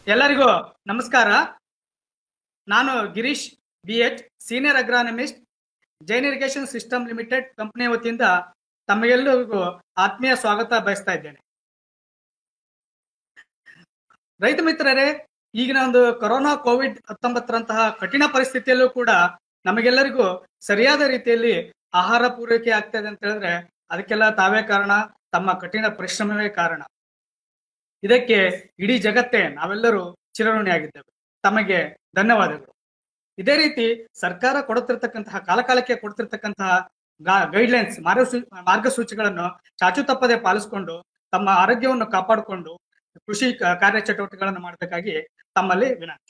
ಎಲ್ಲರಿಗೂ ನಮಸ್ಕಾರ ನಾನು Girish B H senior agronomist Jain Irrigation System Limited ಕಂಪನಿಯ ವತಿಯಿಂದ ತಮಗೆಲ್ಲರಿಗೂ ಆತ್ಮೀಯ ಸ್ವಾಗತ ಬಯಸ್ತಾ ಇದ್ದೇನೆ ರೈತ ಮಿತ್ರರೇ ಈಗಿನ ಒಂದು ಕೊರೋನಾ ಕೋವಿಡ್ ಹತ್ತೊಂಬತ್ತರಂತಹ ಕಠಿಣ ಪರಿಸ್ಥಿತಿಯಲ್ಲೂ ಕೂಡ ನಮಗೆಲ್ಲರಿಗೂ ಸರಿಯಾದ ರೀತಿಯಲ್ಲಿ ಆಹಾರ ಪೂರೈಕೆ ಆಗ್ತಾ ಇದೆ ಅಂತ ಹೇಳಿದ್ರೆ ಅದಕ್ಕೆಲ್ಲ ತಾವೇ ಕಾರಣ ತಮ್ಮ ಕಠಿಣ ಪರಿಶ್ರಮವೇ ಕಾರಣ ಇದಕ್ಕೆ ಇಡೀ ಜಗತ್ತೇ ನಾವೆಲ್ಲರೂ ಚಿರಋಣಿಯಾಗಿದ್ದೇವೆ ತಮಗೆ ಧನ್ಯವಾದಗಳು ಇದೇ ರೀತಿ ಸರ್ಕಾರ ಕೊಡುತ್ತಿರ್ತಕ್ಕಂತಹ ಕಾಲಕಾಲಕ್ಕೆ ಕೊಡ್ತಿರ್ತಕ್ಕಂತಹ ಗೈಡ್ಲೈನ್ಸ್ ಮಾರ್ಗಸೂ ಮಾರ್ಗಸೂಚಿಗಳನ್ನು ಚಾಚು ತಪ್ಪದೆ ಪಾಲಿಸಿಕೊಂಡು ತಮ್ಮ ಆರೋಗ್ಯವನ್ನು ಕಾಪಾಡಿಕೊಂಡು ಕೃಷಿ ಕ- ಕಾರ್ಯಚಟುವಟಿಕೆಗಳನ್ನು ಮಾಡಬೇಕಾಗಿ ತಮ್ಮಲ್ಲಿ ವಿನಂತಿ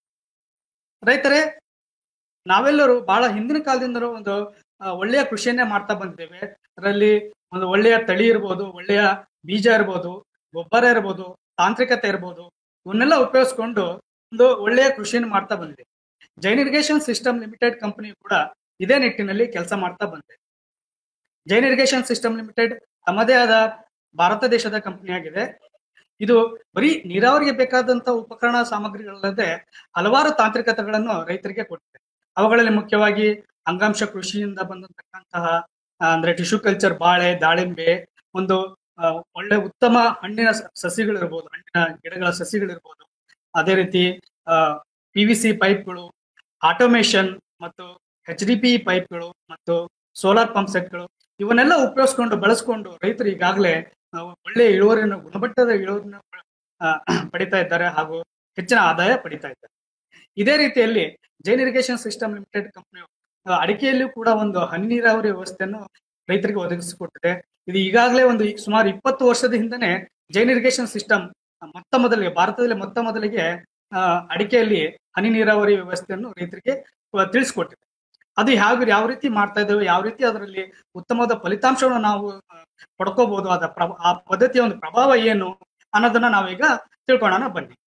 ರೈತರೇ ನಾವೆಲ್ಲರೂ ಬಹಳ ಹಿಂದಿನ ಕಾಲದಿಂದಲೂ ಒಂದು ಆ, ಒಳ್ಳೆಯ ಕೃಷಿಯನ್ನೇ ಮಾಡ್ತಾ ಬಂದಿದ್ದೇವೆ ಅದರಲ್ಲಿ ಒಂದು ಒಳ್ಳೆಯ ತಳಿ ಇರ್ಬೋದು ಒಳ್ಳೆಯ ಬೀಜ ಇರ್ಬೋದು ಗೊಬ್ಬರ ಇರ್ಬೋದು ತಾಂತ್ರಿಕತೆ ಇರ್ಬೋದು ಇವನ್ನೆಲ್ಲ ಉಪಯೋಗಿಸ್ಕೊಂಡು ಒಂದು ಒಳ್ಳೆಯ ಕೃಷಿಯನ್ನು ಮಾಡ್ತಾ ಬಂದಿದೆ Jain Irrigation System Limited company ಕೂಡ ಇದೇ ನಿಟ್ಟಿನಲ್ಲಿ ಕೆಲಸ ಮಾಡ್ತಾ ಬಂದಿದೆ ಜೈನ್ ಇರಿಗೇಷನ್ ಸಿಸ್ಟಮ್ ಲಿಮಿಟೆಡ್ ತಮ್ಮದೇ ಆದ ಭಾರತ ದೇಶದ ಕಂಪನಿ ಆಗಿದೆ ಇದು ಬರೀ ನೀರಾವರಿಗೆ ಬೇಕಾದಂತ ಉಪಕರಣ ಸಾಮಗ್ರಿಗಳಲ್ಲದೆ ಹಲವಾರು ತಾಂತ್ರಿಕತೆಗಳನ್ನು ರೈತರಿಗೆ ಕೊಟ್ಟಿದೆ ಅವುಗಳಲ್ಲಿ ಮುಖ್ಯವಾಗಿ ಅಂಗಾಂಶ ಕೃಷಿಯಿಂದ ಬಂದಂತಕ್ಕಂತಹ ಆ, ಅಂದ್ರೆ ಟಿಶ್ಯೂ ಕಲ್ಚರ್ ಬಾಳೆ ದಾಳಿಂಬೆ ಒಂದು ಆ, ಒಳ್ಳೆ ಉತ್ತಮ ಹಣ್ಣಿನ ಸ- ಸಸಿಗಳಿರ್ಬೋದು ಹಣ್ಣಿನ ಗಿಡಗಳ ಸಸಿಗಳಿರ್ಬೋದು ಅದೇ ರೀತಿ ಪಿ ವಿ ಸಿ ಪೈಪ್ಗಳು ಆಟೋಮೇಷನ್ ಮತ್ತು ಎಚ್ ಡಿ ಪಿ ಪೈಪ್ಗಳು ಮತ್ತು ಸೋಲಾರ್ ಪಂಪ್ ಸೆಟ್ಗಳು ಇವನ್ನೆಲ್ಲ ಉಪಯೋಗಿಸ್ಕೊಂಡು ಬಳಸ್ಕೊಂಡು ರೈತರು ಈಗಾಗಲೇ ಆ, ಒಳ್ಳೆಯ ಇಳುವರಿಯನ್ನು ಗುಣಮಟ್ಟದ ಇಳುವರಿಯನ್ನು ಆ, ಪಡಿತಾ ಇದ್ದಾರೆ ಹಾಗೂ ಹೆಚ್ಚಿನ ಆದಾಯ ಪಡಿತಾ ಇದ್ದಾರೆ ಇದೇ ರೀತಿಯಲ್ಲಿ ಜೈನ್ ಇರಿಗೇಷನ್ ಸಿಸ್ಟಮ್ ಲಿಮಿಟೆಡ್ ಕಂಪನಿಯು ಅಡಿಕೆಯಲ್ಲೂ ಕೂಡ ಒಂದು ಹನಿ ನೀರಾವರಿ ವ್ಯವಸ್ಥೆಯನ್ನು ರೈತರಿಗೆ ಒದಗಿಸಿಕೊಟ್ಟಿದೆ ಇದು ಈಗಾಗಲೇ ಒಂದು ಸುಮಾರು ಇಪ್ಪತ್ತು ವರ್ಷದ ಹಿಂದನೆ ಜೈನ್ ಇರಿಗೇಷನ್ ಸಿಸ್ಟಮ್ ಮೊತ್ತ ಮೊದಲಿಗೆ ಭಾರತದಲ್ಲಿ ಮೊತ್ತ ಮೊದಲಿಗೆ ಆ, ಅಡಿಕೆಯಲ್ಲಿ ಹನಿ ನೀರಾವರಿ ವ್ಯವಸ್ಥೆಯನ್ನು ರೈತರಿಗೆ ಆ, ತಿಳಿಸ್ಕೊಟ್ಟಿದೆ ಅದು ಯಾವ ಯಾವ ರೀತಿ ಮಾಡ್ತಾ ಇದ್ದೇವೆ ಯಾವ ರೀತಿ ಅದರಲ್ಲಿ ಉತ್ತಮವಾದ ಫಲಿತಾಂಶವನ್ನು ನಾವು ಆ, ಪಡ್ಕೋಬಹುದು ಅದ ಪ್ರಭ- ಆ ಪದ್ಧತಿಯ ಒಂದು ಪ್ರಭಾವ ಏನು ಅನ್ನೋದನ್ನ ನಾವೀಗ ತಿಳ್ಕೊಳ್ಳೋಣ ಬನ್ನಿ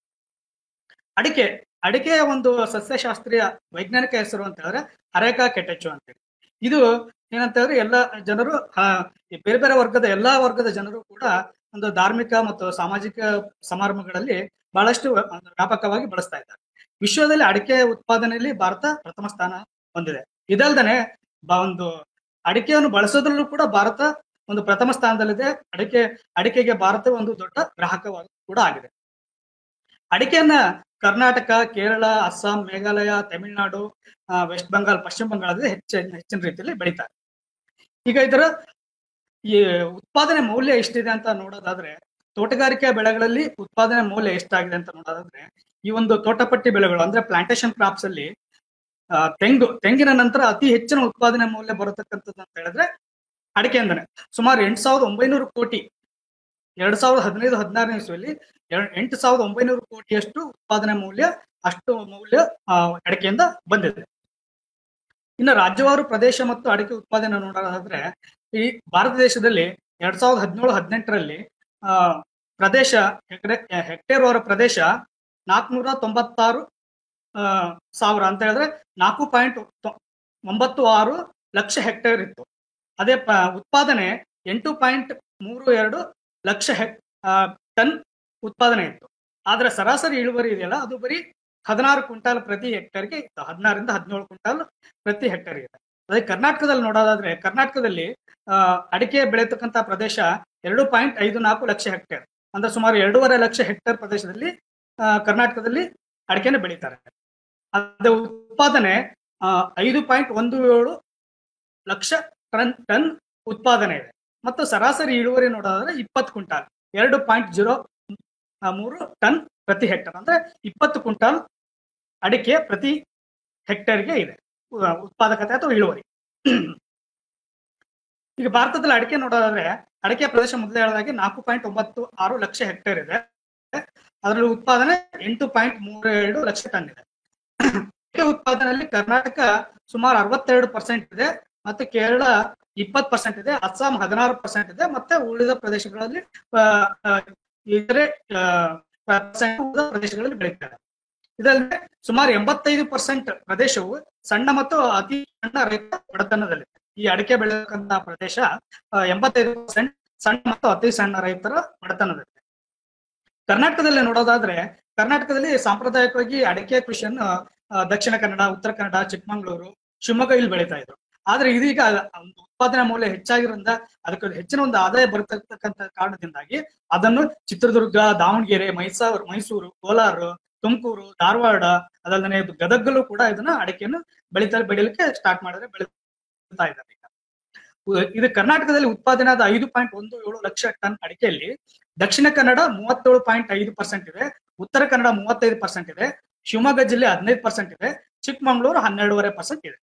ಅಡಿಕೆ ಅಡಿಕೆಯ ಒಂದು ಸಸ್ಯಶಾಸ್ತ್ರೀಯ ವೈಜ್ಞಾನಿಕ ಹೆಸರು ಅಂತ ಹೇಳಿದ್ರೆ ಅರೇಕಾ ಕೆಟೆಚು ಅಂತೇಳಿ ಇದು ಏನಂತ ಹೇಳಿದ್ರೆ ಎಲ್ಲ ಜನರು ಆ, ಈ ಬೇರೆ ಬೇರೆ ವರ್ಗದ ಎಲ್ಲಾ ವರ್ಗದ ಜನರು ಕೂಡ ಒಂದು ಧಾರ್ಮಿಕ ಮತ್ತು ಸಾಮಾಜಿಕ ಸಮಾರಂಭಗಳಲ್ಲಿ ಬಹಳಷ್ಟು ಒಂದು ವ್ಯಾಪಕವಾಗಿ ಬಳಸ್ತಾ ಇದ್ದಾರೆ ವಿಶ್ವದಲ್ಲಿ ಅಡಿಕೆ ಉತ್ಪಾದನೆಯಲ್ಲಿ ಭಾರತ ಪ್ರಥಮ ಸ್ಥಾನ ಹೊಂದಿದೆ ಇದಲ್ದನೆ ಬ- ಒಂದು ಅಡಿಕೆಯನ್ನು ಬಳಸೋದ್ರಲ್ಲೂ ಕೂಡ ಭಾರತ ಒಂದು ಪ್ರಥಮ ಸ್ಥಾನದಲ್ಲಿದೆ ಅಡಿಕೆ ಅಡಿಕೆಗೆ ಭಾರತ ಒಂದು ದೊಡ್ಡ ಗ್ರಾಹಕವಾಗಿ ಕೂಡ ಆಗಿದೆ ಅಡಿಕೆಯನ್ನ ಕರ್ನಾಟಕ ಕೇರಳ ಅಸ್ಸಾಂ ಮೇಘಾಲಯ ತಮಿಳುನಾಡು ಆ, ವೆಸ್ಟ್ ಬೆಂಗಾಲ್ ಪಶ್ಚಿಮ ಬಂಗಾಳದಲ್ಲಿ ಹೆಚ್ಚಿನ ಹೆಚ್ಚಿನ ರೀತಿಯಲ್ಲಿ ಬೆಳೀತಾರೆ ಈಗ ಇದರ ಈ ಉತ್ಪಾದನೆ ಮೌಲ್ಯ ಎಷ್ಟಿದೆ ಅಂತ ನೋಡೋದಾದ್ರೆ ತೋಟಗಾರಿಕೆ ಬೆಳೆಗಳಲ್ಲಿ ಉತ್ಪಾದನೆ ಮೌಲ್ಯ ಎಷ್ಟಾಗಿದೆ ಅಂತ ನೋಡೋದಾದ್ರೆ ಈ ಒಂದು ತೋಟಪಟ್ಟಿ ಬೆಳೆಗಳು ಅಂದ್ರೆ ಪ್ಲಾಂಟೇಶನ್ ಕ್ರಾಪ್ಸ್ ಅಲ್ಲಿ ಆ, ತೆಂಗು ತೆಂಗಿನ ನಂತರ ಅತಿ ಹೆಚ್ಚಿನ ಉತ್ಪಾದನೆ ಮೌಲ್ಯ ಬರತಕ್ಕಂಥದ್ದು ಅಂತ ಹೇಳಿದ್ರೆ ಅಡಿಕೆಯಿಂದನೇ ಸುಮಾರು ಎಂಟು ಸಾವಿರದ ಒಂಬೈನೂರು ಕೋಟಿ ಎರಡ್ ಸಾವಿರದ ಹದಿನೈದು ಹದಿನಾರನೇ ಇಸ್ವಿಯಲ್ಲಿ ಎರ- ಎಂಟು ಸಾವಿರದ ಒಂಬೈನೂರು ಕೋಟಿಯಷ್ಟು ಉತ್ಪಾದನೆ ಮೌಲ್ಯ ಅಷ್ಟು ಮೌಲ್ಯ ಆ, ಅಡಿಕೆಯಿಂದ ಬಂದಿದೆ ಇನ್ನು ರಾಜ್ಯವಾರು ಪ್ರದೇಶ ಮತ್ತು ಅಡಿಕೆ ಉತ್ಪಾದನೆ ನೋಡೋದಾದ್ರೆ ಈ ಭಾರತ ದೇಶದಲ್ಲಿ ಎರಡ್ ಸಾವಿರದ ಹದಿನೇಳು ಹದಿನೆಂಟರಲ್ಲಿ ಆ ಪ್ರದೇಶ ಹೆಕ್ಟೇ ಹೆಕ್ಟೇರ್ ಅವರ ಪ್ರದೇಶ ನಾಲ್ಕುನೂರ ತೊಂಬತ್ತಾರು ಆ, ಸಾವಿರ ಅಂತ ಹೇಳಿದ್ರೆ ನಾಲ್ಕು ಪಾಯಿಂಟ್ ಒಂಬತ್ತು ಆರು ಲಕ್ಷ ಹೆಕ್ಟೇರ್ ಇತ್ತು ಅದೇ ಪ- ಉತ್ಪಾದನೆ ಎಂಟು ಪಾಯಿಂಟ್ ಮೂರು ಎರಡು ಲಕ್ಷ ಹೆಕ್ ಆ, ಟನ್ ಉತ್ಪಾದನೆ ಇತ್ತು ಆದ್ರೆ ಸರಾಸರಿ ಇಳುವರಿ ಇದೆಯಲ್ಲ ಅದು ಬರೀ ಹದಿನಾರು ಕ್ವಿಂಟಾಲ್ ಪ್ರತಿ ಹೆಕ್ಟೇರ್ಗೆ ಇತ್ತು ಹದಿನಾರರಿಂದ ಹದಿನೇಳು ಕ್ವಿಂಟಾಲ್ ಪ್ರತಿ ಹೆಕ್ಟೇರ್ ಇದೆ ಅದೇ ಕರ್ನಾಟಕದಲ್ಲಿ ನೋಡೋದಾದ್ರೆ ಕರ್ನಾಟಕದಲ್ಲಿ ಆ, ಅಡಿಕೆ ಬೆಳೆಯತಕ್ಕಂತ ಪ್ರದೇಶ ಎರಡು ಪಾಯಿಂಟ್ ಐದು ನಾಲ್ಕು ಲಕ್ಷ ಹೆಕ್ಟೇರ್ ಅಂದ್ರೆ ಸುಮಾರು ಎರಡೂವರೆ ಲಕ್ಷ ಹೆಕ್ಟೇರ್ ಪ್ರದೇಶದಲ್ಲಿ ಆ, ಕರ್ನಾಟಕದಲ್ಲಿ ಅಡಿಕೆನ ಬೆಳೀತಾರೆ ಅದೇ ಉತ್ಪಾದನೆ ಆ, ಐದು ಪಾಯಿಂಟ್ ಒಂದು ಏಳು ಲಕ್ಷ ಟನ್ ಟನ್ ಉತ್ಪಾದನೆ ಇದೆ ಮತ್ತು ಸರಾಸರಿ ಇಳುವರಿ ನೋಡೋದಾದ್ರೆ ಇಪ್ಪತ್ತು ಕ್ವಿಂಟಾಲ್ ಎರಡು ಪಾಯಿಂಟ್ ಜೀರೋ ಮೂರು ಟನ್ ಪ್ರತಿ ಹೆಕ್ಟರ್ ಅಂದ್ರೆ ಇಪ್ಪತ್ತು ಕ್ವಿಂಟಾಲ್ ಅಡಿಕೆ ಪ್ರತಿ ಹೆಕ್ಟೇರ್ಗೆ ಇದೆ ಉ- ಉತ್ಪಾದಕತೆ ಅಥವಾ ಇಳುವರಿ ಈಗ ಭಾರತದಲ್ಲಿ ಅಡಿಕೆ ನೋಡೋದಾದ್ರೆ ಅಡಿಕೆ ಪ್ರದೇಶ ಮೊದಲೇ ಹೇಳಿದಾಗೆ ನಾಲ್ಕು ಪಾಯಿಂಟ್ ಒಂಬತ್ತು ಆರು ಲಕ್ಷ ಹೆಕ್ಟೇರ್ ಇದೆ ಅದರಲ್ಲಿ ಉತ್ಪಾದನೆ ಎಂಟು ಪಾಯಿಂಟ್ ಮೂರು ಎರಡು ಲಕ್ಷ ಟನ್ ಇದೆ ಅಡಿಕೆ ಉತ್ಪಾದನೆಯಲ್ಲಿ ಕರ್ನಾಟಕ ಸುಮಾರು ಅರವತ್ತೆರಡು ಪರ್ಸೆಂಟ್ ಇದೆ ಮತ್ತೆ ಕೇರಳ ಇಪ್ಪತ್ತು ಪರ್ಸೆಂಟ್ ಇದೆ ಅಸ್ಸಾಂ ಹದಿನಾರು ಪರ್ಸೆಂಟ್ ಇದೆ ಮತ್ತೆ ಉಳಿದ ಪ್ರದೇಶಗಳಲ್ಲಿ ಆ, ಆ, ಇತರೆ ಆ, percent ಉಳಿದ ಪ್ರದೇಶಗಳಲ್ಲಿ ಬೆಳೀತಾರೆ ಇದಲ್ಲದೆ ಸುಮಾರು ಎಂಬತ್ತೈದು ಪರ್ಸೆಂಟ್ ಪ್ರದೇಶವು ಸಣ್ಣ ಮತ್ತು ಅತಿ ಸಣ್ಣ ರೈತ ಬಡತನದಲ್ಲಿದೆ ಈ ಅಡಿಕೆ ಬೆಳೆಯತಕ್ಕಂತ ಪ್ರದೇಶ ಆ, ಎಂಬತ್ತೈದು ಪರ್ಸೆಂಟ್ ಸಣ್ಣ ಮತ್ತು ಅತಿ ಸಣ್ಣ ರೈತರ ಬಡತನದಲ್ಲಿದೆ ಕರ್ನಾಟಕದಲ್ಲಿ ನೋಡೋದಾದ್ರೆ ಕರ್ನಾಟಕದಲ್ಲಿ ಸಾಂಪ್ರದಾಯಿಕವಾಗಿ ಅಡಿಕೆ ಕೃಷಿಯನ್ನು ಆ, ದಕ್ಷಿಣ ಕನ್ನಡ ಉತ್ತರ ಕನ್ನಡ ಚಿಕ್ಕಮಗಳೂರು ಶಿವಮೊಗ್ಗ ಇಲ್ಲಿ ಬೆಳೀತಾ ಇದ್ರು ಆದ್ರೆ ಇದೀಗ ಒಂದು ಉತ್ಪಾದನಾ ಮೌಲ್ಯ ಹೆಚ್ಚಾಗಿರೋದ್ರಿಂದ ಅದಕ್ಕೆ ಹೆಚ್ಚಿನ ಒಂದು ಆದಾಯ ಬರತಕ್ಕಂತ ಕಾರಣದಿಂದಾಗಿ ಅದನ್ನು ಚಿತ್ರದುರ್ಗ ದಾವಣಗೆರೆ ಮೈಸೂರು ಮೈಸೂರು ಕೋಲಾರ ತುಮಕೂರು ಧಾರವಾಡ ಅದಲ್ಲದೆ ಗದಗಲ್ಲೂ ಕೂಡ ಇದನ್ನ ಅಡಿಕೆಯನ್ನು ಬೆಳೀತಾ ಬೆಳಿಲಿಕ್ಕೆ ಸ್ಟಾರ್ಟ್ ಮಾಡಿದ್ರೆ ಬೆಳೀತಾ ಇದ್ದಾರೆ ಈಗ ಉ- ಇದು ಕರ್ನಾಟಕದಲ್ಲಿ ಉತ್ಪಾದನೆ ಆದ ಐದು ಪಾಯಿಂಟ್ ಒಂದು ಏಳು ಲಕ್ಷ ಟನ್ ಅಡಿಕೆಯಲ್ಲಿ ದಕ್ಷಿಣ ಕನ್ನಡ ಮೂವತ್ತೇಳು ಪಾಯಿಂಟ್ ಐದು ಪರ್ಸೆಂಟ್ ಇದೆ ಉತ್ತರ ಕನ್ನಡ ಮೂವತ್ತೈದು ಪರ್ಸೆಂಟ್ ಇದೆ ಶಿವಮೊಗ್ಗ ಜಿಲ್ಲೆ ಹದಿನೈದು ಪರ್ಸೆಂಟ್ ಇದೆ ಚಿಕ್ಕಮಗಳೂರು ಹನ್ನೆರಡೂವರೆ ಪರ್ಸೆಂಟ್ ಇದೆ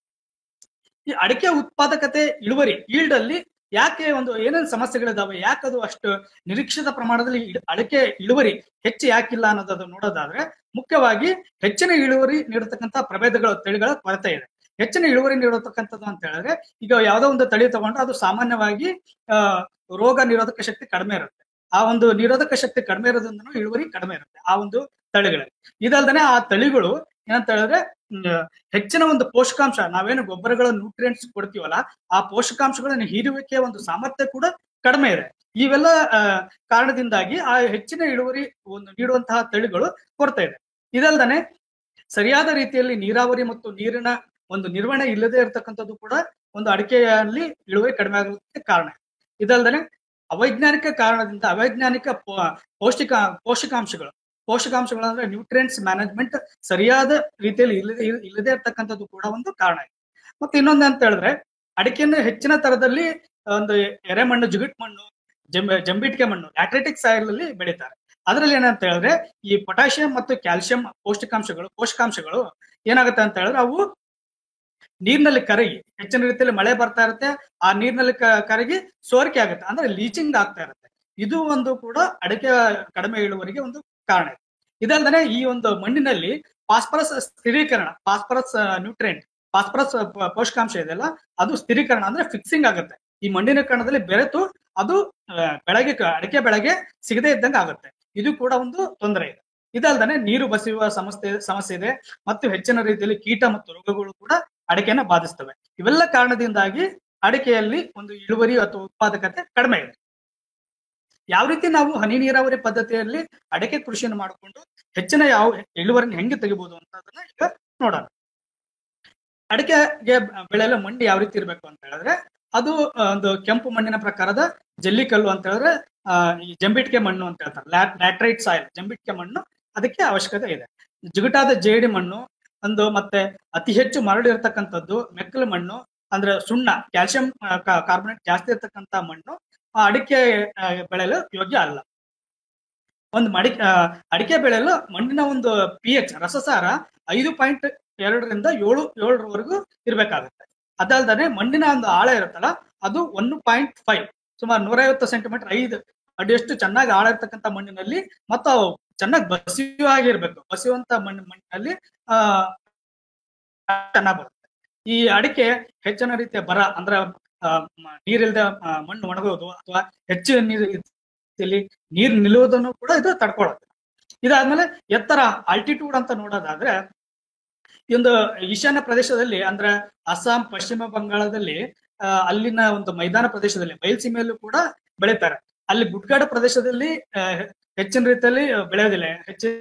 ಈ ಅಡಿಕೆ ಉತ್ಪಾದಕತೆ ಇಳುವರಿ ಈಲ್ಡ್ ಅಲ್ಲಿ ಯಾಕೆ ಒಂದು ಏನೇನು ಸಮಸ್ಯೆಗಳಿದಾವೆ ಯಾಕೆ ಅದು ಅಷ್ಟು ನಿರೀಕ್ಷಿತ ಪ್ರಮಾಣದಲ್ಲಿ ಇಳ್- ಅಡಿಕೆ ಇಳುವರಿ ಹೆಚ್ಚು ಯಾಕಿಲ್ಲ ಅನ್ನೋದನ್ನು ನೋಡೋದಾದ್ರೆ ಮುಖ್ಯವಾಗಿ ಹೆಚ್ಚಿನ ಇಳುವರಿ ನೀಡತಕ್ಕಂತ ಪ್ರಭೇದಗಳ ತಳಿಗಳ ಕೊರತೆ ಇದೆ ಹೆಚ್ಚಿನ ಇಳುವರಿ ನೀಡತಕ್ಕಂಥದ್ದು ಅಂತ ಹೇಳಿದ್ರೆ ಈಗ ಯಾವುದೋ ಒಂದು ತಳಿ ತಗೊಂಡ್ರೆ ಅದು ಸಾಮಾನ್ಯವಾಗಿ ಆ ರೋಗ ನಿರೋಧಕ ಶಕ್ತಿ ಕಡಿಮೆ ಇರುತ್ತೆ ಆ ಒಂದು ನಿರೋಧಕ ಶಕ್ತಿ ಕಡಿಮೆ ಇರೋದ್ರಿಂದ ಇಳುವರಿ ಕಡಿಮೆ ಇರುತ್ತೆ ಆ ಒಂದು ತಳಿಗಳಲ್ಲಿ ಇದಲ್ದನೆ ಆ ತಳಿಗಳು ಏನಂತ ಹೇಳಿದ್ರೆ ಹ್ಮ್, ಹೆಚ್ಚಿನ ಒಂದು ಪೋಷಕಾಂಶ ನಾವೇನು ಗೊಬ್ಬರಗಳ ನ್ಯೂಟ್ರಿಯೆಂಟ್ಸ್ ಕೊಡ್ತೀವಲ್ಲ ಆ ಪೋಷಕಾಂಶಗಳನ್ನು ಹೀರುವಿಕೆ ಒಂದು ಸಾಮರ್ಥ್ಯ ಕೂಡ ಕಡಿಮೆ ಇದೆ ಇವೆಲ್ಲ ಆ, ಕಾರಣದಿಂದಾಗಿ ಆ ಹೆಚ್ಚಿನ ಇಳುವರಿ ಒಂದು ನೀಡುವಂತಹ ತಳಿಗಳು ಕೊರತೆ ಇದೆ ಇದಲ್ದನೆ ಸರಿಯಾದ ರೀತಿಯಲ್ಲಿ ನೀರಾವರಿ ಮತ್ತು ನೀರಿನ ಒಂದು ನಿರ್ವಹಣೆ ಇಲ್ಲದೆ ಇರತಕ್ಕಂಥದ್ದು ಕೂಡ ಒಂದು ಅಡಿಕೆಯಲ್ಲಿ ಇಳುವರಿ ಕಡಿಮೆ ಆಗೋದಕ್ಕೆ ಕಾರಣ ಇದಲ್ದನೆ ಅವೈಜ್ಞಾನಿಕ ಕಾರಣದಿಂದ ಅವೈಜ್ಞಾನಿಕ ಪೋ- ಪೌಷ್ಟಿಕ ಪೋಷಕಾಂಶಗಳು ಪೋಷಕಾಂಶಗಳು ಅಂದ್ರೆ ನ್ಯೂಟ್ರಿಯೆಂಟ್ಸ್ ಮ್ಯಾನೇಜ್ಮೆಂಟ್ ಸರಿಯಾದ ರೀತಿಯಲ್ಲಿ ಇಲ್ಲದೆ ಇಲ್ಲದೆ ಇರ್ತಕ್ಕಂಥದ್ದು ಕೂಡ ಒಂದು ಕಾರಣ ಇದೆ ಮತ್ತೆ ಇನ್ನೊಂದು ಅಂತ ಹೇಳಿದ್ರೆ ಅಡಿಕೆಯನ್ನು ಹೆಚ್ಚಿನ ತರದಲ್ಲಿ ಒಂದು ಎರೆಮಣ್ಣು ಜಿಗುಟ್ ಮಣ್ಣು ಜಂಬ ಜಂಬಿಟ್ಕೆ ಮಣ್ಣು ಲ್ಯಾಟ್ರಿಟಿಕ್ ಸಾಯಿಲ್ ಅಲ್ಲಿ ಬೆಳೀತಾರೆ ಅದರಲ್ಲಿ ಏನಂತ ಹೇಳಿದ್ರೆ ಈ ಪೊಟ್ಯಾಷಿಯಂ ಮತ್ತು ಕ್ಯಾಲ್ಸಿಯಂ ಪೌಷ್ಟಿಕಾಂಶಗಳು ಪೋಷಕಾಂಶಗಳು ಏನಾಗುತ್ತೆ ಅಂತ ಹೇಳಿದ್ರೆ ಅವು ನೀರಿನಲ್ಲಿ ಕರಗಿ ಹೆಚ್ಚಿನ ರೀತಿಯಲ್ಲಿ ಮಳೆ ಬರ್ತಾ ಇರುತ್ತೆ ಆ ನೀರಿನಲ್ಲಿ ಕ- ಕರಗಿ ಸೋರಿಕೆ ಆಗುತ್ತೆ ಅಂದ್ರೆ ಲೀಚಿಂಗ್ ಆಗ್ತಾ ಇರುತ್ತೆ ಇದು ಒಂದು ಕೂಡ ಅಡಿಕೆ ಕಡಿಮೆ ಇಳುವರಿಗೆ ಒಂದು ಕಾರಣ ಇದೆ ಇದಲ್ದನೆ ಈ ಒಂದು ಮಣ್ಣಿನಲ್ಲಿ ಫಾಸ್ಫರಸ್ ಸ್ಥಿರೀಕರಣ ಫಾಸ್ಫರಸ್ ನ್ಯೂಟ್ರಿಯೆಂಟ್ ಫಾಸ್ಫರಸ್ ಪೋಷಕಾಂಶ ಇದೆಯಲ್ಲ ಅದು ಸ್ಥಿರೀಕರಣ ಅಂದ್ರೆ ಫಿಕ್ಸಿಂಗ್ ಆಗುತ್ತೆ ಈ ಮಣ್ಣಿನ ಕಣದಲ್ಲಿ ಬೆರೆತು ಅದು ಆ, ಬೆಳೆಗೆ ಕ- ಅಡಿಕೆ ಬೆಳೆಗೆ ಸಿಗದೇ ಇದ್ದಂಗೆ ಆಗುತ್ತೆ ಇದು ಕೂಡ ಒಂದು ತೊಂದರೆ ಇದೆ ಇದಲ್ದನೆ ನೀರು ಬಸಿಯುವ ಸಮಸ್ಯೆ ಸಮಸ್ಯೆ ಇದೆ ಮತ್ತು ಹೆಚ್ಚಿನ ರೀತಿಯಲ್ಲಿ ಕೀಟ ಮತ್ತು ರೋಗಗಳು ಕೂಡ ಅಡಿಕೆಯನ್ನ ಬಾಧಿಸ್ತವೆ ಇವೆಲ್ಲ ಕಾರಣದಿಂದಾಗಿ ಅಡಿಕೆಯಲ್ಲಿ ಒಂದು ಇಳುವರಿ ಅಥವಾ ಉತ್ಪಾದಕತೆ ಕಡಿಮೆ ಇದೆ ಯಾವ ರೀತಿ ನಾವು ಹನಿ ನೀರಾವರಿ ಪದ್ಧತಿಯಲ್ಲಿ ಅಡಿಕೆ ಕೃಷಿಯನ್ನು ಮಾಡಿಕೊಂಡು ಹೆಚ್ಚಿನ ಯಾವ ಇಳುವರಿನ ಹೆಂಗೆ ತೆಗಿಬಹುದು ಅನ್ನೋದನ್ನ ಈಗ ನೋಡೋಣ ಅಡಿಕೆಗೆ ಬೆಳೆಯಲು ಮಣ್ಣು ಯಾವ ರೀತಿ ಇರಬೇಕು ಅಂತ ಹೇಳಿದ್ರೆ ಅದು ಆ, ಒಂದು ಕೆಂಪು ಮಣ್ಣಿನ ಪ್ರಕಾರದ ಜಲ್ಲಿಕಲ್ಲು ಅಂತ ಹೇಳಿದ್ರೆ ಆ, ಈ ಜಂಬಿಟ್ಕೆ ಮಣ್ಣು ಅಂತ ಹೇಳ್ತಾರೆ ಲ್ಯಾಟ್ರೈಟ್ ಸಾಯಿಲ್ ಜಂಬಿಟ್ಕೆ ಮಣ್ಣು ಅದಕ್ಕೆ ಅವಶ್ಯಕತೆ ಇದೆ ಜಿಗುಟಾದ ಜೇಡಿ ಮಣ್ಣು ಒಂದು ಮತ್ತೆ ಅತಿ ಹೆಚ್ಚು ಮರಳು ಇರತಕ್ಕಂಥದ್ದು ಮೆಕ್ಕಲು ಮಣ್ಣು ಅಂದ್ರೆ ಸುಣ್ಣ ಕ್ಯಾಲ್ಸಿಯಂ ಕಾರ್ಬೊನೇಟ್ ಜಾಸ್ತಿ ಇರತಕ್ಕಂತ ಮಣ್ಣು ಆ ಅಡಿಕೆ ಆ, ಬೆಳೆಯಲು ಯೋಗ್ಯ ಅಲ್ಲ ಒಂದು ಮಡಿ ಆ, ಅಡಿಕೆ ಬೆಳೆಯಲು ಮಣ್ಣಿನ ಒಂದು ಪಿ ಎಚ್ ರಸಸಾರ ಐದು ಪಾಯಿಂಟ್ ಎರಡರಿಂದ ಏಳು ಏಳರವರೆಗೂ ಇರ್ಬೇಕಾಗುತ್ತೆ ಅದಲ್ದೇ ಮಣ್ಣಿನ ಒಂದು ಆಳ ಇರುತ್ತಲ್ಲ ಅದು ಒನ್ ಪಾಯಿಂಟ್ ಫೈವ್ ಸುಮಾರು ನೂರೈವತ್ತು ಸೆಂಟಿಮೀಟರ್ ಐದು ಅಡಿಯಷ್ಟು ಚೆನ್ನಾಗಿ ಆಳ ಇರ್ತಕ್ಕಂಥ ಮಣ್ಣಿನಲ್ಲಿ ಮತ್ತು ಅವು ಚೆನ್ನಾಗಿ ಬಸಿಯುವಾಗಿರ್ಬೇಕು ಬಸಿಯುವಂತ ಮಣ್ಣು ಮಣ್ಣಿನಲ್ಲಿ ಆ ಚೆನ್ನಾಗಿ ಬರುತ್ತೆ ಈ ಅಡಿಕೆ ಹೆಚ್ಚಿನ ರೀತಿಯ ಬರ ಅಂದ್ರ ಆ, ಮ- ನೀರಿಲ್ದ ಆ, ಮಣ್ಣು ಒಣಗೋದು ಅಥವಾ ಹೆಚ್ಚು ನೀರು ರೀತಿಯಲ್ಲಿ ನೀರು ನಿಲ್ಲುವುದನ್ನು ಕೂಡ ಇದು ತಡ್ಕೊಳ್ಳುತ್ತೆ ಇದಾದ್ಮೇಲೆ ಎತ್ತರ ಆಲ್ಟಿಟ್ಯೂಡ್ ಅಂತ ನೋಡೋದಾದ್ರೆ ಈ ಒಂದು ಈಶಾನ್ಯ ಪ್ರದೇಶದಲ್ಲಿ ಅಂದ್ರೆ ಅಸ್ಸಾಂ ಪಶ್ಚಿಮ ಬಂಗಾಳದಲ್ಲಿ ಆ, ಅಲ್ಲಿನ ಒಂದು ಮೈದಾನ ಪ್ರದೇಶದಲ್ಲಿ ಬಯಲ್ಸೀಮೆಯಲ್ಲೂ ಕೂಡ ಬೆಳೀತಾರೆ ಅಲ್ಲಿ ಗುಡ್ಗಾಡು ಪ್ರದೇಶದಲ್ಲಿ ಆ, ಹೆಚ್ಚಿನ ರೀತಿಯಲ್ಲಿ ಬೆಳೆಯೋದಿಲ್ಲ ಹೆಚ್ಚು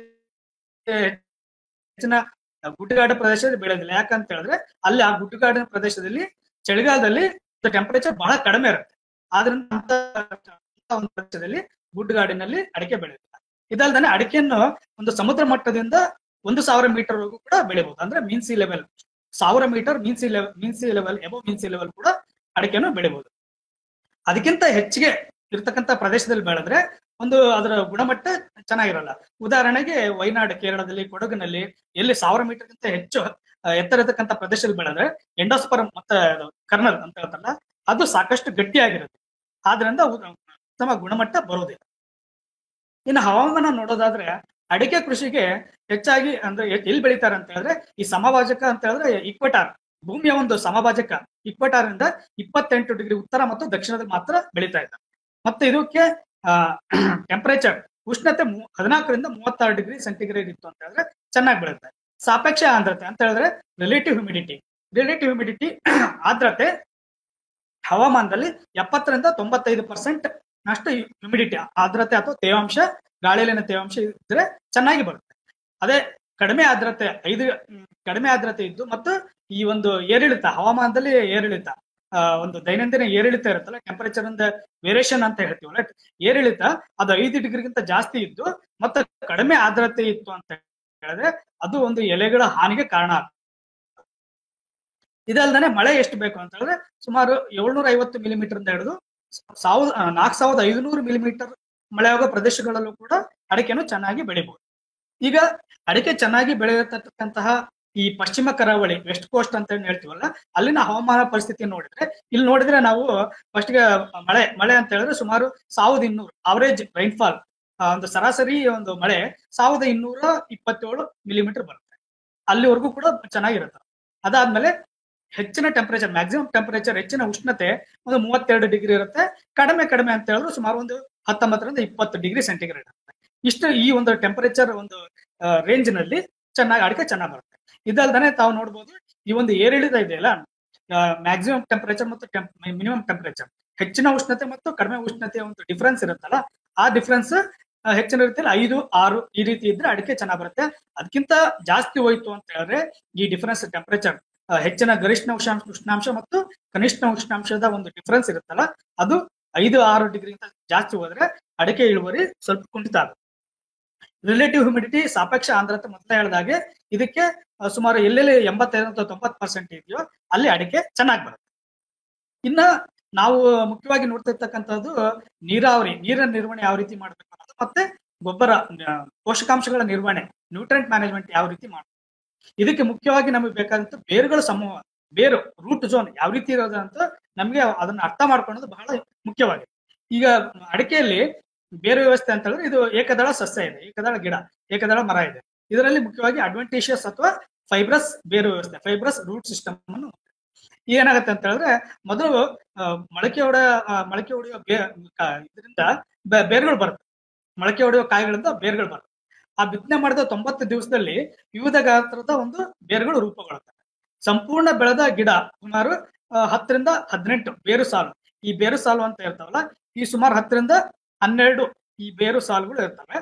ಹೆಚ್ಚಿನ ಗುಡ್ಡಗಾಡು ಪ್ರದೇಶದಲ್ಲಿ ಬೆಳೆಯೋದಿಲ್ಲ ಯಾಕಂತ ಹೇಳಿದ್ರೆ ಅಲ್ಲಿ ಆ ಗುಡ್ಡಗಾಡಿನ ಪ್ರದೇಶದಲ್ಲಿ ಚಳಿಗಾಲದಲ್ಲಿ ಟೆಂಪರೇಚರ್ ಬಹಳ ಕಡಿಮೆ ಇರುತ್ತೆ ಆದ್ರಿಂದ ಅಂತ ಅಂತ ಒಂದು ಪ್ರದೇಶದಲ್ಲಿ ಗುಡ್ಡಗಾಡಿನಲ್ಲಿ ಅಡಿಕೆ ಬೆಳೆಯುತ್ತೆ ಇದಲ್ದೇ ಅಡಿಕೆಯನ್ನು ಒಂದು ಸಮುದ್ರ ಮಟ್ಟದಿಂದ ಒಂದು ಸಾವಿರ ಮೀಟರ್ ವರೆಗೂ ಕೂಡ ಬೆಳಿಬಹುದು ಅಂದ್ರೆ ಮೀನ್ ಸಿ ಲೆವೆಲ್ ಸಾವಿರ metre mean sea level mean sea level above mean sea level ಕೂಡ ಅಡಿಕೆಯನ್ನು ಬೆಳಿಬಹುದು ಅದಕ್ಕಿಂತ ಹೆಚ್ಚಿಗೆ ಇರ್ತಕ್ಕಂಥ ಪ್ರದೇಶದಲ್ಲಿ ಬೆಳೆದ್ರೆ ಒಂದು ಅದರ ಗುಣಮಟ್ಟ ಚೆನ್ನಾಗಿರಲ್ಲ ಉದಾಹರಣೆಗೆ ವಯನಾಡ್ ಕೇರಳದಲ್ಲಿ ಕೊಡಗಿನಲ್ಲಿ ಎಲ್ಲಿ ಸಾವಿರ ಮೀಟರ್ಗಿಂತ ಹೆಚ್ಚು ಆ, ಎತ್ತರ ಇರ್ತಕ್ಕಂಥ ಪ್ರದೇಶದಲ್ಲಿ ಬೆಳೆದ್ರೆ ಎಂಡೋಸ್ಪರಂ ಮತ್ತೆ ಕರ್ನಲ್ ಅಂತ ಹೇಳ್ತಾರಲ್ಲ ಅದು ಸಾಕಷ್ಟು ಗಟ್ಟಿಯಾಗಿರುತ್ತೆ ಆದ್ರಿಂದ ಉ- ಉತ್ತಮ ಗುಣಮಟ್ಟ ಬರುವುದಿಲ್ಲ ಇನ್ನು ಹವಾಮಾನ ನೋಡೋದಾದ್ರೆ ಅಡಿಕೆ ಕೃಷಿಗೆ ಹೆಚ್ಚಾಗಿ ಅಂದ್ರೆ ಎ- ಎಲ್ಲಿ ಬೆಳಿತಾರೆ ಅಂತ ಹೇಳಿದ್ರೆ ಈ ಸಮಭಾಜಕ ಅಂತ ಹೇಳಿದ್ರೆ ಇಕ್ವಟಾರ್ ಭೂಮಿಯ ಒಂದು ಸಮಭಾಜಕ ಇಕ್ವಟಾರ್ ಇಂದ ಇಪ್ಪತ್ತೆಂಟು ಡಿಗ್ರಿ ಉತ್ತರ ಮತ್ತು ದಕ್ಷಿಣದಲ್ಲಿ ಮಾತ್ರ ಬೆಳೀತಾ ಇದ್ದಾರೆ ಮತ್ತೆ ಇದಕ್ಕೆ ಟೆಂಪರೇಚರ್ ಉಷ್ಣತೆ ಮೂ- ಹದಿನಾಲ್ಕರಿಂದ ಮೂವತ್ತಾರು ಡಿಗ್ರಿ ಸೆಂಟಿಗ್ರೇಡ್ ಇತ್ತು ಅಂತ ಹೇಳಿದ್ರೆ ಚೆನ್ನಾಗಿ ಬೆಳುತ್ತೆ ಸಾಪೇಕ್ಷ ಆರ್ದ್ರತೆ ಅಂತ ಹೇಳಿದ್ರೆ ರಿಲೇಟಿವ್ ಹ್ಯುಮಿಡಿಟಿ ರಿಲೇಟಿವ್ ಹ್ಯುಮಿಡಿಟಿ ಆರ್ದ್ರತೆ ಹವಾಮಾನದಲ್ಲಿ ಎಪ್ಪತ್ತರಿಂದ ತೊಂಬತ್ತೈದು ಪರ್ಸೆಂಟ್ ನಷ್ಟು ಹ್ಯುಮಿಡಿಟಿ ಆರ್ದ್ರತೆ ಅಥವಾ ತೇವಾಂಶ ಗಾಳಿಯಲ್ಲಿನ ತೇವಾಂಶ ಇದ್ರೆ ಚೆನ್ನಾಗಿ ಬರುತ್ತೆ ಅದೇ ಕಡಿಮೆ ಆರ್ದ್ರತೆ ಐದು ಹ್ಮ್, ಕಡಿಮೆ ಆರ್ದ್ರತೆ ಇದ್ದು ಮತ್ತು ಈ ಒಂದು ಏರಿಳಿತ ಹವಾಮಾನದಲ್ಲಿ ಏರಿಳಿತ ಆ, ಒಂದು ದೈನಂದಿನ ಏರಿಳಿತ ಇರುತ್ತಲ್ಲ ಟೆಂಪರೇಚರ್ ಒಂದು ವೇರಿಯೇಷನ್ ಅಂತ ಹೇಳ್ತೀವಲ್ಲ ಏರಿಳಿತ ಅದು ಐದು ಡಿಗ್ರಿಗಿಂತ ಜಾಸ್ತಿ ಇದ್ದು ಮತ್ತೆ ಕಡಿಮೆ ಆರ್ದ್ರತೆ ಇತ್ತು ಅಂತ ಹೇಳಿದ್ರೆ ಅದು ಒಂದು ಎಲೆಗಳ ಹಾನಿಗೆ ಕಾರಣ ಆಗ್ತದೆ ಇದಲ್ದೇ ಮಳೆ ಎಷ್ಟು ಬೇಕು ಅಂತ ಹೇಳಿದ್ರೆ ಸುಮಾರು ಏಳ್ನೂರ ಐವತ್ತು ಮಿಲಿಮೀಟರ್ ಅಂತ ಹಿಡಿದು ಸಾವಿರದ ನಾಲ್ಕು ಸಾವಿರದ ಐದುನೂರು ಮಿಲಿಮೀಟರ್ ಮಳೆ ಆಗೋ ಪ್ರದೇಶಗಳಲ್ಲೂ ಕೂಡ ಅಡಿಕೆನು ಚೆನ್ನಾಗಿ ಬೆಳಿಬಹುದು ಈಗ ಅಡಿಕೆ ಚೆನ್ನಾಗಿ ಬೆಳೆಯತಕ್ಕಂತಹ ಈ ಪಶ್ಚಿಮ ಕರಾವಳಿ ವೆಸ್ಟ್ ಕೋಸ್ಟ್ ಅಂತ ಏನ್ ಹೇಳ್ತೀವಲ್ಲ ಅಲ್ಲಿನ ಹವಾಮಾನ ಪರಿಸ್ಥಿತಿ ನೋಡಿದ್ರೆ ಇಲ್ಲಿ ನೋಡಿದ್ರೆ ನಾವು ಫಸ್ಟ್ ಗೆ ಮಳೆ ಮಳೆ ಅಂತ ಹೇಳಿದ್ರೆ ಸುಮಾರು ಸಾವಿರದ ಇನ್ನೂರು ಅವರೇಜ್ ರೈನ್ಫಾಲ್ ಒಂದು ಸರಾಸರಿ ಒಂದು ಮಳೆ ಸಾವಿರದ ಇನ್ನೂರ ಇಪ್ಪತ್ತೇಳು ಮಿಲಿಮೀಟರ್ ಬರುತ್ತೆ ಅಲ್ಲಿವರೆಗೂ ಕೂಡ ಚೆನ್ನಾಗಿರುತ್ತೆ ಅದಾದ್ಮೇಲೆ ಹೆಚ್ಚಿನ ಟೆಂಪರೇಚರ್ ಮ್ಯಾಕ್ಸಿಮಮ್ ಟೆಂಪರೇಚರ್ ಹೆಚ್ಚಿನ ಉಷ್ಣತೆ ಒಂದು ಮೂವತ್ತೆರಡು ಡಿಗ್ರಿ ಇರುತ್ತೆ ಕಡಿಮೆ ಕಡಿಮೆ ಅಂತ ಹೇಳಿದ್ರೆ ಸುಮಾರು ಒಂದು ಹತ್ತೊಂಬತ್ತರಿಂದ ಇಪ್ಪತ್ತು ಡಿಗ್ರಿ ಸೆಂಟಿಗ್ರೇಡ್ ಇರುತ್ತೆ ಇಷ್ಟು ಈ ಒಂದು ಟೆಂಪರೇಚರ್ ಒಂದು ರೇಂಜ್ ನಲ್ಲಿ ಚೆನ್ನಾಗಿ ಅಡಿಕೆ ಚೆನ್ನಾಗಿ ಬರುತ್ತೆ ಇದಲ್ದೇ ತಾವು ನೋಡ್ಬೋದು ಈ ಒಂದು ಏರಿಳಿತ ಇದೆಯಲ್ಲ ಮ್ಯಾಕ್ಸಿಮಮ್ ಟೆಂಪರೇಚರ್ ಮತ್ತು ಮಿನಿಮಮ್ ಟೆಂಪರೇಚರ್ ಹೆಚ್ಚಿನ ಉಷ್ಣತೆ ಮತ್ತು ಕಡಿಮೆ ಉಷ್ಣತೆಯ ಒಂದು ಡಿಫ್ರೆನ್ಸ್ ಇರುತ್ತಲ್ಲ ಆ ಡಿಫ್ರೆನ್ಸ್ ಹೆಚ್ಚಿನ ರೀತಿಯಲ್ಲಿ ಐದು ಆರು ಈ ರೀತಿ ಇದ್ರೆ ಅಡಿಕೆ ಚೆನ್ನಾಗಿ ಬರುತ್ತೆ ಅದಕ್ಕಿಂತ ಜಾಸ್ತಿ ಹೋಯ್ತು ಅಂತ ಹೇಳಿದ್ರೆ ಈ ಡಿಫರೆನ್ಸ್ ಟೆಂಪರೇಚರ್ ಹೆಚ್ಚಿನ ಗರಿಷ್ಠ ಉಷ್ಣಾಂಶ ಉಷ್ಣಾಂಶ ಮತ್ತು ಕನಿಷ್ಠ ಉಷ್ಣಾಂಶದ ಒಂದು ಡಿಫರೆನ್ಸ್ ಇರುತ್ತಲ್ಲ ಅದು ಐದು ಆರು ಡಿಗ್ರಿಗಿಂತ ಜಾಸ್ತಿ ಹೋದ್ರೆ ಅಡಿಕೆ ಇಳುವರಿ ಸ್ವಲ್ಪ ಕುಂಠಿತ ಆಗುತ್ತೆ ರಿಲೇಟಿವ್ ಹ್ಯುಮಿಡಿಟಿ ಸಾಪೇಕ್ಷ ಆಂದ್ರತೆ ಮೊದಲೇ ಹೇಳಿದಾಗೆ ಇದಕ್ಕೆ ಆ, ಸುಮಾರು ಎಲ್ಲೆಲ್ಲಿ ಎಂಬತ್ತೈದು ಅಥವಾ ತೊಂಬತ್ತು ಪರ್ಸೆಂಟ್ ಇದೆಯೋ ಅಲ್ಲಿ ಅಡಿಕೆ ಚೆನ್ನಾಗಿ ಬರುತ್ತೆ ಇನ್ನ ನಾವು ಮುಖ್ಯವಾಗಿ ನೋಡ್ತಿರ್ತಕ್ಕಂಥದ್ದು ನೀರಾವರಿ ನೀರಿನ ನಿರ್ವಹಣೆ ಯಾವ ರೀತಿ ಮಾಡ್ಬೇಕು ಅನ್ನೋದು ಮತ್ತೆ ಗೊಬ್ಬರ ಆ, ಪೋಷಕಾಂಶಗಳ ನಿರ್ವಹಣೆ ನ್ಯೂಟ್ರೆಂಟ್ ಮ್ಯಾನೇಜ್ಮೆಂಟ್ ಯಾವ ರೀತಿ ಮಾಡ್ಬೇಕು ಇದಕ್ಕೆ ಮುಖ್ಯವಾಗಿ ನಮಗೆ ಬೇಕಾದಂತ ಬೇರುಗಳ ಸಮೂಹ ಬೇರು ರೂಟ್ ಝೋನ್ ಯಾವ ರೀತಿ ಇರೋದು ಅಂತ ನಮಗೆ ಅದನ್ನ ಅರ್ಥ ಮಾಡ್ಕೊಳ್ಳೋದು ಬಹಳ ಮುಖ್ಯವಾಗಿದೆ ಈಗ ಅಡಿಕೆಯಲ್ಲಿ ಬೇರು ವ್ಯವಸ್ಥೆ ಅಂತ ಹೇಳಿದ್ರೆ ಇದು ಏಕದಳ ಸಸ್ಯ ಇದೆ ಏಕದಳ ಗಿಡ ಏಕದಳ ಮರ ಇದೆ ಇದರಲ್ಲಿ ಮುಖ್ಯವಾಗಿ ಅಡ್ವೆಂಟೇಷಿಯಸ್ ಅಥವಾ ಫೈಬ್ರಸ್ ಬೇರು ವ್ಯವಸ್ಥೆ ಫೈಬ್ರಸ್ ರೂಟ್ ಸಿಸ್ಟಮ್ ಅನ್ನು ಏನಾಗುತ್ತೆ ಅಂತ ಹೇಳಿದ್ರೆ ಮೊದಲು ಆ, ಮೊಳಕೆ ಹೊಡ ಆ, ಮೊಳಕೆ ಹೊಡೆಯುವ ಬೇ ಕ- ಇದರಿಂದ ಬೆ- ಬೇರುಗಳು ಬರುತ್ತೆ ಮೊಳಕೆ ಹೊಡೆಯುವ ಕಾಯಿಗಳಿಂದ ಬೇರುಗಳು ಬರುತ್ತೆ ಆ ಬಿತ್ತನೆ ಮಾಡಿದ ತೊಂಬತ್ತು ದಿವಸದಲ್ಲಿ ವಿವಿಧ ಗಾತ್ರದ ಒಂದು ಬೇರುಗಳು ರೂಪುಗೊಳ್ಳುತ್ತವೆ ಸಂಪೂರ್ಣ ಬೆಳೆದ ಗಿಡ ಸುಮಾರು ಆ, ಹತ್ತರಿಂದ ಹದಿನೆಂಟು ಬೇರು ಸಾಲು ಈ ಬೇರು ಸಾಲು ಅಂತ ಇರ್ತಾವಲ್ಲ ಈ ಸುಮಾರು ಹತ್ತರಿಂದ ಹನ್ನೆರಡು ಈ ಬೇರು ಸಾಲುಗಳು ಇರ್ತವೆ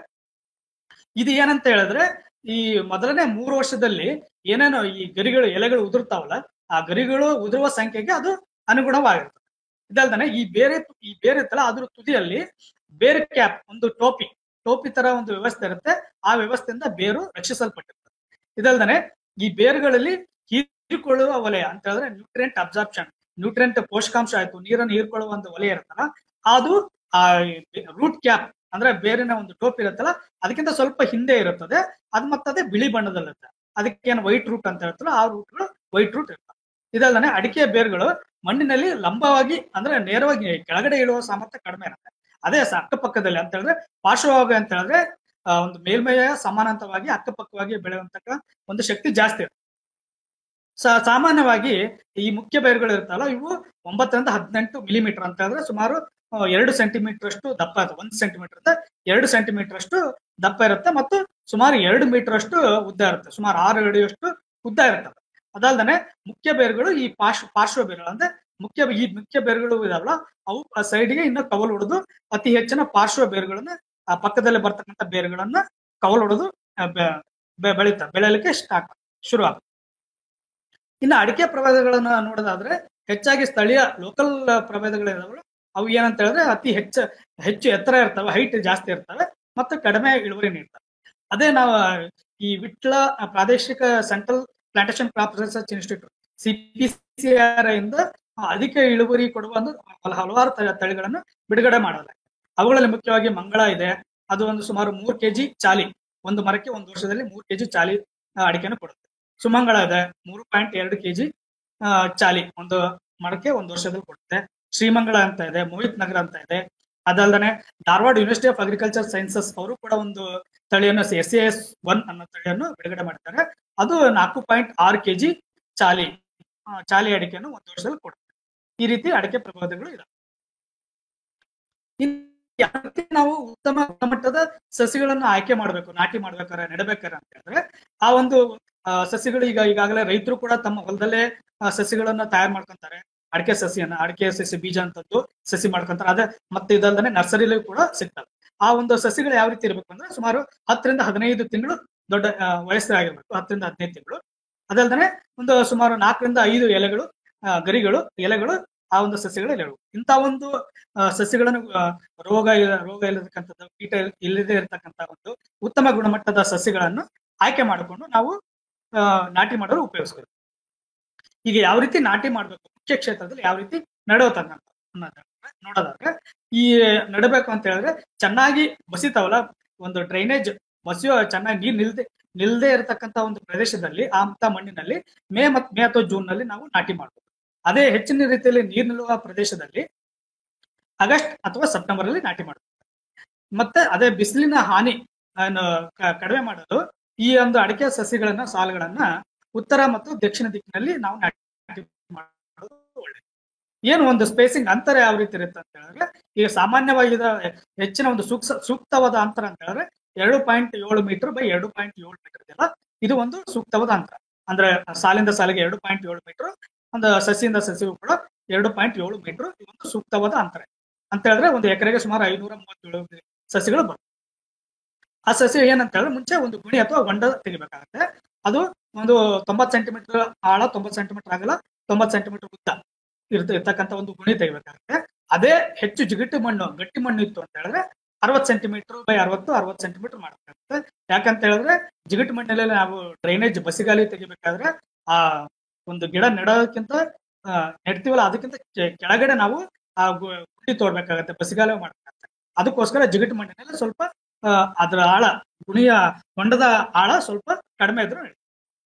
ಇದು ಏನಂತ ಹೇಳಿದ್ರೆ ಈ ಮೊದಲನೇ ಮೂರು ವರ್ಷದಲ್ಲಿ ಏನೇನೋ ಈ ಗರಿಗಳು ಎಲೆಗಳು ಉದುರ್ತಾವಲ್ಲ ಆ ಗರಿಗಳು ಉದುರುವ ಸಂಖ್ಯೆಗೆ ಅದು ಅನುಗುಣವಾಗಿರ್ತದೆ ಇದಲ್ದೇ ಈ ಬೇರೆ ಈ ಬೇರೆ ಇತ್ತಲ್ಲ ಅದ್ರ ತುದಿಯಲ್ಲಿ ಬೇರೆ ಕ್ಯಾಪ್ ಒಂದು ಟೋಪಿ ಟೋಪಿ ತರ ಒಂದು ವ್ಯವಸ್ಥೆ ಇರುತ್ತೆ ಆ ವ್ಯವಸ್ಥೆಯಿಂದ ಬೇರು ರಕ್ಷಿಸಲ್ಪಟ್ಟಿರ್ತದೆ ಇದಲ್ದೇ ಈ ಬೇರುಗಳಲ್ಲಿ ಹೀರಿಕೊಳ್ಳುವ ವಲಯ ಅಂತ ಹೇಳಿದ್ರೆ ನ್ಯೂಟ್ರಿಯೆಂಟ್ ಅಬ್ಸಾರ್ಪ್ಷನ್ ನ್ಯೂಟ್ರಿಯೆಂಟ್ ಪೋಷಕಾಂಶ ಆಯ್ತು ನೀರನ್ನು ಹೀರ್ಕೊಳ್ಳುವ ಒಂದು ವಲಯ ಇರುತ್ತಲ್ಲ ಅದು ಆ ರೂಟ್ ಕ್ಯಾಪ್ ಅಂದ್ರೆ ಬೇರಿನ ಒಂದು ಟೋಪ್ ಇರುತ್ತಲ್ಲ ಅದಕ್ಕಿಂತ ಸ್ವಲ್ಪ ಹಿಂದೆ ಇರುತ್ತದೆ ಅದು ಮತ್ತದೇ ಬಿಳಿ ಬಣ್ಣದಲ್ಲಿರುತ್ತೆ ಅದಕ್ಕೆ ಏನು ವೈಟ್ ರೂಟ್ ಅಂತ ಹೇಳ್ತಾರಲ್ಲ ಆ ರೂಟ್ಗಳು ವೈಟ್ ರೂಟ್ ಇರ್ತವೆ ಇದಲ್ಲದೆ ಅಡಿಕೆ ಬೇರುಗಳು ಮಣ್ಣಿನಲ್ಲಿ ಲಂಬವಾಗಿ ಅಂದ್ರೆ ನೇರವಾಗಿ ಕೆಳಗಡೆ ಇಳುವ ಸಾಮರ್ಥ್ಯ ಕಡಿಮೆ ಇರುತ್ತೆ ಅದೇ ಸ- ಅಕ್ಕಪಕ್ಕದಲ್ಲಿ ಅಂತ ಹೇಳಿದ್ರೆ ಪಾರ್ಶ್ವಭಾಗ ಅಂತ ಹೇಳಿದ್ರೆ ಆ, ಒಂದು ಮೇಲ್ಮೈಯ ಸಮಾನಾಂತರವಾಗಿ ಅಕ್ಕಪಕ್ಕವಾಗಿ ಬೆಳೆಯುವಂತಕ್ಕ ಒಂದು ಶಕ್ತಿ ಜಾಸ್ತಿ ಇರುತ್ತೆ ಸ- ಸಾಮಾನ್ಯವಾಗಿ ಈ ಮುಖ್ಯ ಬೇರುಗಳು ಇರುತ್ತಲ್ಲ ಇವು ಒಂಬತ್ತರಿಂದ ಹದಿನೆಂಟು ಮಿಲಿಮೀಟರ್ ಅಂತ ಹೇಳಿದ್ರೆ ಸುಮಾರು ಆ, ಎರಡು ಸೆಂಟಿಮೀಟರ್ ಅಷ್ಟು ದಪ್ಪ ಇರುತ್ತೆ ಒಂದು ಸೆಂಟಿಮೀಟರ್ ಅಂತ ಎರಡು ಸೆಂಟಿಮೀಟರ್ ಅಷ್ಟು ದಪ್ಪ ಇರುತ್ತೆ ಮತ್ತು ಸುಮಾರು ಎರಡು ಮೀಟರ್ ಅಷ್ಟು ಉದ್ದ ಇರುತ್ತೆ ಸುಮಾರು ಆರು ಅಡಿಯಷ್ಟು ಉದ್ದ ಇರ್ತವೆ ಅದಲ್ದೇ ಮುಖ್ಯ ಬೇರುಗಳು ಈ ಪಾರ್ಶ್ವ ಪಾರ್ಶ್ವ ಬೇರುಗಳು ಅಂದ್ರೆ ಮುಖ್ಯ ಈ ಮುಖ್ಯ ಬೇರುಗಳು ಇದಾವಲ್ಲ ಅವು ಸೈಡ್ಗೆ ಇನ್ನು ಕವಲು ಹೊಡೆದು ಅತಿ ಹೆಚ್ಚಿನ ಪಾರ್ಶ್ವ ಬೇರುಗಳನ್ನ ಆ ಪಕ್ಕದಲ್ಲಿ ಬರ್ತಕ್ಕಂಥ ಬೇರುಗಳನ್ನ ಕವಲು ಹೊಡೆದು ಆ, ಬೆ- ಬೆ- ಬೆಳೀತವೆ ಬೆಳೆಯಲಿಕ್ಕೆ ಸ್ಟಾರ್ಟ್ ಶುರು ಆಗುತ್ತೆ ಇನ್ನು ಅಡಿಕೆ ಪ್ರಭೇದಗಳನ್ನ ನೋಡೋದಾದ್ರೆ ಹೆಚ್ಚಾಗಿ ಸ್ಥಳೀಯ ಲೋಕಲ್ ಪ್ರಭೇದಗಳಿದಾವಲ್ಲ ಅವು ಏನಂತ ಹೇಳಿದ್ರೆ ಅತಿ ಹೆಚ್ಚು ಹೆಚ್ಚು ಎತ್ತರ ಇರ್ತವೆ ಹೈಟ್ ಜಾಸ್ತಿ ಇರ್ತವೆ ಮತ್ತು ಕಡಿಮೆ ಇಳುವರಿ ನೀಡ್ತವೆ ಅದೇ ನಾವು ಈ ವಿಟ್ಲ ಪ್ರಾದೇಶಿಕ Central Plantation Crop Research Institute CPCRI ಇಂದ ಅಧಿಕ ಇಳುವರಿ ಕೊಡುವ ಒಂದು ಹಲ- ಹಲವಾರು ತ- ತಳಿಗಳನ್ನು ಬಿಡುಗಡೆ ಮಾಡಲಾಗಿದೆ ಅವುಗಳಲ್ಲಿ ಮುಖ್ಯವಾಗಿ ಮಂಗಳ ಇದೆ ಅದು ಒಂದು ಸುಮಾರು ಮೂರು ಕೆಜಿ ಚಾಲಿ ಒಂದು ಮರಕ್ಕೆ ಒಂದು ವರ್ಷದಲ್ಲಿ ಮೂರು ಕೆಜಿ ಚಾಲಿ ಆ, ಅಡಿಕೆಯನ್ನು ಕೊಡುತ್ತೆ ಸುಮಂಗಳ ಇದೆ ಮೂರು ಪಾಯಿಂಟ್ ಎರಡು ಕೆಜಿ ಚಾಲಿ ಒಂದು ಮರಕ್ಕೆ ಒಂದು ವರ್ಷದಲ್ಲಿ ಕೊಡುತ್ತೆ ಶ್ರೀಮಂಗಳ ಅಂತ ಇದೆ ಮೋಹಿತ್ ನಗರ ಅಂತ ಇದೆ ಅದಲ್ಲದೆ Dharwad University of Agriculture Sciences ಅವರು ಕೂಡ ಒಂದು ತಳಿಯನ್ನು ಎಸ್ ಎಸ್ ಒನ್ ಅನ್ನೋ ತಳಿಯನ್ನು ಬಿಡುಗಡೆ ಮಾಡ್ತಾರೆ ಅದು ನಾಲ್ಕು ಪಾಯಿಂಟ್ ಆರು ಕೆಜಿ ಚಾಲಿ ಆ, ಚಾಲಿ ಅಡಿಕೆಯನ್ನು ಒಂದು ವರ್ಷದಲ್ಲಿ ಕೊಡುತ್ತೆ ಈ ರೀತಿ ಅಡಿಕೆ ಪ್ರಭೇದಗಳು ಇದಾವೆ ಇನ್ನು ಯಾವ ರೀತಿ ನಾವು ಉತ್ತಮ ಗುಣಮಟ್ಟದ ಸಸಿಗಳನ್ನು ಆಯ್ಕೆ ಮಾಡಬೇಕು ನಾಟಿ ಮಾಡ್ಬೇಕಾರೆ ನೆಡಬೇಕಾರೆ ಅಂತ ಹೇಳಿದ್ರೆ ಆ ಒಂದು ಆ, ಸಸಿಗಳು ಈಗ ಈಗಾಗಲೇ ರೈತರು ಕೂಡ ತಮ್ಮ ಹೊಲದಲ್ಲೇ ಆ, ಸಸಿಗಳನ್ನ ತಯಾರು ಮಾಡ್ಕೊಂತಾರೆ ಅಡಿಕೆ ಸಸಿಯನ್ನ ಅಡಿಕೆ ಸಸಿ ಬೀಜ ಅಂತದ್ದು ಸಸಿ ಮಾಡ್ಕೊಂತಾರೆ ಅದೇ ಮತ್ತೆ ಇದಲ್ದೇ ನರ್ಸರಿಲಿ ಕೂಡ ಸಿಗ್ತವೆ ಆ ಒಂದು ಸಸಿಗಳು ಯಾವ ರೀತಿ ಇರಬೇಕು ಅಂದ್ರೆ ಸುಮಾರು ಹತ್ತರಿಂದ ಹದಿನೈದು ತಿಂಗಳು ದೊಡ್ಡ ಆ, ವಯಸ್ಸಾಗಿರ್ಬೇಕು ಹತ್ತರಿಂದ ಹದಿನೈದು ತಿಂಗಳು ಅದಲ್ದೇ ಒಂದು ಸುಮಾರು ನಾಲ್ಕರಿಂದ ಐದು ಎಲೆಗಳು ಆ, ಗರಿಗಳು ಎಲೆಗಳು ಆ ಒಂದು ಸಸ್ಯಗಳು ಎಲೆಗಳು ಇಂಥ ಒಂದು ಆ, ಸಸ್ಯಗಳನ್ನು ಆ, ರೋಗ ಇಲ್ಲ- ರೋಗ ಇಲ್ಲತಕ್ಕಂಥದ್ದು ಕೀಟ ಇಲ್ಲದೆ ಇರತಕ್ಕಂಥ ಒಂದು ಉತ್ತಮ ಗುಣಮಟ್ಟದ ಸಸ್ಯಗಳನ್ನು ಆಯ್ಕೆ ಮಾಡಿಕೊಂಡು ನಾವು ಆ, ನಾಟಿ ಮಾಡಲು ಉಪಯೋಗಿಸ್ಬೇಕು ಈಗ ಯಾವ ರೀತಿ ನಾಟಿ ಮಾಡ್ಬೇಕು ಮುಖ್ಯ ಕ್ಷೇತ್ರದಲ್ಲಿ ಯಾವ ರೀತಿ ನಡೆಯೋತಕ್ಕಂಥ ಅನ್ನೋದನ್ನ ನೋಡೋದಾದ್ರೆ ಈ ನಡಬೇಕು ಅಂತ ಹೇಳಿದ್ರೆ ಚೆನ್ನಾಗಿ ಬಸಿತಾವಲ್ಲ ಒಂದು ಡ್ರೈನೇಜ್ ಬಸಿಯೋ ಚೆನ್ನಾಗಿ ನೀರ್ ನಿಲ್ದೆ ನಿಲ್ದೇ ಇರತಕ್ಕಂತ ಒಂದು ಪ್ರದೇಶದಲ್ಲಿ ಆ ಅಂತ ಮಣ್ಣಿನಲ್ಲಿ ಮೇ ಮತ್ತು ಮೇ ಅಥವಾ ಜೂನ್ ನಲ್ಲಿ ನಾವು ನಾಟಿ ಮಾಡಬೇಕು ಅದೇ ಹೆಚ್ಚಿನ ರೀತಿಯಲ್ಲಿ ನೀರು ನಿಲ್ಲುವ ಪ್ರದೇಶದಲ್ಲಿ ಆಗಸ್ಟ್ ಅಥವಾ ಸೆಪ್ಟೆಂಬರ್ ಅಲ್ಲಿ ನಾಟಿ ಮಾಡಬೇಕು ಮತ್ತೆ ಅದೇ ಬಿಸಿಲಿನ ಹಾನಿ ಅನ್ನು ಕ- ಕಡಿಮೆ ಮಾಡಲು ಈ ಒಂದು ಅಡಿಕೆ ಸಸ್ಯಗಳನ್ನ ಸಾಲುಗಳನ್ನ ಉತ್ತರ ಮತ್ತು ದಕ್ಷಿಣ ದಿಕ್ಕಿನಲ್ಲಿ ನಾವು ನಾಟಿ ಮಾಡೋದು ಒಳ್ಳೆಯದು ಏನು ಒಂದು ಸ್ಪೇಸಿಂಗ್ ಅಂತರ ಯಾವ ರೀತಿ ಇರುತ್ತೆ ಅಂತ ಹೇಳಿದ್ರೆ ಈಗ ಸಾಮಾನ್ಯವಾಗಿ ಇದ ಹೆಚ್ಚಿನ ಒಂದು ಸೂಕ್ತ ಸೂಕ್ತವಾದ ಅಂತರ ಅಂತ ಹೇಳಿದ್ರೆ ಎರಡು ಪಾಯಿಂಟ್ ಏಳು ಮೀಟರ್ ಬೈ ಎರಡು ಪಾಯಿಂಟ್ ಏಳು ಮೀಟರ್ ಇದೆಯಲ್ಲ ಇದು ಒಂದು ಸೂಕ್ತವಾದ ಅಂತರ ಅಂದ್ರೆ ಸಾಲಿಂದ ಸಾಲಿಗೆ ಎರಡು ಪಾಯಿಂಟ್ ಏಳು ಮೀಟರ್ ಒಂದು ಸಸಿಯಿಂದ ಸಸಿಗೂ ಕೂಡ ಎರಡು ಪಾಯಿಂಟ್ ಏಳು ಮೀಟರ್ ಇದು ಒಂದು ಸೂಕ್ತವಾದ ಅಂತರ ಅಂತ ಹೇಳಿದ್ರೆ ಒಂದು ಎಕರೆಗೆ ಸುಮಾರು ಐನೂರ ಮೂವತ್ತೇಳು ಸಸಿಗಳು ಬರ್ತವೆ ಆ ಸಸಿ ಏನಂತ ಹೇಳಿದ್ರೆ ಮುಂಚೆ ಒಂದು ಗುಣಿ ಅಥವಾ ಹೊಂಡ ತೆಗಿಬೇಕಾಗತ್ತೆ ಅದು ಒಂದು ತೊಂಬತ್ ಸೆಂಟಿಮೀಟರ್ ಆಳ ತೊಂಬತ್ ಸೆಂಟಿಮೀಟರ್ ಆಗಲ್ಲ ತೊಂಬತ್ ಸೆಂಟಿಮೀಟರ್ ಉದ್ದ ಇರ್ತ ಇರ್ತಕ್ಕಂಥ ಒಂದು ಗುಣಿ ತೆಗಿಬೇಕಾಗುತ್ತೆ ಅದೇ ಹೆಚ್ಚು ಜಿಗಟು ಮಣ್ಣು ಗಟ್ಟಿ ಮಣ್ಣು ಇತ್ತು ಅಂತ ಹೇಳಿದ್ರೆ ಅರವತ್ ಸೆಂಟಿಮೀಟರ್ ಬೈ ಅರವತ್ತು ಅರವತ್ತು ಸೆಂಟಿಮೀಟರ್ ಮಾಡಬೇಕಾಗುತ್ತೆ ಯಾಕಂತ ಹೇಳಿದ್ರೆ ಜಿಗಟು ಮಣ್ಣಲ್ಲಿ ನಾವು ಡ್ರೈನೇಜ್ ಬಸಿಗಾಲಿ ತೆಗಿಬೇಕಾದ್ರೆ ಆ ಒಂದು ಗಿಡ ನೆಡೋದಕ್ಕಿಂತ ಆ, ನೆಡ್ತೀವಲ್ಲ ಅದಕ್ಕಿಂತ ಕೆ- ಕೆಳಗಡೆ ನಾವು ಆ ಗು- ಗುಂಡಿ ತೋಡ್ಬೇಕಾಗತ್ತೆ ಬಸಿಗಾಲ ಮಾಡ್ಬೇಕಾಗತ್ತೆ ಅದಕ್ಕೋಸ್ಕರ ಜಿಗಟು ಮಣ್ಣಿನಲ್ಲಿ ಸ್ವಲ್ಪ ಆ, ಅದರ ಆಳ ಗುಣಿಯ ಹೊಂಡದ ಆಳ ಸ್ವಲ್ಪ ಕಡಿಮೆ ಇದ್ರು ನಡೀತದೆ.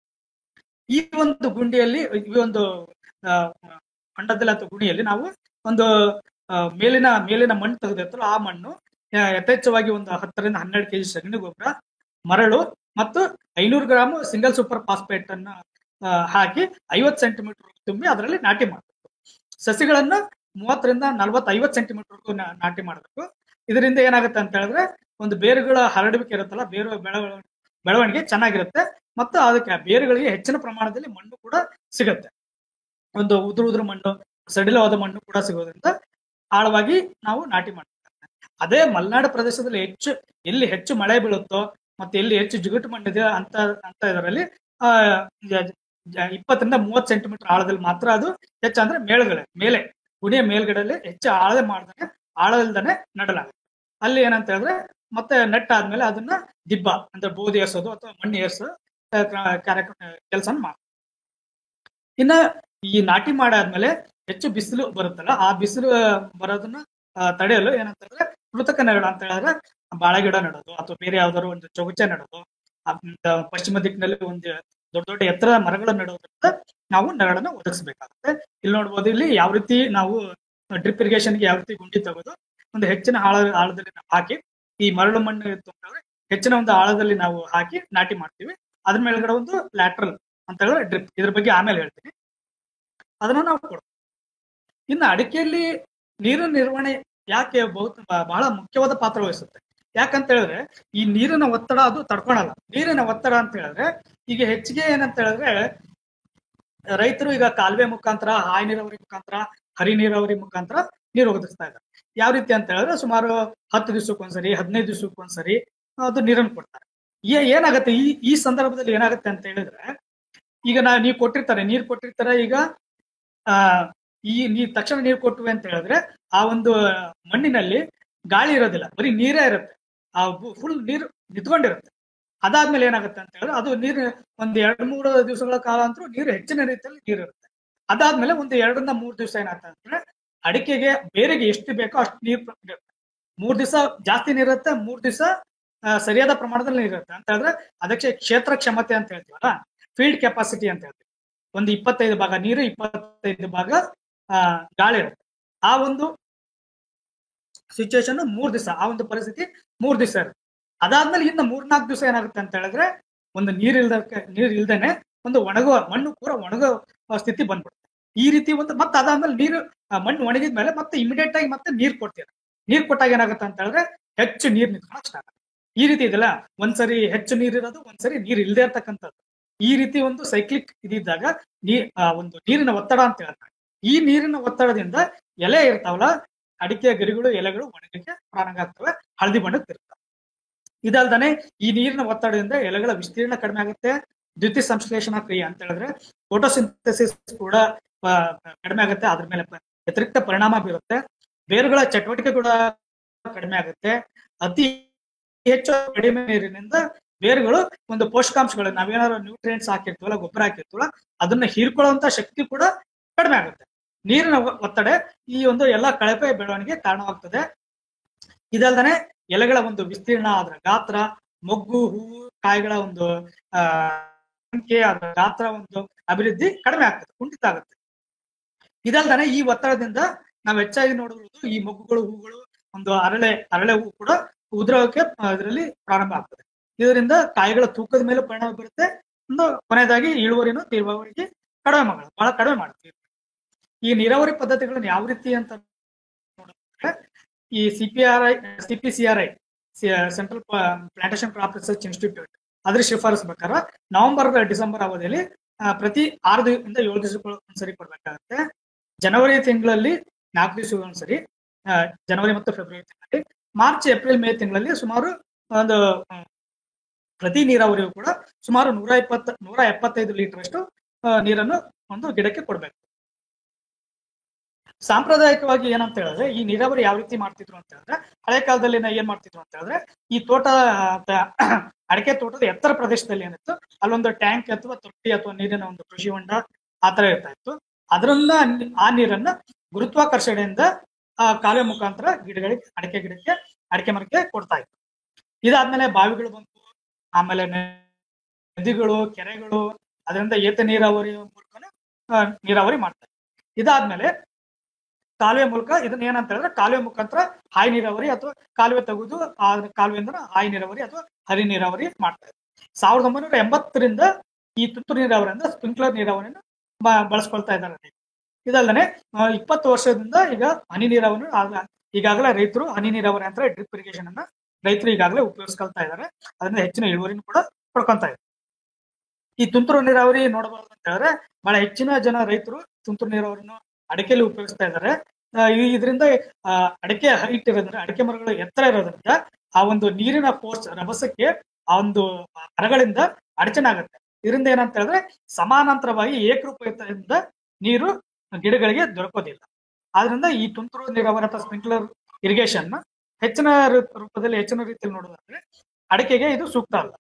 ಈ ಒಂದು ಗುಂಡಿಯಲ್ಲಿ ಈ ಒಂದು ಆ, ಹೊಂಡದಲ್ಲಿ ಅಥವಾ ಗುಣಿಯಲ್ಲಿ ನಾವು ಒಂದು ಆ, ಮೇಲಿನ ಮೇಲಿನ ಮಣ್ಣು ತೆಗೆದಿರ್ತಲ್ಲ ಆ ಮಣ್ಣು ಆ, ಯಥೇಚ್ಛವಾಗಿ ಒಂದು ಹತ್ತರಿಂದ ಹನ್ನೆರಡು ಕೆಜಿ ಸಗಣಿ ಗೊಬ್ಬರ ಮರಳು ಮತ್ತು ಐನೂರು ಗ್ರಾಮ್ ಸಿಂಗಲ್ ಸೂಪರ್ ಫಾಸ್ಫೇಟ್ ಅನ್ನ ಆ, ಹಾಕಿ ಐವತ್ತು ಸೆಂಟಿಮೀಟರ್ ತುಂಬಿ ಅದರಲ್ಲಿ ನಾಟಿ ಮಾಡಬೇಕು ಸಸಿಗಳನ್ನ ಮೂವತ್ತರಿಂದ ನಲವತ್ತು ಐವತ್ತು ಸೆಂಟಿಮೀಟರ್ ನಾಟಿ ಮಾಡಬೇಕು ಇದರಿಂದ ಏನಾಗುತ್ತೆ ಅಂತ ಹೇಳಿದ್ರೆ ಒಂದು ಬೇರುಗಳ ಹರಡುವಿಕೆ ಇರುತ್ತಲ್ಲ ಬೇರು ಬೆಳವಣಿಗೆ ಬೆಳವಣಿಗೆ ಚೆನ್ನಾಗಿರುತ್ತೆ ಮತ್ತು ಅದಕ್ಕೆ ಆ ಬೇರುಗಳಿಗೆ ಹೆಚ್ಚಿನ ಪ್ರಮಾಣದಲ್ಲಿ ಮಣ್ಣು ಕೂಡ ಸಿಗುತ್ತೆ ಒಂದು ಉದುರು ಉದುರು ಮಣ್ಣು ಸಡಿಲವಾದ ಮಣ್ಣು ಕೂಡ ಸಿಗೋದ್ರಿಂದ ಆಳವಾಗಿ ನಾವು ನಾಟಿ ಮಾಡ್ತೀವಿ ಅದೇ ಮಲೆನಾಡು ಪ್ರದೇಶದಲ್ಲಿ ಹೆಚ್ಚು ಎಲ್ಲಿ ಹೆಚ್ಚು ಮಳೆ ಬೀಳುತ್ತೋ ಮತ್ತೆ ಎಲ್ಲಿ ಹೆಚ್ಚು ಜಿಗುಟು ಮಣ್ಣಿದೆ ಅಂತ ಅಂತ ಇದರಲ್ಲಿ ಆ ಜ- ಜ- ಇಪ್ಪತ್ತರಿಂದ ಮೂವತ್ತು ಸೆಂಟಿಮೀಟರ್ ಆಳದಲ್ಲಿ ಮಾತ್ರ ಅದು ಹೆಚ್ಚು ಅಂದ್ರೆ ಮೇಲ್ಗಡೆ ಮೇಲೆ ಗುಣಿಯ ಮೇಲ್ಗಡೆಯಲ್ಲಿ ಹೆಚ್ಚು ಆಳದೆ ಮಾಡ್ದಾನೆ ಆಳದಲ್ದಾನೆ ನಡಲಾಗುತ್ತೆ ಅಲ್ಲಿ ಏನಂತ ಹೇಳಿದ್ರೆ ಮತ್ತೆ ನೆಟ್ ಆದ್ಮೇಲೆ ಅದನ್ನ ದಿಬ್ಬ ಅಂದ್ರೆ ಬೋಧಿ ಏರ್ಸೋದು ಅಥವಾ ಮಣ್ಣು ಏರ್ಸೋ ಕಾರ್ಯಕ್ರಮ ಕೆಲಸ ಮಾಡ್ತಾರೆ ಇನ್ನ ಈ ನಾಟಿ ಮಾಡಾದ್ಮೇಲೆ ಹೆಚ್ಚು ಬಿಸಿಲು ಬರುತ್ತಲ್ಲ ಆ ಬಿಸಿಲು ಬರೋದನ್ನ ಆ, ತಡೆಯಲು ಏನಂತ ಹೇಳಿದ್ರೆ ಕೃತಕ ನೆರಳು ಅಂತ ಹೇಳಿದ್ರೆ ಬಾಳೆ ಗಿಡ ನೆಡೋದು ಅಥವಾ ಬೇರೆ ಯಾವ್ದಾದ್ರು ಒಂದು ಚೌಚೆ ನೆಡೋದು ಆ, ಮ್, ಪಶ್ಚಿಮ ದಿಕ್ಕಿನಲ್ಲಿ ಒಂದು ದೊಡ್ಡ ದೊಡ್ಡ ಎತ್ತರ ಮರಗಳನ್ನು ನೆಡೋದ್ರಿಂದ ನಾವು ನೆರಳನ್ನ ಒದಗಿಸಬೇಕಾಗುತ್ತೆ ಇಲ್ಲಿ ನೋಡ್ಬೋದು ಇಲ್ಲಿ ಯಾವ ರೀತಿ ನಾವು ಡ್ರಿಪ್ ಇರಿಗೇಷನ್ಗೆ ಯಾವ ರೀತಿ ಗುಂಡಿ ತೆಗೆದು ಒಂದು ಹೆಚ್ಚಿನ ಆಳ ಆಳದಲ್ಲಿ ನಾವು ಹಾಕಿ ಈ ಮರಳು ಮಣ್ಣು ಇತ್ತು ಅಂತಂದ್ರೆ ಹೆಚ್ಚಿನ ಒಂದು ಆಳದಲ್ಲಿ ನಾವು ಹಾಕಿ ನಾಟಿ ಮಾಡ್ತೀವಿ ಅದ್ರ ಮೇಲ್ಗಡೆ ಒಂದು ಲ್ಯಾಟ್ರಲ್ ಅಂತ ಹೇಳಿದ್ರೆ ಡ್ರಿಪ್ ಇದ್ರ ಬಗ್ಗೆ ಆಮೇಲೆ ಹೇಳ್ತೀನಿ ಅದನ್ನ ನಾವು ಕೊಡ್ತೀವಿ ಇನ್ನು ಅಡಿಕೆಯಲ್ಲಿ ನೀರಿನ ನಿರ್ವಹಣೆ ಯಾಕೆ ಬಹು- ಬ- ಬಹಳ ಮುಖ್ಯವಾದ ಪಾತ್ರ ವಹಿಸುತ್ತೆ ಯಾಕಂತ ಹೇಳಿದ್ರೆ ಈ ನೀರಿನ ಒತ್ತಡ ಅದು ತಡ್ಕೊಳಲ್ಲ ನೀರಿನ ಒತ್ತಡ ಅಂತ ಹೇಳಿದ್ರೆ ಈಗ ಹೆಚ್ಚಿಗೆ ಏನಂತ ಹೇಳಿದ್ರೆ ರೈತರು ಈಗ ಕಾಲುವೆ ಮುಖಾಂತರ ಹಾಯಿ ನೀರಾವರಿ ಮುಖಾಂತರ ಹರಿ ನೀರಾವರಿ ಮುಖಾಂತರ ನೀರು ಒದಗಿಸ್ತಾ ಇದ್ದಾರೆ ಯಾವ ರೀತಿ ಅಂತ ಹೇಳಿದ್ರೆ ಸುಮಾರು ಹತ್ತು ದಿವಸಕ್ಕೊಂದ್ಸರಿ ಹದಿನೈದು ದಿವಸಕ್ಕೊಂದ್ಸರಿ ಅದು ನೀರನ್ನು ಕೊಡ್ತಾರೆ ಏ- ಏನಾಗುತ್ತೆ ಈ ಈ ಸಂದರ್ಭದಲ್ಲಿ ಏನಾಗುತ್ತೆ ಅಂತ ಹೇಳಿದ್ರೆ ಈಗ ನಾ ನೀವು ಕೊಟ್ಟಿರ್ತಾರೆ ನೀರು ಕೊಟ್ಟಿರ್ತಾರೆ ಈಗ ಆ ಈ ನೀ ತಕ್ಷಣ ನೀರು ಕೊಟ್ಟುವೆ ಅಂತ ಹೇಳಿದ್ರೆ ಆ ಒಂದು ಮಣ್ಣಿನಲ್ಲಿ ಗಾಳಿ ಇರೋದಿಲ್ಲ ಬರೀ ನೀರೇ ಇರುತ್ತೆ ಆ ಫುಲ್ ನೀರು ನಿಂತ್ಕೊಂಡಿರುತ್ತೆ ಅದಾದ್ಮೇಲೆ ಏನಾಗುತ್ತೆ ಅಂತ ಹೇಳಿದ್ರೆ ಅದು ನೀರು ಒಂದ್ ಎರಡ್ ಮೂರು ದಿವಸಗಳ ಕಾಲ ಅಂತೂ ನೀರು ಹೆಚ್ಚಿನ ರೀತಿಯಲ್ಲಿ ನೀರು ಇರುತ್ತೆ ಅದಾದ್ಮೇಲೆ ಒಂದು ಎರಡರಿಂದ ಮೂರು ದಿವಸ ಏನಾಗ್ತದೆ ಅಂತಂದ್ರೆ ಅಡಿಕೆಗೆ ಬೇರೆಗೆ ಎಷ್ಟು ಬೇಕೋ ಅಷ್ಟು ನೀರು ಇರುತ್ತೆ ಮೂರ್ ದಿವಸ ಜಾಸ್ತಿ ನೀರಿರುತ್ತೆ ಮೂರ್ ದಿವಸ ಸರಿಯಾದ ಪ್ರಮಾಣದಲ್ಲಿ ನೀರಿರುತ್ತೆ ಅಂತ ಹೇಳಿದ್ರೆ ಅದಕ್ಕೆ ಕ್ಷೇತ್ರ ಕ್ಷಮತೆ ಅಂತ ಹೇಳ್ತೀವಲ್ಲ ಫೀಲ್ಡ್ ಕೆಪಾಸಿಟಿ ಅಂತ ಹೇಳ್ತೀವಿ ಒಂದು ಇಪ್ಪತ್ತೈದು ಭಾಗ ನೀರು ಇಪ್ಪತ್ತೈದು ಭಾಗ ಆ, ಗಾಳಿ ಇರುತ್ತೆ ಆ ಒಂದು ಸಿಚುವೇಶನ್ ಮೂರ್ ದಿವಸ ಆ ಒಂದು ಪರಿಸ್ಥಿತಿ ಮೂರ್ ದಿವಸ ಇರುತ್ತೆ ಅದಾದ್ಮೇಲೆ ಇನ್ನು ಮೂರ್ನಾಲ್ಕು ದಿವಸ ಏನಾಗುತ್ತೆ ಅಂತ ಹೇಳಿದ್ರೆ ಒಂದು ನೀರ್ ಇಲ್ದಕ್ಕೆ ನೀರ್ ಇಲ್ದೇನೆ ಒಂದು ಒಣಗುವ ಮಣ್ಣು ಪೂರ ಒಣಗುವ ಸ್ಥಿತಿ ಬಂದ್ಬಿಡುತ್ತೆ ಈ ರೀತಿ ಒಂದು ಮತ್ತೆ ಅದಾದ್ಮೇಲೆ ನೀರು ಆ, ಮಣ್ಣು ಒಣಗಿದ ಮೇಲೆ ಮತ್ತೆ ಇಮಿಡಿಯೇಟ್ ಆಗಿ ಮತ್ತೆ ನೀರ್ ಕೊಡ್ತೀರ ನೀರ್ ಕೊಟ್ಟಾಗ ಏನಾಗುತ್ತೆ ಅಂತ ಹೇಳಿದ್ರೆ ಹೆಚ್ಚು ನೀರ್ ನಿಂತ್ಕೊಳಕ್ ಸ್ಟಾರ್ಟ್ ಆಗುತ್ತೆ ಈ ರೀತಿ ಇದೆಲ್ಲ ಒಂದ್ಸರಿ ಹೆಚ್ಚು ನೀರ್ ಇರೋದು ಒಂದ್ಸರಿ ನೀರ್ ಇಲ್ಲದೆ ಇರ್ತಕ್ಕಂಥದ್ದು ಈ ರೀತಿ ಒಂದು ಸೈಕ್ಲಿಕ್ ಇದಿದ್ದಾಗ ನೀ ಆ, ಒಂದು ನೀರಿನ ಒತ್ತಡ ಅಂತ ಹೇಳ್ತಾರೆ ಈ ನೀರಿನ ಒತ್ತಡದಿಂದ ಎಲೆ ಇರ್ತಾವಲ್ಲ ಅಡಿಕೆಯ ಗರಿಗಳು ಎಲೆಗಳು ಒಣಗಕ್ಕೆ ಪ್ರಾರಂಭ ಆಗ್ತವೆ ಹಳದಿ ಬಣ್ಣಕ್ಕೆ ಇರ್ತವೆ ಇದಲ್ದನೆ ಈ ನೀರಿನ ಒತ್ತಡದಿಂದ ಎಲೆಗಳ ವಿಸ್ತೀರ್ಣ ಕಡಿಮೆ ಆಗುತ್ತೆ ದ್ಯುತಿ ಸಂಶ್ಲೇಷಣಾ ಕ್ರಿಯೆ ಅಂತ ಹೇಳಿದ್ರೆ ಫೋಟೋಸಿಂಥಸಿಸ್ ಕೂಡ ಆ, ಕಡಿಮೆ ಆಗುತ್ತೆ ಅದ್ರ ಮೇಲೆ ಪ- ವ್ಯತಿರಿಕ್ತ ಪರಿಣಾಮ ಬೀರುತ್ತೆ ಬೇರುಗಳ ಚಟುವಟಿಕೆ ಕೂಡ ಕಡಿಮೆ ಆಗುತ್ತೆ ಅತಿ ಹೆಚ್ಚು ಕಡಿಮೆ ನೀರಿನಿಂದ ಬೇರುಗಳು ಒಂದು ಪೋಷಕಾಂಶಗಳು ನಾವೇನಾದ್ರು ನ್ಯೂಟ್ರಿಯೆಂಟ್ಸ್ ಹಾಕಿರ್ತೀವಲ್ಲ ಗೊಬ್ಬರ ಹಾಕಿರ್ತೀವಲ್ಲ ಅದನ್ನ ಹೀರ್ಕೊಳ್ಳುವಂತ ಶಕ್ತಿ ಕೂಡ ಕಡಿಮೆ ಆಗುತ್ತೆ ನೀರಿನ ಒ- ಒತ್ತಡ ಈ ಒಂದು ಎಲ್ಲ ಕಳಪೆ ಬೆಳವಣಿಗೆ ಕಾರಣವಾಗ್ತದೆ ಇದಲ್ದನೆ ಎಲೆಗಳ ಒಂದು ವಿಸ್ತೀರ್ಣ ಅದರ ಗಾತ್ರ ಮೊಗ್ಗು ಹೂವು ಕಾಯಿಗಳ ಒಂದು ಆ ಸಂಖ್ಯೆ ಅದರ ಗಾತ್ರ ಒಂದು ಅಭಿವೃದ್ಧಿ ಕಡಿಮೆ ಆಗ್ತದೆ ಕುಂಠಿತ ಆಗುತ್ತೆ ಇದಲ್ದನೆ ಈ ಒತ್ತಡದಿಂದ ನಾವು ಹೆಚ್ಚಾಗಿ ನೋಡಬಹುದು ಈ ಮೊಗ್ಗುಗಳು ಹೂಗಳು ಒಂದು ಅರಳೆ ಅರಳೆ ಹೂ ಕೂಡ ಉದುರೋಕೆ ಇದರಲ್ಲಿ ಪ್ರಾರಂಭ ಆಗ್ತದೆ ಇದರಿಂದ ಕಾಯಿಗಳ ತೂಕದ ಮೇಲೆ ಪರಿಣಾಮ ಬೀರುತ್ತೆ ಒಂದು ಕೊನೆಯದಾಗಿ ಇಳುವರಿನೂ ತೀವ್ರವಾಗಿ ಕಡಿಮೆ ಮಾಡ ಬಹಳ ಕಡಿಮೆ ಮಾಡುತ್ತೆ ಈ ನೀರಾವರಿ ಪದ್ಧತಿಗಳನ್ನ ಯಾವ ರೀತಿ ಅಂತ ನೋಡಿದ್ರೆ ಈ C P R I C P C R I Central Plantation Crop Research Institute ಅದ್ರ ಶಿಫಾರಸ್ ಪ್ರಕಾರ ನವೆಂಬರ್ ಡಿಸೆಂಬರ್ ಅವಧಿಯಲ್ಲಿ ಆ, ಪ್ರತಿ ಆರು ದಿವಸದಿಂದ ಏಳು ದಿವಸಗಳು ಒಂದ್ಸರಿ ಕೊಡ್ಬೇಕಾಗುತ್ತೆ ಜನವರಿ ತಿಂಗಳಲ್ಲಿ ನಾಲ್ಕು ದಿವಸ ಒಂದ್ಸರಿ ಆ, ಜನವರಿ ಮತ್ತು ಫೆಬ್ರವರಿ ತಿಂಗಳಲ್ಲಿ ಮಾರ್ಚ್ ಏಪ್ರಿಲ್ ಮೇ ತಿಂಗಳಲ್ಲಿ ಸುಮಾರು ಒಂದು ಆ, ಪ್ರತಿ ನೀರಾವರಿಯು ಕೂಡ ಸುಮಾರು ನೂರ ಇಪ್ಪತ್ತ ನೂರ ಎಪ್ಪತ್ತೈದು ಲೀಟರ್ ಅಷ್ಟು ಆ, ನೀರನ್ನು ಒಂದು ಗಿಡಕ್ಕೆ ಕೊಡ್ಬೇಕು ಸಾಂಪ್ರದಾಯಿಕವಾಗಿ ಏನಂತ ಹೇಳಿದ್ರೆ ಈ ನೀರಾವರಿ ಯಾವ ರೀತಿ ಮಾಡ್ತಿದ್ರು ಅಂತ ಹೇಳಿದ್ರೆ ಹಳೆ ಕಾಲದಲ್ಲಿ ನಾ ಏನ್ ಮಾಡ್ತಿದ್ರು ಅಂತ ಹೇಳಿದ್ರೆ ಈ ತೋಟ ತ- ಅಡಿಕೆ ತೋಟದ ಎತ್ತರ ಪ್ರದೇಶದಲ್ಲಿ ಏನಿತ್ತು ಅಲ್ಲೊಂದು ಟ್ಯಾಂಕ್ ಅಥವಾ ತೊಟ್ಟಿ ಅಥವಾ ನೀರಿನ ಒಂದು ಕೃಷಿ ಹೊಂಡ ಆ ತರ ಇರ್ತಾ ಇತ್ತು ಅದರನ್ನ ಆ ನೀರನ್ನ ಗುರುತ್ವಾಕರ್ಷಣೆಯಿಂದ ಆ ಕಾಲುವೆ ಮುಖಾಂತರ ಗಿಡಗಳಿಗೆ ಅಡಿಕೆ ಗಿಡಕ್ಕೆ ಅಡಿಕೆ ಮರಕ್ಕೆ ಕೊಡ್ತಾ ಇತ್ತು ಇದಾದ್ಮೇಲೆ ಬಾವಿಗಳು ಬಂತು ಆಮೇಲೆ ನದಿಗಳು ಕೆರೆಗಳು ಅದರಿಂದ ಏತ ನೀರಾವರಿ ಮೂಲಕ ನೀರಾವರಿ ಮಾಡ್ತಾರೆ ಇದಾದ್ಮೇಲೆ ಕಾಲುವೆ ಮೂಲಕ ಇದನ್ನ ಏನಂತ ಹೇಳಿದ್ರೆ ಕಾಲುವೆ ಮುಖಾಂತರ ಹಾಯಿ ನೀರಾವರಿ ಅಥವಾ ಕಾಲುವೆ ತೆಗೆದು ಆ ಕಾಲುವೆಯಿಂದ ಹಾಯಿ ನೀರಾವರಿ ಅಥವಾ ಹರಿ ನೀರಾವರಿ ಮಾಡ್ತಾರೆ ಸಾವಿರದ ಒಂಬೈನೂರ ಎಂಬತ್ತರಿಂದ ಈ ತುಂತುರು ನೀರಾವರಿ ಅಂದ್ರೆ ಸ್ಪ್ರಿಂಕ್ಲರ್ ನೀರಾವರಿಯನ್ನು ಬ- ಬಳಸ್ಕೊಳ್ತಾ ಇದ್ದಾರೆ ಇದಲ್ಲದೆ ಇಪ್ಪತ್ತು ವರ್ಷದಿಂದ ಈಗ ಹನಿ ನೀರಾವರಿ ಆಗ- ಈಗಾಗಲೇ ರೈತರು ಹನಿ ನೀರಾವರಿ ಅಂದ್ರೆ ಡ್ರಿಪ್ ಇರಿಗೇಷನ್ ಅನ್ನ ರೈತರು ಈಗಾಗಲೇ ಉಪಯೋಗಿಸ್ಕೊಳ್ತಾ ಇದ್ದಾರೆ ಅದರಿಂದ ಹೆಚ್ಚಿನ ಇಳುವರಿನೂ ಕೂಡ ಪಡ್ಕೊಂತ ಇದ್ದಾರೆ ಈ ತುಂತುರು ನೀರಾವರಿ ನೋಡಬಾರ್ದು ಅಂತ ಹೇಳಿದ್ರೆ ಬಹಳ ಹೆಚ್ಚಿನ ಜನ ರೈತರು ತುಂತುರು ನೀರಾವರಿಯನ್ನು ಅಡಿಕೆಯಲ್ಲಿ ಉಪಯೋಗಿಸ್ತಾ ಇದ್ದಾರೆ ಆ, ಈ- ಇದರಿಂದ ಆ, ಅಡಿಕೆ ಹೈಟ್ ಇರೋದ್ರಿಂದ ಅಡಿಕೆ ಮರಗಳು ಎತ್ತರ ಇರೋದ್ರಿಂದ ಆ ಒಂದು ನೀರಿನ ಫೋರ್ಸ್ ರಭಸಕ್ಕೆ ಆ ಒಂದು ಮರಗಳಿಂದ ಅಡಚಣೆ ಆಗುತ್ತೆ ಇದರಿಂದ ಏನಂತ ಹೇಳಿದ್ರೆ ಸಮಾನಾಂತರವಾಗಿ ಏಕರೂಪದಿಂದ ನೀರು ಗಿಡಗಳಿಗೆ ದೊರಕೋದಿಲ್ಲ ಆದ್ರಿಂದ ಈ ತುಂತುರು ನೀರಾವರಿ ಅಥವಾ ಸ್ಪ್ರಿಂಕ್ಲರ್ ಇರಿಗೇಷನ್ ಹೆಚ್ಚಿನ ರೂ- ರೂಪದಲ್ಲಿ ಹೆಚ್ಚಿನ ರೀತಿಯಲ್ಲಿ ನೋಡೋದಾದ್ರೆ ಅಡಿಕೆಗೆ ಇದು ಸೂಕ್ತ ಅಲ್ಲ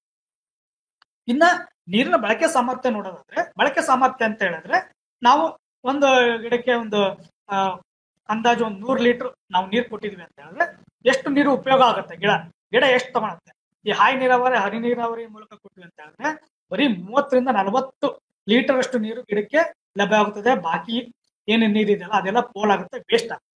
ಇನ್ನ ನೀರಿನ ಬಳಕೆ ಸಾಮರ್ಥ್ಯ ನೋಡೋದಾದ್ರೆ ಬಳಕೆ ಸಾಮರ್ಥ್ಯ ಅಂತ ಹೇಳಿದ್ರೆ ನಾವು ಒಂದು ಗಿಡಕ್ಕೆ ಒಂದು ಆ, ಅಂದಾಜು ಒಂದು ನೂರು ಲೀಟರ್ ನಾವು ನೀರು ಕೊಟ್ಟಿದ್ವಿ ಅಂತ ಹೇಳಿದ್ರೆ ಎಷ್ಟು ನೀರು ಉಪಯೋಗ ಆಗುತ್ತೆ ಗಿಡ ಗಿಡ ಎಷ್ಟು ತಗೊಳುತ್ತೆ ಈ ಹಾಯಿ ನೀರಾವರಿ ಹನಿ ನೀರಾವರಿ ಮೂಲಕ ಕೊಟ್ಟಿವಿ ಅಂತ ಹೇಳಿದ್ರೆ ಬರೀ ಮೂವತ್ತರಿಂದ ನಲವತ್ತು ಲೀಟರ್ ಅಷ್ಟು ನೀರು ಗಿಡಕ್ಕೆ ಲಭ್ಯ ಆಗುತ್ತದೆ ಬಾಕಿ ಏನೇನು ನೀರು ಇದೆಯಲ್ಲ ಅದೆಲ್ಲ ಪೋಲ್ ಆಗುತ್ತೆ ವೇಸ್ಟ್ ಆಗುತ್ತೆ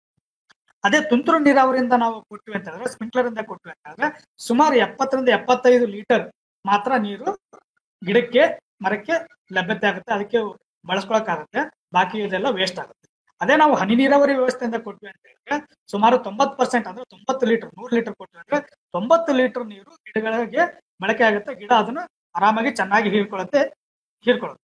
ಅದೇ ತುಂತುರು ನೀರಾವರಿಯಿಂದ ನಾವು ಕೊಟ್ಟಿವಿ ಅಂತ ಹೇಳಿದ್ರೆ ಸ್ಪ್ರಿಂಕ್ಲರ್ ಇಂದ ಕೊಟ್ಟಿವಿ ಅಂತ ಹೇಳಿದ್ರೆ ಸುಮಾರು ಎಪ್ಪತ್ತರಿಂದ ಎಪ್ಪತ್ತೈದು ಲೀಟರ್ ಮಾತ್ರ ನೀರು ಗಿಡಕ್ಕೆ ಮರಕ್ಕೆ ಲಭ್ಯತೆ ಆಗುತ್ತೆ ಅದಕ್ಕೆ ಬಳಸ್ಕೊಳಕ್ಕಾಗುತ್ತೆ ಬಾಕಿ ಇದೆಲ್ಲ ವೇಸ್ಟ್ ಆಗುತ್ತೆ ಅದೇ ನಾವು ಹನಿ ನೀರಾವರಿ ವ್ಯವಸ್ಥೆಯಿಂದ ಕೊಟ್ವಿ ಅಂತ ಹೇಳಿದ್ರೆ ಸುಮಾರು ತೊಂಬತ್ ಪರ್ಸೆಂಟ್ ಅಂದ್ರೆ ತೊಂಬತ್ತು ಲೀಟರ್ ನೂರು ಲೀಟರ್ ಕೊಟ್ವಿ ಅಂದ್ರೆ ತೊಂಬತ್ತು ಲೀಟರ್ ನೀರು ಗಿಡಗಳಿಗೆ ಬಳಕೆ ಆಗುತ್ತೆ ಗಿಡ ಅದನ್ನ ಆರಾಮಾಗಿ ಚೆನ್ನಾಗಿ ಹೀರ್ಕೊಳ್ಳುತ್ತೆ ಹೀರ್ಕೊಳ್ಳುತ್ತೆ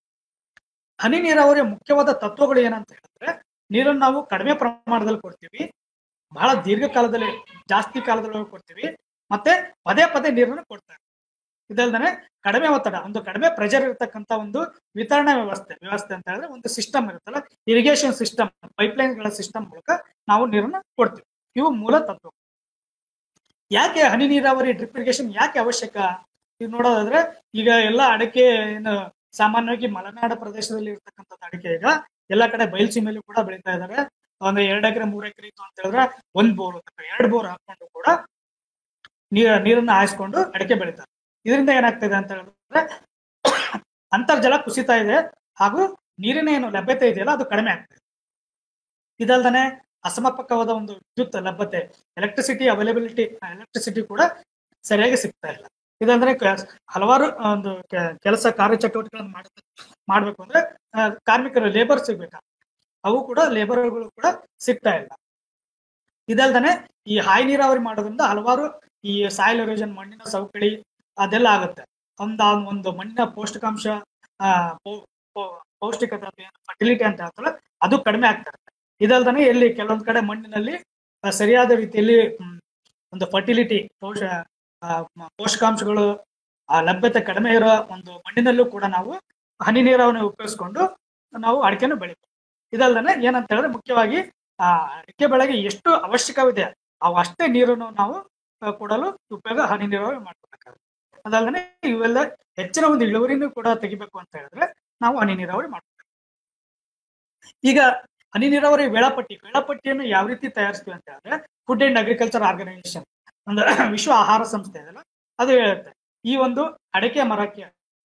ಹನಿ ನೀರಾವರಿಯ ಮುಖ್ಯವಾದ ತತ್ವಗಳು ಏನಂತ ಹೇಳಿದ್ರೆ ನೀರನ್ನು ನಾವು ಕಡಿಮೆ ಪ್ರಮಾಣದಲ್ಲಿ ಕೊಡ್ತೀವಿ ಬಹಳ ದೀರ್ಘಕಾಲದಲ್ಲಿ ಜಾಸ್ತಿ ಕಾಲದಲ್ಲಿ ಕೊಡ್ತೀವಿ ಮತ್ತೆ ಪದೇ ಪದೇ ನೀರನ್ನು ಕೊಡ್ತಾರೆ ಇದಲ್ದೇ ಕಡಿಮೆ ಒತ್ತಡ ಒಂದು ಕಡಿಮೆ ಪ್ರೆಷರ್ ಇರತಕ್ಕಂತ ಒಂದು ವಿತರಣಾ ವ್ಯವಸ್ಥೆ ವ್ಯವಸ್ಥೆ ಅಂತ ಹೇಳಿದ್ರೆ ಒಂದು ಸಿಸ್ಟಮ್ ಇರುತ್ತಲ್ಲ ಇರಿಗೇಷನ್ ಸಿಸ್ಟಮ್ ಪೈಪ್ಲೈನ್ ಗಳ ಸಿಸ್ಟಮ್ ಮೂಲಕ ನಾವು ನೀರನ್ನ ಕೊಡ್ತೀವಿ ಇವು ಮೂಲ ತತ್ವ ಯಾಕೆ ಹನಿ ನೀರಾವರಿ ಡ್ರಿಪ್ ಇರಿಗೇಷನ್ ಯಾಕೆ ಅವಶ್ಯಕ ಇದು ನೋಡೋದಾದ್ರೆ ಈಗ ಎಲ್ಲ ಅಡಿಕೆ ಏನು ಸಾಮಾನ್ಯವಾಗಿ ಮಲೆನಾಡು ಪ್ರದೇಶದಲ್ಲಿ ಇರ್ತಕ್ಕಂಥದ್ದು ಅಡಿಕೆ ಈಗ ಎಲ್ಲ ಕಡೆ ಬಯಲುಸೀಮೆಯಲ್ಲೂ ಕೂಡ ಬೆಳೀತಾ ಇದ್ದಾರೆ ಒಂದು ಎರಡು ಎಕರೆ ಮೂರು ಎಕರೆ ಇತ್ತು ಅಂತ ಹೇಳಿದ್ರೆ ಒಂದ್ ಬೋರ್ ಎರಡು ಬೋರ್ ಹಾಕೊಂಡು ಕೂಡ ನೀರ ನೀರನ್ನ ಹಾಯಿಸ್ಕೊಂಡು ಅಡಿಕೆ ಬೆಳೀತಾರೆ ಇದರಿಂದ ಏನಾಗ್ತದೆ ಅಂತ ಹೇಳಿದ್ರೆ ಅಂತರ್ಜಲ ಕುಸಿತಾ ಇದೆ ಹಾಗೂ ನೀರಿನ ಏನು ಲಭ್ಯತೆ ಇದೆಯಲ್ಲ ಅದು ಕಡಿಮೆ ಆಗ್ತದೆ ಇದಲ್ದನೆ ಅಸಮರ್ಪಕವಾದ ಒಂದು ವಿದ್ಯುತ್ ಲಭ್ಯತೆ ಎಲೆಕ್ಟ್ರಿಸಿಟಿ ಅವೈಲಬಿಲಿಟಿ ಎಲೆಕ್ಟ್ರಿಸಿಟಿ ಕೂಡ ಸರಿಯಾಗಿ ಸಿಗ್ತಾ ಇಲ್ಲ ಇದಂದ್ರೆ ಕ- ಹಲವಾರು ಒಂದು ಕೆ- ಕೆಲಸ ಕಾರ್ಯಚಟುವಟಿಕೆಗಳನ್ನು ಮಾಡ ಮಾಡ್ಬೇಕು ಅಂದ್ರೆ ಆ, ಕಾರ್ಮಿಕರು ಲೇಬರ್ ಸಿಗ್ಬೇಕಾಗ್ತದೆ ಅವು ಕೂಡ ಲೇಬರ್ಗಳು ಕೂಡ ಸಿಗ್ತಾ ಇಲ್ಲ ಇದಲ್ದನೆ ಈ ಹಾಯಿ ನೀರಾವರಿ ಮಾಡೋದ್ರಿಂದ ಹಲವಾರು ಈ ಸಾಯಿಲ್ ಎರೋಷನ್ ಮಣ್ಣಿನ ಸವಕಳಿ ಅದೆಲ್ಲ ಆಗುತ್ತೆ ಒಂದು ಆ ಒಂದು ಮಣ್ಣಿನ ಪೌಷ್ಟಿಕಾಂಶ ಆ, ಪೌ- ಪೌ- ಪೌಷ್ಟಿಕತೆ ಫರ್ಟಿಲಿಟಿ ಅಂತ ಹೇಳ್ತಾರೆ ಅದು ಕಡಿಮೆ ಆಗ್ತಾ ಇರುತ್ತೆ ಇದಲ್ದನೆ ಎಲ್ಲಿ ಕೆಲವೊಂದ್ ಕಡೆ ಮಣ್ಣಿನಲ್ಲಿ ಆ, ಸರಿಯಾದ ರೀತಿಯಲ್ಲಿ ಮ್, ಒಂದು ಫರ್ಟಿಲಿಟಿ ಪೋಷ ಆ, ಮ- ಪೋಷಕಾಂಶಗಳು ಆ ಲಭ್ಯತೆ ಕಡಿಮೆ ಇರೋ ಒಂದು ಮಣ್ಣಿನಲ್ಲೂ ಕೂಡ ನಾವು ಹನಿ ನೀರಾವರಿ ಉಪಯೋಗಿಸ್ಕೊಂಡು ನಾವು ಅಡಿಕೆನ ಬೆಳಿತೀವಿ ಇದಲ್ದನೆ ಏನಂತ ಹೇಳಿದ್ರೆ ಮುಖ್ಯವಾಗಿ ಆ ಅಡಿಕೆ ಬೆಳೆಗೆ ಎಷ್ಟು ಅವಶ್ಯಕವಿದೆ ಅವು ಅಷ್ಟೇ ನೀರನ್ನು ನಾವು ಆ, ಕೊಡಲು ಉಪಯೋಗ ಹನಿ ನೀರಾವರಿ ಮಾಡ್ಕೋಬೇಕಾಗುತ್ತೆ ಅದಲ್ಲದೆ ಇವೆಲ್ಲ ಹೆಚ್ಚಿನ ಒಂದು ಇಳುವರಿನೂ ಕೂಡ ತೆಗಿಬೇಕು ಅಂತ ಹೇಳಿದ್ರೆ ನಾವು ಹನಿ ನೀರಾವರಿ ಮಾಡ್ಬೇಕು ಈಗ ಹನಿ ನೀರಾವರಿ ವೇಳಾಪಟ್ಟಿ ವೇಳಾಪಟ್ಟಿಯನ್ನು ಯಾವ ರೀತಿ ತಯಾರಿಸ್ತೀವಿ ಅಂತ ಹೇಳಿದ್ರೆ ಫುಡ್ ಅಂಡ್ ಅಗ್ರಿಕಲ್ಚರ್ ಆರ್ಗನೈಸೇಷನ್ ಒಂದು ವಿಶ್ವ ಆಹಾರ ಸಂಸ್ಥೆ ಇದೆಯಲ್ಲ ಅದು ಹೇಳುತ್ತೆ ಈ ಒಂದು ಅಡಿಕೆ ಮರಕ್ಕೆ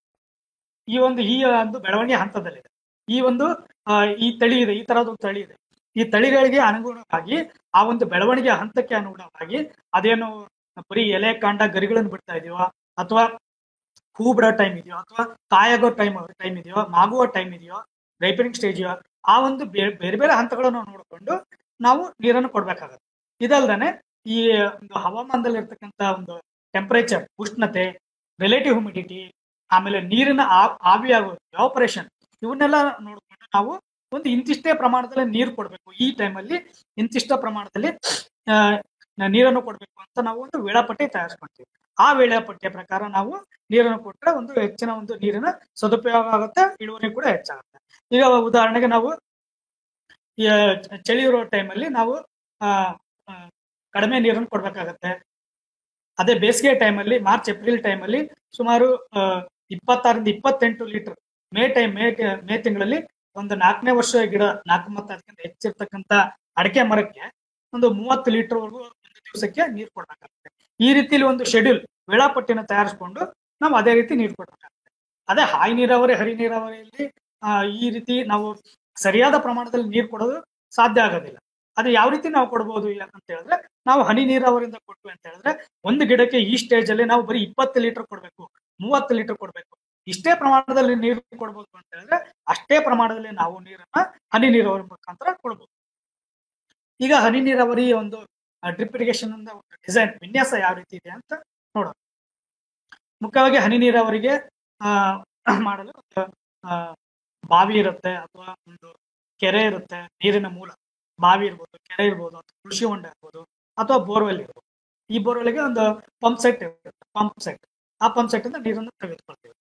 ಈ ಒಂದು ಈ ಒಂದು ಬೆಳವಣಿಗೆ ಹಂತದಲ್ಲಿದೆ ಈ ಒಂದು ಆ, ಈ ತಳಿ ಇದೆ ಈ ತರಹದ ಒಂದು ತಳಿ ಇದೆ ಈ ತಳಿಗಳಿಗೆ ಅನುಗುಣವಾಗಿ ಆ ಒಂದು ಬೆಳವಣಿಗೆ ಹಂತಕ್ಕೆ ಅನುಗುಣವಾಗಿ ಅದೇನು ಬರೀ ಎಲೆ ಕಾಂಡ ಗರಿಗಳನ್ನು ಬಿಡ್ತಾ ಇದೆಯೋ ಅಥವಾ ಹೂ ಬಿಡೋ ಟೈಮ್ ಇದೆಯೋ ಅಥವಾ ಕಾಯಾಗೋ ಟೈಮ್ ಟೈಮ್ ಇದೆಯೋ ಮಾಗುವ ಟೈಮ್ ಇದೆಯೋ ರೈಪನಿಂಗ್ ಸ್ಟೇಜ್ ಇದೆಯೋ ಆ ಒಂದು ಬೇರೆ ಬೇರೆ ಬೇರೆ ಹಂತಗಳನ್ನು ನೋಡಿಕೊಂಡು ನಾವು ನೀರನ್ನು ಕೊಡ್ಬೇಕಾಗತ್ತೆ ಇದಲ್ದೇನೆ ಈ ಒಂದು ಹವಾಮಾನದಲ್ಲಿ ಇರ್ತಕ್ಕಂಥ ಒಂದು ಟೆಂಪರೇಚರ್ ಉಷ್ಣತೆ ರಿಲೇಟಿವ್ ಹ್ಯುಮಿಡಿಟಿ ಆಮೇಲೆ ನೀರಿನ ಆ- ಆವಿಯಾಗೋದು ಆಪರೇಷನ್ ಇವನ್ನೆಲ್ಲ ನೋಡ್ಕೊಂಡು ನಾವು ಒಂದು ಇಂತಿಷ್ಟೇ ಪ್ರಮಾಣದಲ್ಲಿ ನೀರು ಕೊಡಬೇಕು ಈ ಟೈಮಲ್ಲಿ ಇಂತಿಷ್ಟ ಪ್ರಮಾಣದಲ್ಲಿ ಆ, ನೀರನ್ನು ಕೊಡಬೇಕು ಅಂತ ನಾವು ಒಂದು ವೇಳಾಪಟ್ಟಿ ತಯಾರಿಸ್ಕೊಂತೀವಿ ಆ ವೇಳಾಪಟ್ಟಿಯ ಪ್ರಕಾರ ನಾವು ನೀರನ್ನು ಕೊಟ್ಟರೆ ಒಂದು ಹೆಚ್ಚಿನ ಒಂದು ನೀರಿನ ಸದುಪಯೋಗ ಆಗುತ್ತೆ ಇಳುವರಿ ಕೂಡ ಹೆಚ್ಚಾಗುತ್ತೆ ಈಗ ಉದಾಹರಣೆಗೆ ನಾವು ಈ, ಚಳಿ ಇರೋ ಟೈಮಲ್ಲಿ ನಾವು ಆ, ಆ, ಕಡಿಮೆ ನೀರನ್ನು ಕೊಡ್ಬೇಕಾಗತ್ತೆ ಅದೇ ಬೇಸಿಗೆ ಟೈಮಲ್ಲಿ ಮಾರ್ಚ್ ಏಪ್ರಿಲ್ ಟೈಮಲ್ಲಿ ಸುಮಾರು ಆ, ಇಪ್ಪತ್ತಾರರಿಂದ ಇಪ್ಪತ್ತೆಂಟು litre May time May May ತಿಂಗಳಲ್ಲಿ ಒಂದು ನಾಲ್ಕನೇ ವರ್ಷ ಗಿಡ ನಾಲ್ಕು ಮತ್ತು ಅದಕ್ಕಿಂತ ಹೆಚ್ಚಿರ್ತಕ್ಕಂಥ ಅಡಿಕೆ ಮರಕ್ಕೆ ಒಂದು ಮೂವತ್ತು ಲೀಟರ್ ವರೆಗೂ ಒಂದು ದಿವಸಕ್ಕೆ ನೀರು ಕೊಡ್ಬೇಕಾಗುತ್ತೆ ಈ ರೀತಿಲಿ ಒಂದು ಶೆಡ್ಯೂಲ್ ವೇಳಾಪಟ್ಟಿನ ತಯಾರಿಸ್ಕೊಂಡು ನಾವು ಅದೇ ರೀತಿ ನೀರು ಕೊಡ್ಬೇಕಾಗುತ್ತೆ ಅದೇ ಹಾಯಿ ನೀರಾವರಿ ಹರಿ ನೀರಾವರಿಯಲ್ಲಿ ಆ, ಈ ರೀತಿ ನಾವು ಸರಿಯಾದ ಪ್ರಮಾಣದಲ್ಲಿ ನೀರು ಕೊಡೋದು ಸಾಧ್ಯ ಆಗೋದಿಲ್ಲ ಅದು ಯಾವ ರೀತಿ ನಾವು ಕೊಡ್ಬೋದು ಅಂತ ಹೇಳಿದ್ರೆ ನಾವು ಹನಿ ನೀರಾವರಿಯಿಂದ ಕೊಟ್ವಿ ಅಂತ ಹೇಳಿದ್ರೆ ಒಂದು ಗಿಡಕ್ಕೆ ಈ ಸ್ಟೇಜ್ ಅಲ್ಲಿ ನಾವು ಬರೀ ಇಪ್ಪತ್ತು ಲೀಟರ್ ಕೊಡ್ಬೇಕು ಮೂವತ್ತು ಲೀಟರ್ ಕೊಡ್ಬೇಕು ಇಷ್ಟೇ ಪ್ರಮಾಣದಲ್ಲಿ ನೀರು ಕೊಡ್ಬೋದು ಅಂತ ಹೇಳಿದ್ರೆ ಅಷ್ಟೇ ಪ್ರಮಾಣದಲ್ಲಿ ನಾವು ನೀರನ್ನ ಹನಿ ನೀರಾವರಿ ಮುಖಾಂತರ ಕೊಡ್ಬೋದು ಈಗ ಹನಿ ನೀರಾವರಿ ಒಂದು ಡ್ರಿಪ್ ಇರಿಗೇಷನ್ ಒಂದು ಡಿಸೈನ್ ವಿನ್ಯಾಸ ಯಾವ ರೀತಿ ಇದೆ ಅಂತ ನೋಡೋಣ ಮುಖ್ಯವಾಗಿ ಹನಿ ನೀರಾವರಿಗೆ ಆ, ಮಾಡಲು ಒಂದು, ಆ, ಬಾವಿ ಇರುತ್ತೆ ಅಥವಾ ಒಂದು ಕೆರೆ ಇರುತ್ತೆ ನೀರಿನ ಮೂಲ ಬಾವಿ ಇರ್ಬೋದು ಕೆರೆ ಇರ್ಬೋದು ಅಥವಾ ಕೃಷಿ ಹೊಂಡ ಇರ್ಬೋದು ಅಥವಾ ಬೋರ್ವೆಲ್ ಇರ್ಬೋದು ಈ ಬೋರ್ವೆಲ್ಗೆ ಒಂದು ಪಂಪ್ ಸೆಟ್ ಇರುತ್ತೆ ಪಂಪ್ ಸೆಟ್ ಆ ಪಂಪ್ ಸೆಟ್ ಇಂದ ನೀರನ್ನು ತೆಗೆದುಕೊಳ್ತೀವಿ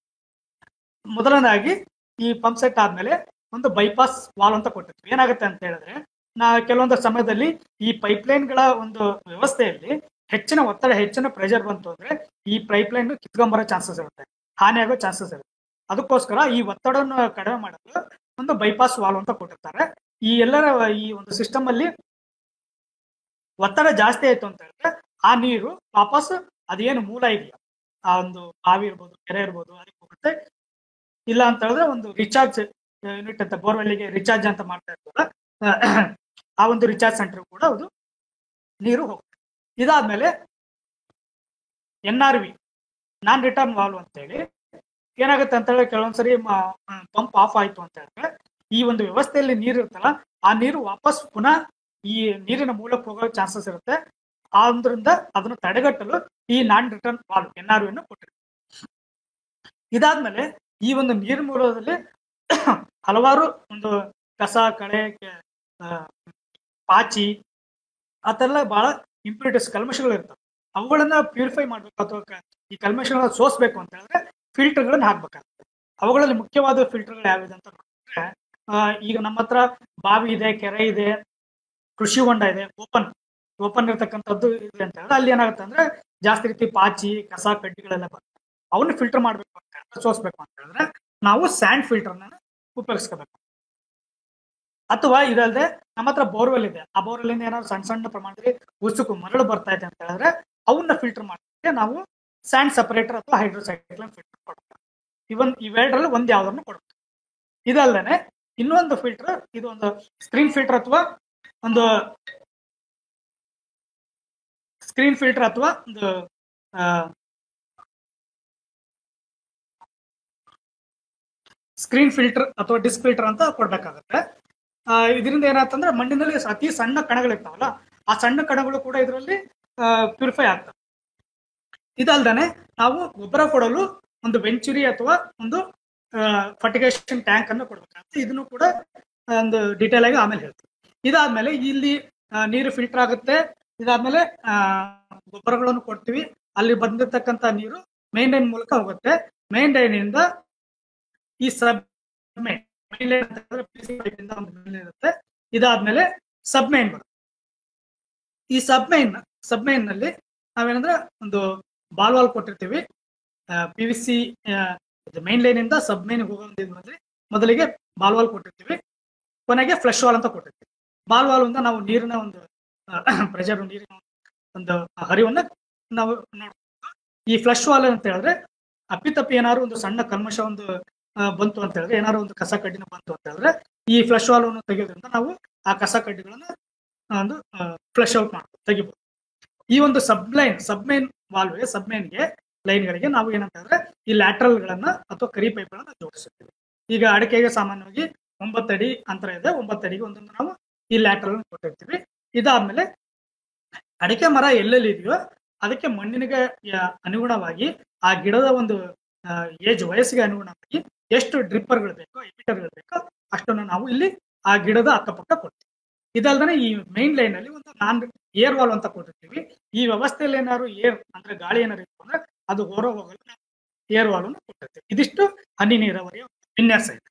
ಮೊದಲನೇದಾಗಿ ಈ ಪಂಪ್ ಸೆಟ್ ಆದ್ಮೇಲೆ ಒಂದು ಬೈಪಾಸ್ ವಾಲ್ ಅಂತ ಕೊಟ್ಟಿರ್ತೀವಿ ಏನಾಗುತ್ತೆ ಅಂತ ಹೇಳಿದ್ರೆ ನಾ ಕೆಲವೊಂದು ಸಮಯದಲ್ಲಿ ಈ ಪೈಪ್ಲೈನ್ ಗಳ ಒಂದು ವ್ಯವಸ್ಥೆಯಲ್ಲಿ ಹೆಚ್ಚಿನ ಒತ್ತಡ ಹೆಚ್ಚಿನ ಪ್ರೆಷರ್ ಬಂತು ಅಂದ್ರೆ ಈ ಪೈಪ್ಲೈನ್ ಕಿತ್ಕೊಂಬರೋ ಚಾನ್ಸಸ್ ಇರುತ್ತೆ ಹಾನಿ ಆಗೋ ಚಾನ್ಸಸ್ ಇರುತ್ತೆ ಅದಕ್ಕೋಸ್ಕರ ಈ ಒತ್ತಡವನ್ನು ಕಡಿಮೆ ಮಾಡಲು ಒಂದು ಬೈಪಾಸ್ ವಾಲ್ ಅಂತ ಕೊಟ್ಟಿರ್ತಾರೆ ಈ ಎಲ್ಲರ ಈ ಒಂದು ಸಿಸ್ಟಮ್ ಅಲ್ಲಿ ಒತ್ತಡ ಜಾಸ್ತಿ ಆಯ್ತು ಅಂತ ಹೇಳಿದ್ರೆ ಆ ನೀರು ವಾಪಸ್ ಅದೇನು ಮೂಲ ಇದೆಯಾ ಆ ಒಂದು ಬಾವಿ ಇರ್ಬೋದು ಕೆರೆ ಇರ್ಬೋದು ಅದಕ್ಕೆ ಹೋಗುತ್ತೆ ಇಲ್ಲ ಅಂತ ಹೇಳಿದ್ರೆ ಒಂದು ರಿಚಾರ್ಜ್ ಯೂನಿಟ್ ಅಂತ ಬೋರ್ವೆಲ್ಗೆ ರಿಚಾರ್ಜ್ ಅಂತ ಮಾಡ್ತಾ ಇರ್ತಲ್ಲ ಆ ಒಂದು ರಿಚಾರ್ಜ್ ಸೆಂಟರ್ ಕೂಡ ಅದು ನೀರು ಹೋಗುತ್ತೆ ಇದಾದ್ಮೇಲೆ N R V non return valve ಅಂತೇಳಿ ಏನಾಗುತ್ತೆ ಅಂತ ಹೇಳಿ ಕೆಲವೊಂದ್ಸರಿ ಪಂಪ್ ಆಫ್ ಆಯ್ತು ಅಂತ ಹೇಳಿದ್ರೆ ಈ ಒಂದು ವ್ಯವಸ್ಥೆಯಲ್ಲಿ ನೀರು ಇರುತ್ತಲ್ಲ ಆ ನೀರು ವಾಪಸ್ ಪುನಃ ಈ ನೀರಿನ ಮೂಲಕ್ಕೆ ಹೋಗೋ ಚಾನ್ಸಸ್ ಇರುತ್ತೆ ಆದ್ರಿಂದ ಅದನ್ನು ತಡೆಗಟ್ಟಲು ಈ non return valve N R ವಿಯನ್ನು ಕೊಟ್ಟಿರ್ತೀವಿ ಇದಾದ್ಮೇಲೆ ಈ ಒಂದು ನೀರು ಮೂಲದಲ್ಲಿ ಹಲವಾರು ಒಂದು ಕಸ ಕಳೆ ಕೆ- ಆ, ಪಾಚಿ ಆ ಥರ ಎಲ್ಲ ಬಹಳ ಇಂಪ್ಯೂರಿಟೀಸ್ ಕಲ್ಮಶಗಳು ಇರ್ತವೆ ಅವುಗಳನ್ನ ಪ್ಯೂರಿಫೈ ಮಾಡ್ಬೇಕು ಅಥವಾ ಕ- ಈ ಕಲ್ಮಶಗಳನ್ನ ಸೋಸ್ಬೇಕು ಅಂತ ಹೇಳಿದ್ರೆ ಫಿಲ್ಟರ್ಗಳನ್ನ ಹಾಕ್ಬೇಕಾಗುತ್ತೆ ಅವುಗಳಲ್ಲಿ ಮುಖ್ಯವಾದ ಫಿಲ್ಟರ್ಗಳು ಯಾವಿದೆ ಅಂತ ನೋಡಿದ್ರೆ ಆ, ಈಗ ನಮ್ಮ ಹತ್ರ ಬಾವಿ ಇದೆ ಕೆರೆ ಇದೆ ಕೃಷಿ ಹೊಂಡ ಇದೆ ಓಪನ್ ಓಪನ್ ಇರ್ತಕ್ಕಂಥದ್ದು ಇದೆ ಅಂತ ಹೇಳಿದ್ರೆ ಅಲ್ಲಿ ಏನಾಗುತ್ತೆ ಅಂದ್ರೆ ಜಾಸ್ತಿ ರೀತಿ ಪಾಚಿ ಕಸ ಕಡ್ಡಿಗಳೆಲ್ಲ ಬರುತ್ತೆ ಅವನ್ನ ಫಿಲ್ಟರ್ ಮಾಡ್ಬೇಕು ಅಂತ ಹೇಳಿದ್ರೆ ಸೋಸ್ಬೇಕು ಅಂತ ಹೇಳಿದ್ರೆ ನಾವು ಸ್ಯಾಂಡ್ ಫಿಲ್ಟರ್ನ ಉಪಯೋಗಿಸ್ಕೋಬೇಕು ಅಥವಾ ಇದಲ್ಲದೆ ನಮ್ಮ ಹತ್ರ ಬೋರ್ವೆಲ್ ಇದೆ ಆ ಬೋರ್ವೆಲ್ ಇಂದ ಏನಾದ್ರು ಸಣ್ಣ ಸಣ್ಣ ಪ್ರಮಾಣದಲ್ಲಿ ಉಸುಕು ಮರಳು ಬರ್ತಾ ಇದೆ ಅಂತ ಹೇಳಿದ್ರೆ ಅವನ್ನ ಫಿಲ್ಟರ್ ಮಾಡೋದಕ್ಕೆ ನಾವು ಸ್ಯಾಂಡ್ ಸಪರೇಟರ್ ಅಥವಾ ಹೈಡ್ರೋಸೈಕ್ಲನ್ ಫಿಲ್ಟರ್ ಕೊಡ್ಬೇಕು ಇವನ್ ಇವೆರಡರಲ್ಲಿ ಒಂದ್ ಯಾವ್ದನ್ನು ಕೊಡ್ಬೇಕು ಇದಲ್ಲದೆ ಇನ್ನೊಂದು ಫಿಲ್ಟರ್ ಇದು ಒಂದು ಸ್ಕ್ರೀನ್ ಫಿಲ್ಟರ್ ಅಥವಾ ಒಂದು ಸ್ಕ್ರೀನ್ ಫಿಲ್ಟರ್ ಅಥವಾ ಒಂದು ಸ್ಕ್ರೀನ್ ಫಿಲ್ಟರ್ ಅಥವಾ ಡಿಸ್ಕ್ ಫಿಲ್ಟರ್ ಅಂತ ಕೊಡ್ಬೇಕಾಗತ್ತೆ ಆ, ಇದರಿಂದ ಏನಾಗ್ತಂದ್ರೆ ಮಣ್ಣಿನಲ್ಲಿ ಅತಿ ಸಣ್ಣ ಕಣಗಳಿರ್ತಾವಲ್ಲ ಆ ಸಣ್ಣ ಕಣಗಳು ಕೂಡ ಇದರಲ್ಲಿ ಪ್ಯೂರಿಫೈ ಆಗ್ತವೆ ಇದಲ್ದೇನೆ ನಾವು ಗೊಬ್ಬರ ಕೊಡಲು ಒಂದು ವೆಂಚುರಿ ಅಥವಾ ಒಂದು ಫರ್ಟಿಗೇಷನ್ ಟ್ಯಾಂಕ್ ಅನ್ನು ಕೊಡ್ಬೇಕಾಗುತ್ತೆ ಇದನ್ನು ಕೂಡ ಆ, ಒಂದು ಡೀಟೇಲ್ ಆಗಿ ಆಮೇಲೆ ಹೇಳ್ತೀವಿ ಇದಾದ್ಮೇಲೆ ಇಲ್ಲಿ ಆ, ನೀರು ಫಿಲ್ಟರ್ ಆಗುತ್ತೆ ಇದಾದ್ಮೇಲೆ ಆ ಗೊಬ್ಬರಗಳನ್ನು ಕೊಡ್ತೀವಿ ಅಲ್ಲಿ ಬಂದಿರ್ತಕ್ಕಂತ ನೀರು ಮೇನ್ ಲೈನ್ ಮೂಲಕ ಹೋಗುತ್ತೆ ಮೇನ್ ಲೈನ್ ಇಂದ ಈ ಸಬ್ ಮೇನ್ ಮೇನ್ ಲೈನ್ ಅಂತ ಹೇಳಿದ್ರೆ PC pipe ಇಂದ ಒಂದು ಮೇನ್ ಇರುತ್ತೆ ಇದಾದ್ಮೇಲೆ ಸಬ್ ಮೇನ್ ಬರುತ್ತೆ ಈ ಸಬ್ ಮೈನ್ ಸಬ್ ಮೈನ್ ನಲ್ಲಿ ನಾವೇನಂದ್ರೆ ಒಂದು ಬಾಲ್ ವಾಲ್ ಕೊಟ್ಟಿರ್ತೀವಿ P V C main line ಇಂದ ಸಬ್ ಮೈನ್ ಹೋಗೋದ್ರೆ ಮೊದಲಿಗೆ ಬಾಲ್ ವಾಲ್ ಕೊಟ್ಟಿರ್ತೀವಿ ಕೊನೆಗೆ ಫ್ಲಶ್ ವಾಲ್ ಅಂತ ಕೊಟ್ಟಿರ್ತೀವಿ ಬಾಲ್ ವಾಲ್ ಇಂದ ನಾವು ನೀರಿನ ಒಂದು ಪ್ರೆಷರ್ ನೀರಿನ ಒಂದು ಹರಿವನ್ನ ನಾವು ನೋಡ್ಬೋದು ಈ ಫ್ಲಶ್ ವಾಲ್ ಅಂತ ಹೇಳಿದ್ರೆ ಅಪ್ಪಿತಪ್ಪಿ ಏನಾದ್ರು ಒಂದು ಸಣ್ಣ ಕಲ್ಮಶ ಒಂದು ಆ, ಬಂತು ಅಂತ ಹೇಳಿದ್ರೆ ಏನಾದ್ರು ಒಂದು ಕಸ ಕಡ್ಡಿನ ಬಂತು ಅಂತ ಹೇಳಿದ್ರೆ ಈ ಫ್ಲಶ್ ವಾಲ್ ಅನ್ನು ತೆಗೆಯೋದ್ರಿಂದ ನಾವು ಆ ಕಸ ಕಡ್ಡಿಗಳನ್ನ ಒಂದು ಫ್ಲಶ್ ಔಟ್ ಮಾಡ್ಬೋದು ತೆಗಿಬಹುದು ಈ ಒಂದು ಸಬ್ಲೈನ್ ಸಬ್ಮೈನ್ ವಾಲ್ವ್ಗೆ ಸಬ್ಮೈನ್ಗೆ ಲೈನ್ಗಳಿಗೆ ನಾವು ಏನಂತ ಹೇಳಿದ್ರೆ ಈ ಲ್ಯಾಟ್ರಲ್ ಗಳನ್ನ ಅಥವಾ ಕರಿ ಪೈಪ್ ಗಳನ್ನ ಜೋಡಿಸುತ್ತೀವಿ ಈಗ ಅಡಿಕೆಗೆ ಸಾಮಾನ್ಯವಾಗಿ ಒಂಬತ್ತಡಿ ಅಂತರ ಇದೆ ಒಂಬತ್ತಡಿಗೆ ಒಂದೊಂದು ನಾವು ಈ ಲ್ಯಾಟ್ರಲ್ ಕೊಟ್ಟಿರ್ತೀವಿ ಇದಾದ್ಮೇಲೆ ಅಡಿಕೆ ಮರ ಎಲ್ಲೆಲ್ಲಿ ಇದೆಯೋ ಅದಕ್ಕೆ ಮಣ್ಣಿನಿಗೆ ಯ- ಅನುಗುಣವಾಗಿ ಆ ಗಿಡದ ಒಂದು ಏಜ್ ವಯಸ್ಸಿಗೆ ಅನುಗುಣವಾಗಿ ಎಷ್ಟು ಡ್ರಿಪ್ಪರ್ಗಳು ಬೇಕೋ ಎಮಿಟರ್ಗಳು ಬೇಕೋ ಅಷ್ಟನ್ನು ನಾವು ಇಲ್ಲಿ ಆ ಗಿಡದ ಅಕ್ಕಪಕ್ಕ ಕೊಡ್ತೀವಿ ಇದಲ್ದೇ ಈ ಮೈನ್ ಲೈನ್ ಅಲ್ಲಿ ಒಂದು ನಾನ್ ಏರ್ ವಾಲ್ ಅಂತ ಕೊಟ್ಟಿರ್ತೀವಿ ಈ ವ್ಯವಸ್ಥೆಯಲ್ಲಿ ಏನಾದ್ರು ಏರ್ ಅಂದ್ರೆ ಗಾಳಿ ಏನಾದ್ರು ಇತ್ತು ಅಂದ್ರೆ ಅದು ಹೊರ ಹೋಗಲು ಏರ್ ವಾಲ್ ಅನ್ನು ಕೊಟ್ಟಿರ್ತೀವಿ ಇದಿಷ್ಟು ಹನಿ ನೀರಾವರಿಯ ವಿನ್ಯಾಸ ಇದೆ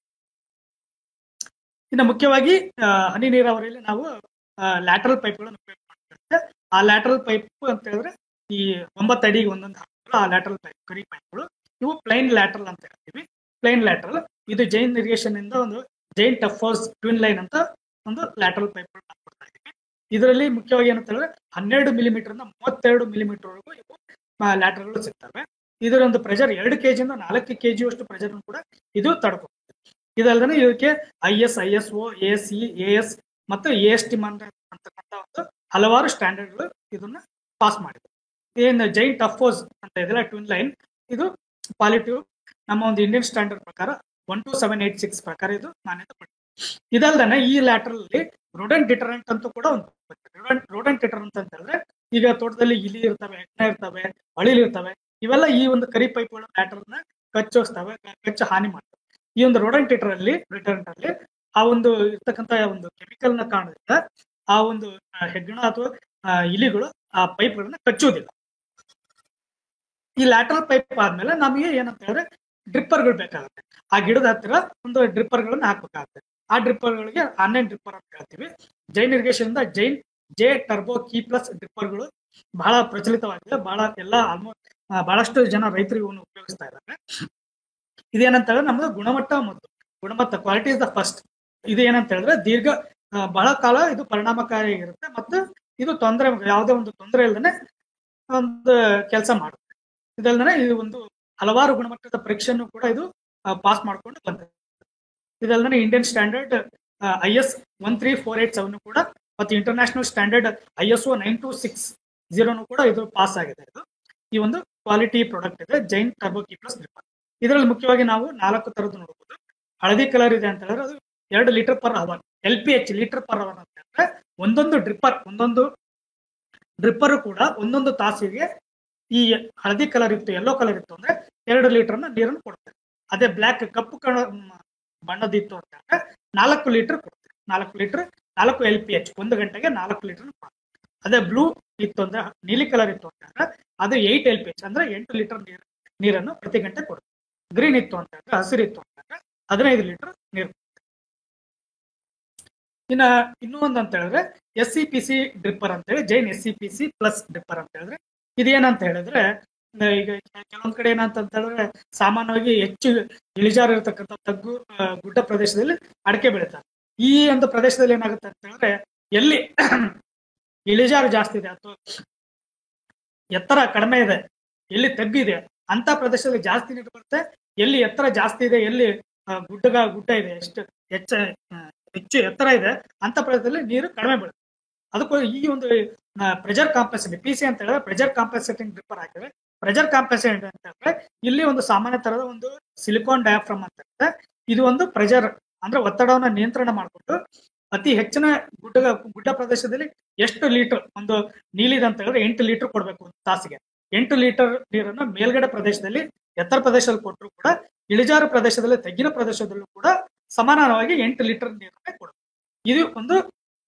ಇನ್ನು ಮುಖ್ಯವಾಗಿ ಆ, ಹನಿ ನೀರಾವರಿಯಲ್ಲಿ ನಾವು ಲ್ಯಾಟ್ರಲ್ ಪೈಪ್ಗಳನ್ನು ಉಪಯೋಗ ಮಾಡ್ತಿರುತ್ತೆ ಆ ಲ್ಯಾಟ್ರಲ್ ಪೈಪ್ ಅಂತ ಹೇಳಿದ್ರೆ ಈ ಒಂಬತ್ತು ಅಡಿಗೆ ಒಂದೊಂದು ಹಾಕ್ತಾರೆ ಆ ಲ್ಯಾಟ್ರಲ್ ಪೈಪ್ ಕರಿ ಪೈಪ್ಗಳು ಇವು ಪ್ಲೈನ್ ಲ್ಯಾಟ್ರಲ್ ಅಂತ ಹೇಳ್ತೀವಿ ಪ್ಲೈನ್ ಲ್ಯಾಟ್ರಲ್ ಇದು ಜೈನ್ ಇರಿಗೇಷನ್ ಇಂದ ಒಂದು ಜೈನ್ ಟಫರ್ಸ್ ಟ್ವಿನ್ ಲೈನ್ ಅಂತ ಒಂದು ಲ್ಯಾಟ್ರಲ್ ಪೈಪ್ ಕೊಡ್ತಾ ಇದೀವಿ ಇದರಲ್ಲಿ ಮುಖ್ಯವಾಗಿ ಏನಂತ ಹೇಳಿದ್ರೆ ಹನ್ನೆರಡು ಮಿಲಿಮೀಟರ್ ಇಂದ ಮೂವತ್ತೆರಡು ಮಿಲಿಮೀಟರ್ ವರೆಗೂ ಇವು ಲ್ಯಾಟ್ರಲ್ಗಳು ಸಿಗ್ತವೆ ಇದರ ಒಂದು ಪ್ರೆಷರ್ ಎರಡು ಕೆಜಿ ಇಂದ ನಾಲ್ಕು ಕೆಜಿ ಅಷ್ಟು ಪ್ರೆಷರ್ ಕೂಡ ಇದು ತಡ್ಕೊಳುತ್ತೆ ಇದಲ್ಲದೆ ಇದಕ್ಕೆ I S I S O A C A S ಮತ್ತು ಎ ಎಸ್ ಟಿ ಅಂತಕ್ಕಂಥ ಒಂದು ಹಲವಾರು ಸ್ಟ್ಯಾಂಡರ್ಡ್ಗಳು ಇದನ್ನ ಪಾಸ್ ಮಾಡಿದೆ ಏನು ಜೈನ್ ಟಫೋಸ್ ಅಂತ ಇದೆಲ್ಲ ಟ್ವಿನ್ ಲೈನ್ ಇದು ಪಾಲಿಟಿವ್ ನಮ್ಮ ಒಂದು ಇಂಡಿಯನ್ ಸ್ಟ್ಯಾಂಡರ್ಡ್ ಪ್ರಕಾರ one two seven eight six ಪ್ರಕಾರ ಇದು ಮಾನ್ಯತೆ ಪಡೆದಿದೆ ಇದಲ್ದನೆ ಈ ಲ್ಯಾಟ್ರಲ್ ಅಲ್ಲಿ ರೋಡನ್ ಡಿಟರೆಂಟ್ ಅಂತೂ ಕೂಡ ಒಂದು ರೋಡನ್ ಡಿಟರೆಂಟ್ ಅಂತ ಹೇಳಿದ್ರೆ ಈಗ ತೋಟದಲ್ಲಿ ಇಲಿ ಇರ್ತವೆ ಹೆಗ್ಣ ಇರ್ತವೆ ಅಳಿಲ್ ಇರ್ತವೆ ಇವೆಲ್ಲ ಈ ಒಂದು ಕರಿ ಪೈಪ್ಗಳ ಲ್ಯಾಟ್ರಲ್ ನ ಕಚ್ಚೋಸ್ತವೆ ಕಚ್ಚ ಹಾನಿ ಮಾಡ್ತವೆ ಈ ಒಂದು ರೋಡನ್ ಟಿಟರ್ ಅಲ್ಲಿ ರಿಟರ್ನ್ ಅಲ್ಲಿ ಆ ಒಂದು ಇರ್ತಕ್ಕಂತ ಒಂದು ಕೆಮಿಕಲ್ ನ ಕಾರಣದಿಂದ ಆ ಒಂದು ಆ, ಹೆಗ್ಗಣ ಅಥವಾ ಆ, ಇಲಿಗಳು ಆ ಪೈಪ್ಗಳನ್ನ ಕಚ್ಚೋದಿಲ್ಲ ಈ ಲ್ಯಾಟ್ರಲ್ ಪೈಪ್ ಆದ್ಮೇಲೆ ನಮಗೆ ಏನಂತ ಹೇಳಿದ್ರೆ ಡ್ರಿಪ್ಪರ್ಗಳು ಬೇಕಾಗುತ್ತೆ ಆ ಗಿಡದ ಹತ್ತಿರ ಒಂದು ಡ್ರಿಪ್ಪರ್ಗಳನ್ನ ಹಾಕ್ಬೇಕಾಗುತ್ತೆ ಆ ಡ್ರಿಪ್ಪರ್ಗಳಿಗೆ ಆನ್ಲೈನ್ ಡ್ರಿಪ್ಪರ್ ಅಂತ ಹೇಳ್ತೀವಿ ಜೈನ್ ಇರಿಗೇಷನ್ ಇಂದ Jain J Turbo key plus ಡ್ರಿಪ್ಪರ್ಗಳು ಬಹಳ ಪ್ರಚಲಿತವಾಗಿದೆ ಬಹಳ ಎಲ್ಲ ಆಲ್ಮೋಸ್ಟ್ ಬಹಳಷ್ಟು ಜನ ರೈತರು ಇವನ್ನ ಉಪಯೋಗಿಸ್ತಾ ಇದ್ದಾರೆ ಇದೇನಂತ ಹೇಳಿದ್ರೆ ನಮ್ದು ಗುಣಮಟ್ಟ ಮತ್ತು ಗುಣಮಟ್ಟ ಕ್ವಾಲಿಟಿ ಇಸ್ ದ ಫಸ್ಟ್ ಇದು ಏನಂತ ಹೇಳಿದ್ರೆ ದೀರ್ಘ ಆ, ಬಹಳ ಕಾಲ ಇದು ಪರಿಣಾಮಕಾರಿಯಾಗಿರುತ್ತೆ ಮತ್ತು ಇದು ತೊಂದರೆ ಯಾವುದೇ ಒಂದು ತೊಂದರೆ ಇಲ್ಲದೆ ಒಂದು ಕೆಲಸ ಮಾಡುತ್ತೆ ಇದಲ್ದೇ ಇದು ಒಂದು ಹಲವಾರು ಗುಣಮಟ್ಟದ ಪರೀಕ್ಷೆಯನ್ನು ಕೂಡ ಇದು ಪಾಸ್ ಮಾಡ್ಕೊಂಡು ಬಂದಿದೆ ಇದಲ್ದೇ Indian standard I S one three four eight seven ಕೂಡ ಮತ್ತು international standard I S O nine two six ಜೀರೋನು ಕೂಡ ಇದು ಪಾಸ್ ಆಗಿದೆ ಇದು ಈ ಒಂದು ಕ್ವಾಲಿಟಿ ಪ್ರಾಡಕ್ಟ್ ಇದೆ ಜೈನ್ ಟರ್ಬೋಕಿ ಪ್ಲಸ್ ಡ್ರಿಪ್ಪರ್ ಇದರಲ್ಲಿ ಮುಖ್ಯವಾಗಿ ನಾವು ನಾಲ್ಕು ತರದ್ದು ನೋಡಬಹುದು ಹಳದಿ ಕಲರ್ ಇದೆ ಅಂತ ಹೇಳಿದ್ರೆ ಅದು ಎರಡು litre per hour L P H litre per hour ಅಂತ ಹೇಳಿದ್ರೆ ಒಂದೊಂದು ಡ್ರಿಪ್ಪರ್ ಒಂದೊಂದು ಡ್ರಿಪ್ಪರ್ ಕೂಡ ಒಂದೊಂದು ತಾಸಿಗೆ ಈ ಹಳದಿ ಕಲರ್ ಇತ್ತು ಯೆಲ್ಲೋ ಕಲರ್ ಇತ್ತು ಅಂದ್ರೆ ಎರಡು ಲೀಟರ್ನ ನೀರನ್ನು ಕೊಡ್ತಾರೆ ಅದೇ ಬ್ಲ್ಯಾಕ್ ಕಪ್ಪು ಕಣ ಬಣ್ಣದಿತ್ತು ಅಂತ ಹೇಳಿದ್ರೆ ನಾಲ್ಕು ಲೀಟರ್ ಕೊಡ್ತಾರೆ ನಾಲ್ಕು ಲೀಟರ್ ನಾಲ್ಕು ಎಲ್ ಪಿ ಎಚ್ ಒಂದು ಗಂಟೆಗೆ ನಾಲ್ಕು ಲೀಟರ್ ಕೊಡ್ತಾರೆ ಅದೇ ಬ್ಲೂ ಇತ್ತು ಅಂದ್ರೆ ನೀಲಿ ಕಲರ್ ಇತ್ತು ಅಂತ ಹೇಳಿದ್ರೆ ಅದು ಏಟ್ ಎಲ್ ಪಿ ಎಚ್ ಅಂದ್ರೆ ಎಂಟು ಲೀಟರ್ ನೀರು ನೀರನ್ನು ಪ್ರತಿ ಗಂಟೆ ಕೊಡುತ್ತೆ ಗ್ರೀನ್ ಇತ್ತು ಅಂತ ಹೇಳಿದ್ರೆ ಹಸಿರು ಇತ್ತು ಅಂತ ಹೇಳಿದ್ರೆ ಹದಿನೈದು ಲೀಟರ್ ನೀರು ಕೊಡುತ್ತೆ. ಇನ್ನ ಇನ್ನೂ ಒಂದು ಅಂತ ಹೇಳಿದ್ರೆ S C P C dripper ಅಂತ ಹೇಳಿ Jain S C P C plus dripper ಅಂತ ಹೇಳಿದ್ರೆ ಇದೇನಂತ ಹೇಳಿದ್ರೆ ಆ, ಈಗ ಕೆಲವೊಂದ್ ಕಡೆ ಏನಂತ ಅಂತ ಹೇಳಿದ್ರೆ ಸಾಮಾನ್ಯವಾಗಿ ಹೆಚ್ಚು ಇಳಿಜಾರು ಇರತಕ್ಕಂಥ ತಗ್ಗು ಆ, ಗುಡ್ಡ ಪ್ರದೇಶದಲ್ಲಿ ಅಡಿಕೆ ಬೆಳೀತಾರೆ ಈ ಒಂದು ಪ್ರದೇಶದಲ್ಲಿ ಏನಾಗುತ್ತೆ ಅಂತ ಹೇಳಿದ್ರೆ ಎಲ್ಲಿ ಇಳಿಜಾರು ಜಾಸ್ತಿ ಇದೆ ಅಥವಾ ಎತ್ತರ ಕಡಿಮೆ ಇದೆ ಎಲ್ಲಿ ತಗ್ಗಿದೆ ಅಂತ ಪ್ರದೇಶದಲ್ಲಿ ಜಾಸ್ತಿ ನೀರು ಬರುತ್ತೆ ಎಲ್ಲಿ ಎತ್ತರ ಜಾಸ್ತಿ ಇದೆ ಎಲ್ಲಿ ಆ, ಗುಡ್ಡಗ ಗುಡ್ಡ ಇದೆ ಎಷ್ಟು ಹೆಚ್ಚ ಆ, ಹೆಚ್ಚು ಎತ್ತರ ಇದೆ ಅಂತ ಪ್ರದೇಶದಲ್ಲಿ ನೀರು ಕಡಿಮೆ ಬೀಳುತ್ತೆ ಅದಕ್ಕೂ ಈ ಒಂದು ಪ್ರೆಜರ್ ಕಾಂಪನ್ಸೇಟಿಂಗ್ ಪಿ ಸಿ ಅಂತ ಹೇಳಿದ್ರೆ ಪ್ರೆಜರ್ ಕಾಂಪನ್ಸೇಟಿಂಗ್ ಡ್ರಿಪ್ಪರ್ ಹಾಕಿದ್ರೆ ಪ್ರೆಜರ್ ಕಾಂಪನ್ಸೇಟ್ ಅಂತ ಹೇಳಿದ್ರೆ ಇಲ್ಲಿ ಒಂದು ಸಾಮಾನ್ಯ ತರದ ಒಂದು ಸಿಲಿಕಾನ್ ಡಯಾಫ್ರಮ್ ಅಂತ ಇರುತ್ತೆ ಇದು ಒಂದು ಪ್ರೆಜರ್ ಅಂದ್ರೆ ಒತ್ತಡವನ್ನ ನಿಯಂತ್ರಣ ಮಾಡಿಕೊಂಡು ಅತಿ ಹೆಚ್ಚಿನ ಗುಡ್ಡ ಗುಡ್ಡ ಪ್ರದೇಶದಲ್ಲಿ ಎಷ್ಟು ಲೀಟರ್ ಒಂದು ನೀಲಿದೆ ಅಂತ ಹೇಳಿದ್ರೆ ಎಂಟು ಲೀಟರ್ ಕೊಡ್ಬೇಕು ಒಂದು ತಾಸಿಗೆ ಎಂಟು ಲೀಟರ್ ನೀರನ್ನು ಮೇಲ್ಗಡೆ ಪ್ರದೇಶದಲ್ಲಿ ಎತ್ತರ ಪ್ರದೇಶದಲ್ಲಿ ಕೊಟ್ಟರು ಕೂಡ ಇಳಿಜಾರು ಪ್ರದೇಶದಲ್ಲಿ ತಗ್ಗಿನ ಪ್ರದೇಶದಲ್ಲೂ ಕೂಡ ಸಮಾನವಾಗಿ ಎಂಟು ಲೀಟರ್ ನೀರನ್ನೇ ಕೊಡಬೇಕು ಇದು ಒಂದು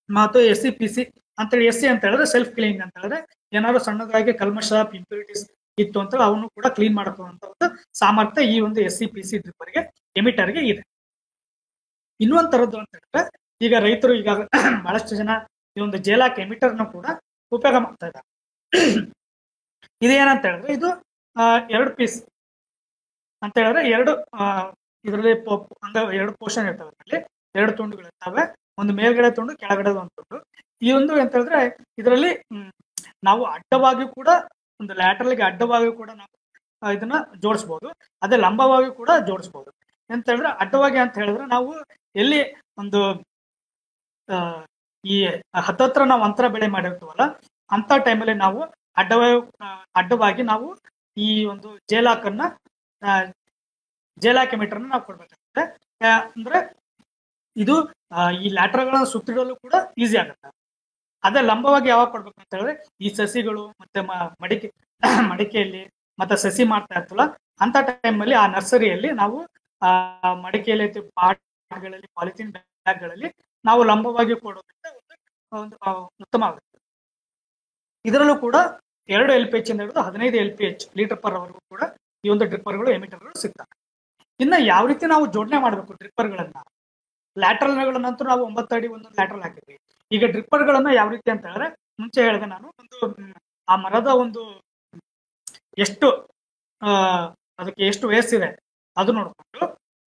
ಮತ್ತು ಎಸ್ ಸಿ ಪಿ ಸಿ ಅಂತೇಳಿ ಎಸ್ ಸಿ ಅಂತ ಹೇಳಿದ್ರೆ ಸೆಲ್ಫ್ ಕ್ಲೀನಿಂಗ್ ಅಂತ ಹೇಳಿದ್ರೆ ಏನಾದ್ರು ಸಣ್ಣದಾಗಿ ಕಲ್ಮಶ ಇಂಪ್ಯೂರಿಟೀಸ್ ಇತ್ತು ಅಂತ ಅವನು ಕೂಡ ಕ್ಲೀನ್ ಮಾಡಕ್ಕುವಂತ ಒಂದು ಸಾಮರ್ಥ್ಯ ಈ ಒಂದು ಎಸ್ ಸಿ ಪಿ ಸಿ ಡ್ರಿಪ್ಪರ್ಗೆ ಎಮಿಟರ್ಗೆ ಇದೆ ಇನ್ನೊಂದ್ ತರದ್ದು ಅಂತ ಹೇಳಿದ್ರೆ ಈಗ ರೈತರು ಈಗ ಬಹಳಷ್ಟು ಜನ ಈ ಒಂದು ಜೇಲಾಕ್ ಎಮಿಟರ್ನ ಕೂಡ ಉಪಯೋಗ ಮಾಡ್ತಾ ಇದ್ದಾರೆ ಇದೇನಂತ ಹೇಳಿದ್ರೆ ಇದು ಆ, ಎರಡು ಪೀಸ್ ಅಂತ ಹೇಳಿದ್ರೆ ಎರಡು ಇದರಲ್ಲಿ ಅಂಗ ಎರಡು ಪೋರ್ಷನ್ ಇರ್ತವೆ ಅದರಲ್ಲಿ ಎರಡು ತುಂಡುಗಳು ಇರ್ತವೆ ಒಂದು ಮೇಲ್ಗಡೆ ತುಂಡು ಕೆಳಗಡೆ ಒಂದು ತುಂಡು ಈ ಒಂದು ಅಂತ ಹೇಳಿದ್ರೆ ಇದರಲ್ಲಿ ಹ್ಮ್, ನಾವು ಅಡ್ಡವಾಗಿ ಕೂಡ ಒಂದು ಲ್ಯಾಟ್ರಲ್ಗೆ ಅಡ್ಡವಾಗಿ ಕೂಡ ನಾವು ಆ, ಇದನ್ನ ಜೋಡಿಸ್ಬೋದು ಅದೇ ಲಂಬವಾಗಿ ಕೂಡ ಜೋಡಿಸ್ಬೋದು ಅಂತ ಹೇಳಿದ್ರೆ ಅಡ್ಡವಾಗಿ ಅಂತ ಹೇಳಿದ್ರೆ ನಾವು ಎಲ್ಲಿ ಒಂದು ಆ, ಈ ಹತ್ತತ್ರ ನಾವು ಅಂತರ ಬೆಳೆ ಮಾಡಿರ್ತೀವಲ್ಲ ಅಂತ ಟೈಮಲ್ಲಿ ನಾವು ಅಡ್ಡವಾಗಿ ಆ, ಅಡ್ಡವಾಗಿ ನಾವು ಈ ಒಂದು ಜೇಲಾಕನ್ನ ಆ, ಜೇಲಾಕ್ ಎಮಿಟರ್ನ ನಾವು ಕೊಡ್ಬೇಕಾಗುತ್ತೆ ಆ, ಅಂದ್ರೆ ಇದು ಆ, ಈ ಲ್ಯಾಟ್ರಗಳನ್ನ ಸುತ್ತಿಡಲು ಕೂಡ ಈಸಿ ಆಗುತ್ತೆ ಅದೇ ಲಂಬವಾಗಿ ಯಾವಾಗ ಕೊಡ್ಬೇಕು ಅಂತ ಹೇಳಿದ್ರೆ ಈ ಸಸಿಗಳು ಮತ್ತೆ ಮ- ಮಡಿಕೆ ಮಡಿಕೆಯಲ್ಲಿ ಮತ್ತೆ ಸಸಿ ಮಾಡ್ತಾ ಇರ್ತಲ್ಲ ಅಂತ ಟೈಮಲ್ಲಿ ಆ ನರ್ಸರಿಯಲ್ಲಿ ನಾವು ಆ ಮಡಿಕೆಯಲ್ಲಿ ಪಾಟ್ಗಳಲ್ಲಿ ಪಾಲಿಥಿನ್ ಬ್ಯಾಗ್ಗಳಲ್ಲಿ ನಾವು ಲಂಬವಾಗಿ ಕೊಡೋದ್ರಿಂದ ಒಂದು ಒಂದು ಆ, ಉತ್ತಮ ಆಗುತ್ತೆ ಇದರಲ್ಲೂ ಕೂಡ ಎರಡು ಎಲ್ ಪಿ ಎಚ್ ಇಂದ ಹಿಡಿದು ಹದಿನೈದು L P H litre per ಅವರೆಗೂ ಕೂಡ ಈ ಒಂದು ಡ್ರಿಪ್ಪರ್ಗಳು ಎಮಿಟರ್ಗಳು ಸಿಗ್ತವೆ ಇನ್ನ ಯಾವ ರೀತಿ ನಾವು ಜೋಡಣೆ ಮಾಡಬೇಕು ಡ್ರಿಪ್ಪರ್ಗಳನ್ನ ಲ್ಯಾಟ್ರಲ್ಗಳನ್ನಂತೂ ನಾವು ಒಂಬತ್ತು ಅಡಿ ಒಂದೊಂದು ಲ್ಯಾಟ್ರಲ್ ಹಾಕಿದ್ವಿ ಈಗ ಡ್ರಿಪ್ಪರ್ಗಳನ್ನ ಯಾವ ರೀತಿ ಅಂತ ಹೇಳಿದ್ರೆ ಮುಂಚೆ ಹೇಳಿದೆ ನಾನು ಒಂದು ಮ್, ಆ ಮರದ ಒಂದು ಎಷ್ಟು ಆ ಅದಕ್ಕೆ ಎಷ್ಟು ವಯಸ್ಸಿದೆ ಅದು ನೋಡ್ಕೊಂಡು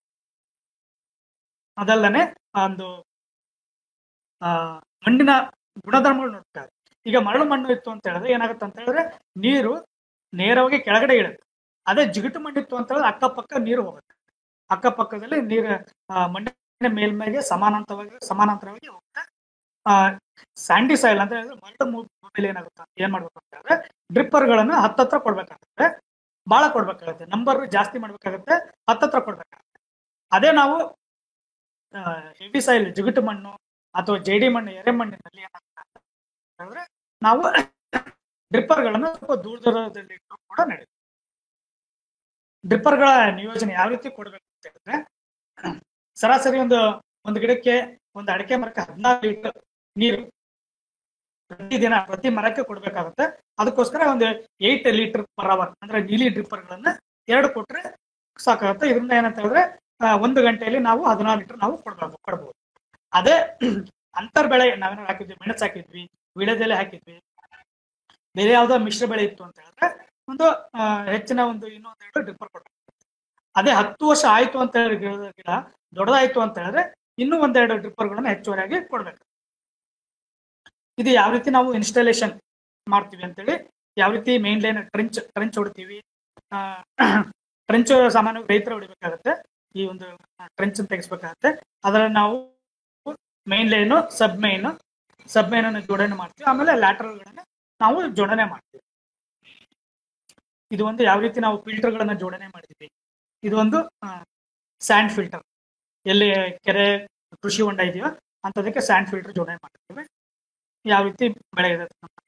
ಅದಲ್ಲದೆ ಒಂದು ಆ ಮಣ್ಣಿನ ಗುಣಧರ್ಮಗಳು ನೋಡ್ತಾರೆ ಈಗ ಮರಳು ಮಣ್ಣು ಇತ್ತು ಅಂತ ಹೇಳಿದ್ರೆ ಏನಾಗುತ್ತೆ ಅಂತ ಹೇಳಿದ್ರೆ ನೀರು ನೇರವಾಗಿ ಕೆಳಗಡೆ ಇಳುತ್ತೆ ಅದೇ ಜಿಗುಟು ಮಣ್ಣಿತ್ತು ಅಂತ ಹೇಳಿದ್ರೆ ಅಕ್ಕಪಕ್ಕ ನೀರು ಹೋಗುತ್ತೆ ಅಕ್ಕಪಕ್ಕದಲ್ಲಿ ನೀರು ಆ, ಮಣ್ಣಿನ ಮೇಲ್ಮೈಗೆ ಸಮಾನಾಂತರವಾಗಿ ಸಮಾನಾಂತರವಾಗಿ ಹೋಗುತ್ತೆ ಆ ಸ್ಯಾಂಡಿ ಸಾಯಿಲ್ ಅಂತ ಹೇಳಿದ್ರೆ ಮರಳು ಮೂ- ಮೇಲೆ ಏನಾಗುತ್ತೆ ಏನ್ ಮಾಡ್ಬೇಕು ಅಂತ ಹೇಳಿದ್ರೆ ಡ್ರಿಪ್ಪರ್ಗಳನ್ನ ಹತ್ತತ್ರ ಕೊಡ್ಬೇಕಾಗುತ್ತೆ ಬಹಳ ಕೊಡ್ಬೇಕಾಗುತ್ತೆ ನಂಬರ್ ಜಾಸ್ತಿ ಮಾಡ್ಬೇಕಾಗುತ್ತೆ ಹತ್ತತ್ರ ಕೊಡ್ಬೇಕಾಗುತ್ತೆ ಅದೇ ನಾವು ಹೆವಿ ಸಾಯಿಲ್ ಜಿಗುಟು ಮಣ್ಣು ಅಥವಾ ಜೇಡಿ ಮಣ್ಣು ಎರೆ ಮಣ್ಣಿನಲ್ಲಿ ಏನಾಗುತ್ತೆ ಅಂತ ಹೇಳಿದ್ರೆ ನಾವು ಡ್ರಿಪ್ಪರ್ಗಳನ್ನ ಸ್ವಲ್ಪ ದೂರ ದೂರದಲ್ಲಿ ಇಟ್ಟು ಕೂಡ ನಡೆಯುತ್ತೆ ಡ್ರಿಪ್ಪರ್ಗಳ ನಿಯೋಜನೆ ಯಾವ ರೀತಿ ಕೊಡ್ಬೇಕು ಅಂತ ಹೇಳಿದ್ರೆ ಸರಾಸರಿ ಒಂದು ಒಂದು ಗಿಡಕ್ಕೆ ಒಂದು ಅಡಿಕೆ ಮರಕ್ಕೆ ಹದಿನಾರು ಲೀಟರ್ ನೀರು ಪ್ರತಿದಿನ ಪ್ರತಿ ಮರಕ್ಕೆ ಕೊಡ್ಬೇಕಾಗುತ್ತೆ ಅದಕ್ಕೋಸ್ಕರ ಒಂದು ಏಟ್ ಲೀಟರ್ ಪರ್ ಅವರ್ ಅಂದ್ರೆ ನೀಲಿ ಡ್ರಿಪ್ಪರ್ಗಳನ್ನ ಎರಡು ಕೊಟ್ರೆ ಸಾಕಾಗುತ್ತೆ ಇದರಿಂದ ಏನಂತ ಹೇಳಿದ್ರೆ ಆ, ಒಂದು ಗಂಟೆಯಲ್ಲಿ ನಾವು ಹದಿನಾರು ಲೀಟರ್ ನಾವು ಕೊಡ್ಬೇಕು ಕೊಡ್ಬೋದು ಅದೇ ಅಂತರ್ ಬೆಳೆ ನಾವೇನಾದ್ರು ಹಾಕಿದ್ವಿ ಮೆಣಸು ಹಾಕಿದ್ವಿ ವಿಳೆದೆಲೆ ಹಾಕಿದ್ವಿ ಬೇರೆ ಯಾವ್ದೋ ಮಿಶ್ರ ಬೆಳೆ ಇತ್ತು ಅಂತ ಹೇಳಿದ್ರೆ ಒಂದು ಆ, ಹೆಚ್ಚಿನ ಒಂದು ಇನ್ನೊಂದೆರಡು ಡ್ರಿಪ್ಪರ್ ಕೊಡ್ಬೇಕು ಅದೇ ಹತ್ತು ವರ್ಷ ಆಯ್ತು ಅಂತ ಹೇಳಿ ಗಿಡ ಗಿಡ ದೊಡ್ಡದಾಯ್ತು ಅಂತ ಹೇಳಿದ್ರೆ ಇನ್ನೂ ಒಂದೆರಡು ಡ್ರಿಪ್ಪರ್ಗಳನ್ನ ಹೆಚ್ಚುವರಿಯಾಗಿ ಕೊಡ್ಬೇಕು ಇದು ಯಾವ ರೀತಿ ನಾವು ಇನ್ಸ್ಟಾಲೇಷನ್ ಮಾಡ್ತೀವಿ ಅಂತೇಳಿ ಯಾವ ರೀತಿ ಮೇನ್ ಲೈನ್ ಟ್ರೆಂಚ್ ಟ್ರೆಂಚ್ ಹೊಡಿತೀವಿ ಟ್ರೆಂಚ್ ಸಾಮಾನ್ಯವಾಗಿ ರೈತರು ಹೊಡಿಬೇಕಾಗತ್ತೆ ಈ ಒಂದು ಟ್ರೆಂಚ್ ತೆಗಿಸ್ಬೇಕಾಗತ್ತೆ ಅದರಲ್ಲಿ ನಾವು main line sub main sub main ಅನ್ನು ಜೋಡಣೆ ಮಾಡ್ತೀವಿ ಆಮೇಲೆ ಲ್ಯಾಟರಲ್ಗಳನ್ನ ನಾವು ಜೋಡಣೆ ಮಾಡ್ತೀವಿ ಇದು ಒಂದು ಯಾವ ರೀತಿ ನಾವು ಫಿಲ್ಟರ್ಗಳನ್ನ ಜೋಡಣೆ ಮಾಡಿದ್ವಿ ಇದು ಒಂದು ಸ್ಯಾಂಡ್ ಫಿಲ್ಟರ್ ಎಲ್ಲಿ ಕೆರೆ ಕೃಷಿ ಹೊಂಡ ಇದೆಯೋ ಅಂತದಕ್ಕೆ ಸ್ಯಾಂಡ್ ಫಿಲ್ಟರ್ ಜೋಡಣೆ ಮಾಡ್ತೀವಿ ಯಾವ ರೀತಿ ಬೆಳೆ ಇದೆ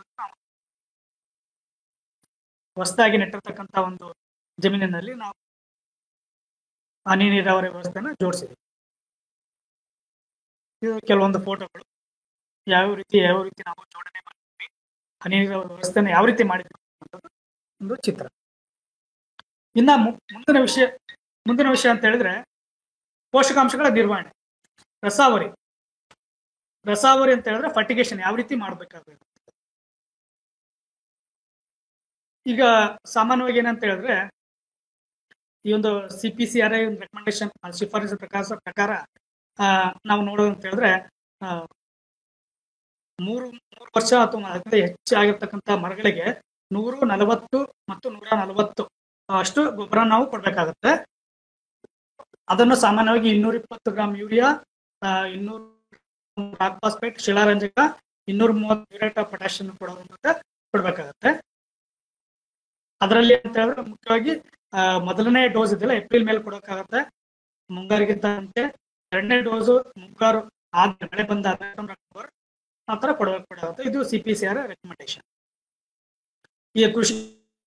ಹೊಸದಾಗಿ ನೆಟ್ಟಿರ್ತಕ್ಕಂಥ ಒಂದು ಜಮೀನಿನಲ್ಲಿ ನಾವು ಹನಿ ನೀರಾವರಿ ವ್ಯವಸ್ಥೆನ ಜೋಡಿಸಿದ್ವಿ ಇದು ಕೆಲವೊಂದು ಫೋಟೋಗಳು ಯಾವ ರೀತಿ ಯಾವ ರೀತಿ ನಾವು ಜೋಡಣೆ ಮಾಡಿದ್ವಿ ಹನಿ ನೀರಾವರಿ ವ್ಯವಸ್ಥೆನ ಯಾವ ರೀತಿ ಮಾಡಿದ್ವಿ ಅನ್ನೋದು ಒಂದು ಚಿತ್ರ ಇನ್ನ ಮು- ಮುಂದಿನ ವಿಷಯ ಮುಂದಿನ ವಿಷಯ ಅಂತ ಹೇಳಿದ್ರೆ ಪೋಷಕಾಂಶಗಳ ನಿರ್ವಹಣೆ ರಸಾವರಿ ರಸಾವರಿ ಅಂತ ಹೇಳಿದ್ರೆ ಫರ್ಟಿಗೇಷನ್ ಯಾವ ರೀತಿ ಮಾಡ್ಬೇಕಾಗುತ್ತೆ ಈಗ ಸಾಮಾನ್ಯವಾಗಿ ಏನಂತ ಹೇಳಿದ್ರೆ ಈ ಒಂದು C P C R I recommendation ಶಿಫಾರಸು ಪ್ರಕಾರ ಪ್ರಕಾರ ಆ, ನಾವು ನೋಡೋದು ಅಂತ ಹೇಳಿದ್ರೆ ಆ, ಮೂರು ಮೂರು ವರ್ಷ ಅಥವಾ ಅದಕ್ಕಿಂತ ಹೆಚ್ಚಾಗಿರ್ತಕ್ಕಂಥ ಮರಗಳಿಗೆ ನೂರು ನಲವತ್ತು ಮತ್ತು ನೂರ ನಲವತ್ತು ಅಷ್ಟು ಗೊಬ್ಬರ ನಾವು ಕೊಡ್ಬೇಕಾಗತ್ತೆ ಅದನ್ನು ಸಾಮಾನ್ಯವಾಗಿ ಇನ್ನೂರ ಇಪ್ಪತ್ತು ಗ್ರಾಮ್ ಯೂರಿಯಾ ಆ, ಇನ್ನೂರು ರಾಕ್ ಫಾಸ್ಫೇಟ್ ಶಿಲಾರಂಜಕ ಇನ್ನೂರ ಮೂವತ್ತು ಯೂರೇಟ್ ಆಫ್ ಪೊಟ್ಯಾಷಿಯಂ ಕೊಡೋದ್ರ ಮೂಲಕ ಕೊಡ್ಬೇಕಾಗತ್ತೆ ಅದರಲ್ಲಿ ಅಂತ ಹೇಳಿದ್ರೆ ಮುಖ್ಯವಾಗಿ ಆ, ಮೊದಲನೇ ಡೋಸ್ ಇದೆಯಲ್ಲ ಏಪ್ರಿಲ್ ಮೇಲೆ ಕೊಡೋಕ್ಕಾಗತ್ತೆ ಮುಂಗಾರಿಗಿಂತ ಮುಂಚೆ ಎರಡನೇ ಡೋಸು ಮುಂಗಾರು ಆದ ಮಳೆ ಬಂದ ಅಕ್ಟೋಬರ್ ಆ ಥರ ಕೊಡಬೇಕು ಕೊಡಾಗುತ್ತೆ ಇದು C P C R recommendation ಈ ಕೃಷಿ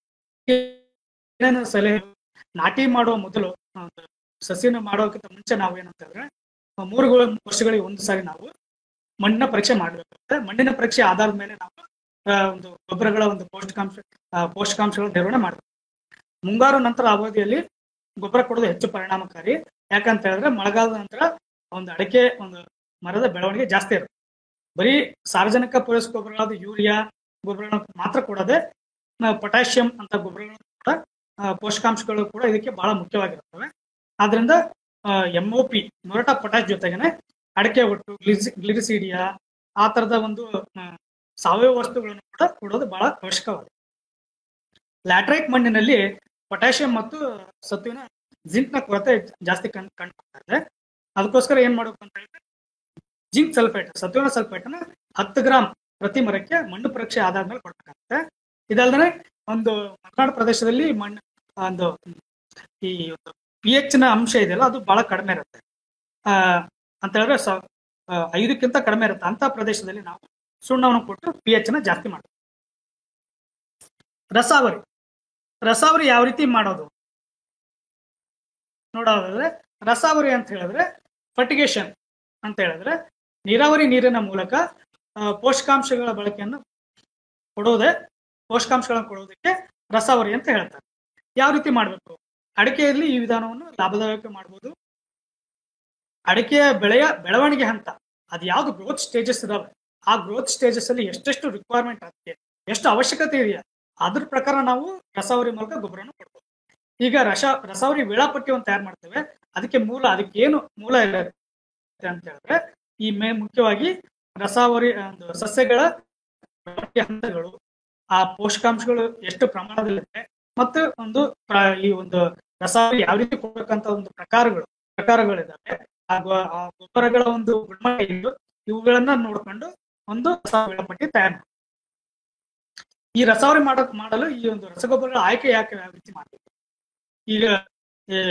ಏನೇನು ಸಲಹೆ ನಾಟಿ ಮಾಡುವ ಮೊದಲು ಒಂದು ಸಸಿನ ಮಾಡೋಕ್ಕಿಂತ ಮುಂಚೆ ನಾವು ಏನಂತ ಹೇಳಿದ್ರೆ ಮೂರು ವರ್ಷಗಳಿಗೆ ಒಂದು ಸಾರಿ ನಾವು ಮಣ್ಣಿನ ಪರೀಕ್ಷೆ ಮಾಡಬೇಕಾಗುತ್ತೆ ಮಣ್ಣಿನ ಪರೀಕ್ಷೆ ಆಧಾರದ ಮೇಲೆ ನಾವು ಆ, ಒಂದು ಗೊಬ್ಬರಗಳ ಒಂದು ಪೌಷ್ಟಿಕಾಂಶ ಆ, ಪೋಷಕಾಂಶಗಳ ನಿರ್ವಹಣೆ ಮಾಡ್ತೀವಿ ಮುಂಗಾರು ನಂತರ ಅವಧಿಯಲ್ಲಿ ಗೊಬ್ಬರ ಕೊಡೋದು ಹೆಚ್ಚು ಪರಿಣಾಮಕಾರಿ ಯಾಕಂತ ಹೇಳಿದ್ರೆ ಮಳೆಗಾಲದ ನಂತರ ಒಂದು ಅಡಿಕೆ ಒಂದು ಮರದ ಬೆಳವಣಿಗೆ ಜಾಸ್ತಿ ಇರುತ್ತೆ ಬರೀ ಸಾರ್ವಜನಿಕ ಪೂರೈಕೆ ಗೊಬ್ಬರಗಳಾದ ಯೂರಿಯಾ ಗೊಬ್ಬರಗಳನ್ನು ಮಾತ್ರ ಕೊಡದೆ ಪೊಟ್ಯಾಷಿಯಂ ಅಂತ ಗೊಬ್ಬರಗಳನ್ನು ಕೂಡ ಆ, ಪೋಷಕಾಂಶಗಳು ಕೂಡ ಇದಕ್ಕೆ ಬಹಳ ಮುಖ್ಯವಾಗಿರುತ್ತವೆ ಆದ್ರಿಂದ ಎಂ ಒ ಪಿ ಮೊರಟ ಪೊಟ್ಯಾಶ್ ಜೊತೆಗೇನೆ ಅಡಿಕೆ ಒಟ್ಟು ಗ್ಲಿಸಿ ಗ್ಲಿರಿಸಿಡಿಯಾ ಆ ತರದ ಒಂದು ಆ, ಸಾವಯವ ವಸ್ತುಗಳನ್ನು ಕೂಡ ಕೊಡೋದು ಬಹಳ ಅವಶ್ಯಕವಾಗಿದೆ ಲ್ಯಾಟ್ರೈಟ್ ಮಣ್ಣಿನಲ್ಲಿ ಪೊಟ್ಯಾಷಿಯಂ ಮತ್ತು ಸತುವಿನ ಜಿಂಕ್ ನ ಕೊರತೆ ಜಾಸ್ತಿ ಕಂಡು ಕಂಡು ಇದೆ ಅದಕ್ಕೋಸ್ಕರ ಏನ್ ಮಾಡಬೇಕು ಅಂತ ಹೇಳಿದ್ರೆ ಜಿಂಕ್ ಸಲ್ಫೇಟ್ ಸತುವಿನ ಸಲ್ಫೇಟ್ ಅನ್ನ ಹತ್ತು ಗ್ರಾಂ ಪ್ರತಿ ಮರಕ್ಕೆ ಮಣ್ಣು ಪರೀಕ್ಷೆ ಆಧಾರದ ಕೊಡ್ಬೇಕಾಗುತ್ತೆ ಇದಲ್ದೇ ಒಂದು ಮಲೆನಾಡು ಪ್ರದೇಶದಲ್ಲಿ ಮಣ್ಣು ಒಂದು ಈ ಒಂದು ಪಿ ಎಚ್ ನ ಅಂಶ ಇದೆಯಲ್ಲ ಅದು ಬಹಳ ಕಡಿಮೆ ಇರುತ್ತೆ ಆ ಅಂತ ಹೇಳಿದ್ರೆ ಸ- ಆ, ಐದಕ್ಕಿಂತ ಕಡಿಮೆ ಇರುತ್ತೆ ಅಂತ ಪ್ರದೇಶದಲ್ಲಿ ನಾವು ಸುಣ್ಣವನ್ನು ಕೊಟ್ಟು ಪಿ ಎಚ್ ನ ಜಾಸ್ತಿ ಮಾಡ್ತೀವಿ ರಸಾವರಿ ರಸಾವರಿ ಯಾವ ರೀತಿ ಮಾಡೋದು ನೋಡೋದಾದ್ರೆ ರಸಾವರಿ ಅಂತ ಹೇಳಿದ್ರೆ ಫರ್ಟಿಗೇಷನ್ ಅಂತ ಹೇಳಿದ್ರೆ ನೀರಾವರಿ ನೀರಿನ ಮೂಲಕ ಆ, ಪೋಷಕಾಂಶಗಳ ಬಳಕೆಯನ್ನು ಕೊಡೋದೇ ಪೋಷಕಾಂಶಗಳನ್ನು ಕೊಡೋದಕ್ಕೆ ರಸಾವರಿ ಅಂತ ಹೇಳ್ತಾರೆ ಯಾವ ರೀತಿ ಮಾಡಬೇಕು ಅಡಿಕೆಯಲ್ಲಿ ಈ ವಿಧಾನವನ್ನು ಲಾಭದಾಯಕ ಮಾಡಬಹುದು ಅಡಿಕೆಯ ಬೆಳೆಯ ಬೆಳವಣಿಗೆ ಹಂತ ಅದು ಯಾವ್ದು ಗ್ರೋತ್ ಸ್ಟೇಜಸ್ ಇದಾವೆ ಆ ಗ್ರೋತ್ ಸ್ಟೇಜಸ್ ಅಲ್ಲಿ ಎಷ್ಟೆಷ್ಟು ರಿಕ್ವೈರ್ಮೆಂಟ್ ಆಗುತ್ತೆ ಎಷ್ಟು ಅವಶ್ಯಕತೆ ಇದೆಯಾ ಅದ್ರ ಪ್ರಕಾರ ನಾವು ರಸಾವರಿ ಮೂಲಕ ಗೊಬ್ಬರನ ಕೊಡ್ಬೋದು ಈಗ ರಸ ರಸಾವರಿ ವೇಳಾಪಟ್ಟಿಯನ್ನು ತಯಾರು ಮಾಡ್ತೇವೆ ಅದಕ್ಕೆ ಮೂಲ ಅದಕ್ಕೆ ಏನು ಮೂಲ ಇರುತ್ತೆ ಅಂತ ಹೇಳಿದ್ರೆ ಈ ಮೇ ಮುಖ್ಯವಾಗಿ ರಸಾವರಿ ಒಂದು ಸಸ್ಯಗಳ ಬೆಳವಣಿಗೆ ಹಂತಗಳು ಆ ಪೋಷಕಾಂಶಗಳು ಎಷ್ಟು ಪ್ರಮಾಣದಲ್ಲಿದೆ ಮತ್ತು ಒಂದು ಪ್ರ- ಈ ಒಂದು ರಸಾವರಿ ಯಾವ ರೀತಿ ಕೊಡ್ಬೇಕಂತ ಒಂದು ಪ್ರಕಾರಗಳು ಪ್ರಕಾರಗಳಿದ್ದಾವೆ ಆ ಗೊ- ಆ ಗೊಬ್ಬರಗಳ ಒಂದು ಗುಣಮಟ್ಟ ಏನು ಇವುಗಳನ್ನ ನೋಡ್ಕೊಂಡು ಒಂದು ರಸಾವರಿ ವೇಳಾಪಟ್ಟಿ ತಯಾರು ಮಾಡ್ತೀವಿ. ಈ ರಸಾವರಿ ಮಾಡ ಮಾಡಲು ಈ ಒಂದು ರಸಗೊಬ್ಬರಗಳ ಆಯ್ಕೆ ಯಾಕೆ ಯಾವ ರೀತಿ ಮಾಡಬೇಕು ಈಗ ಏ,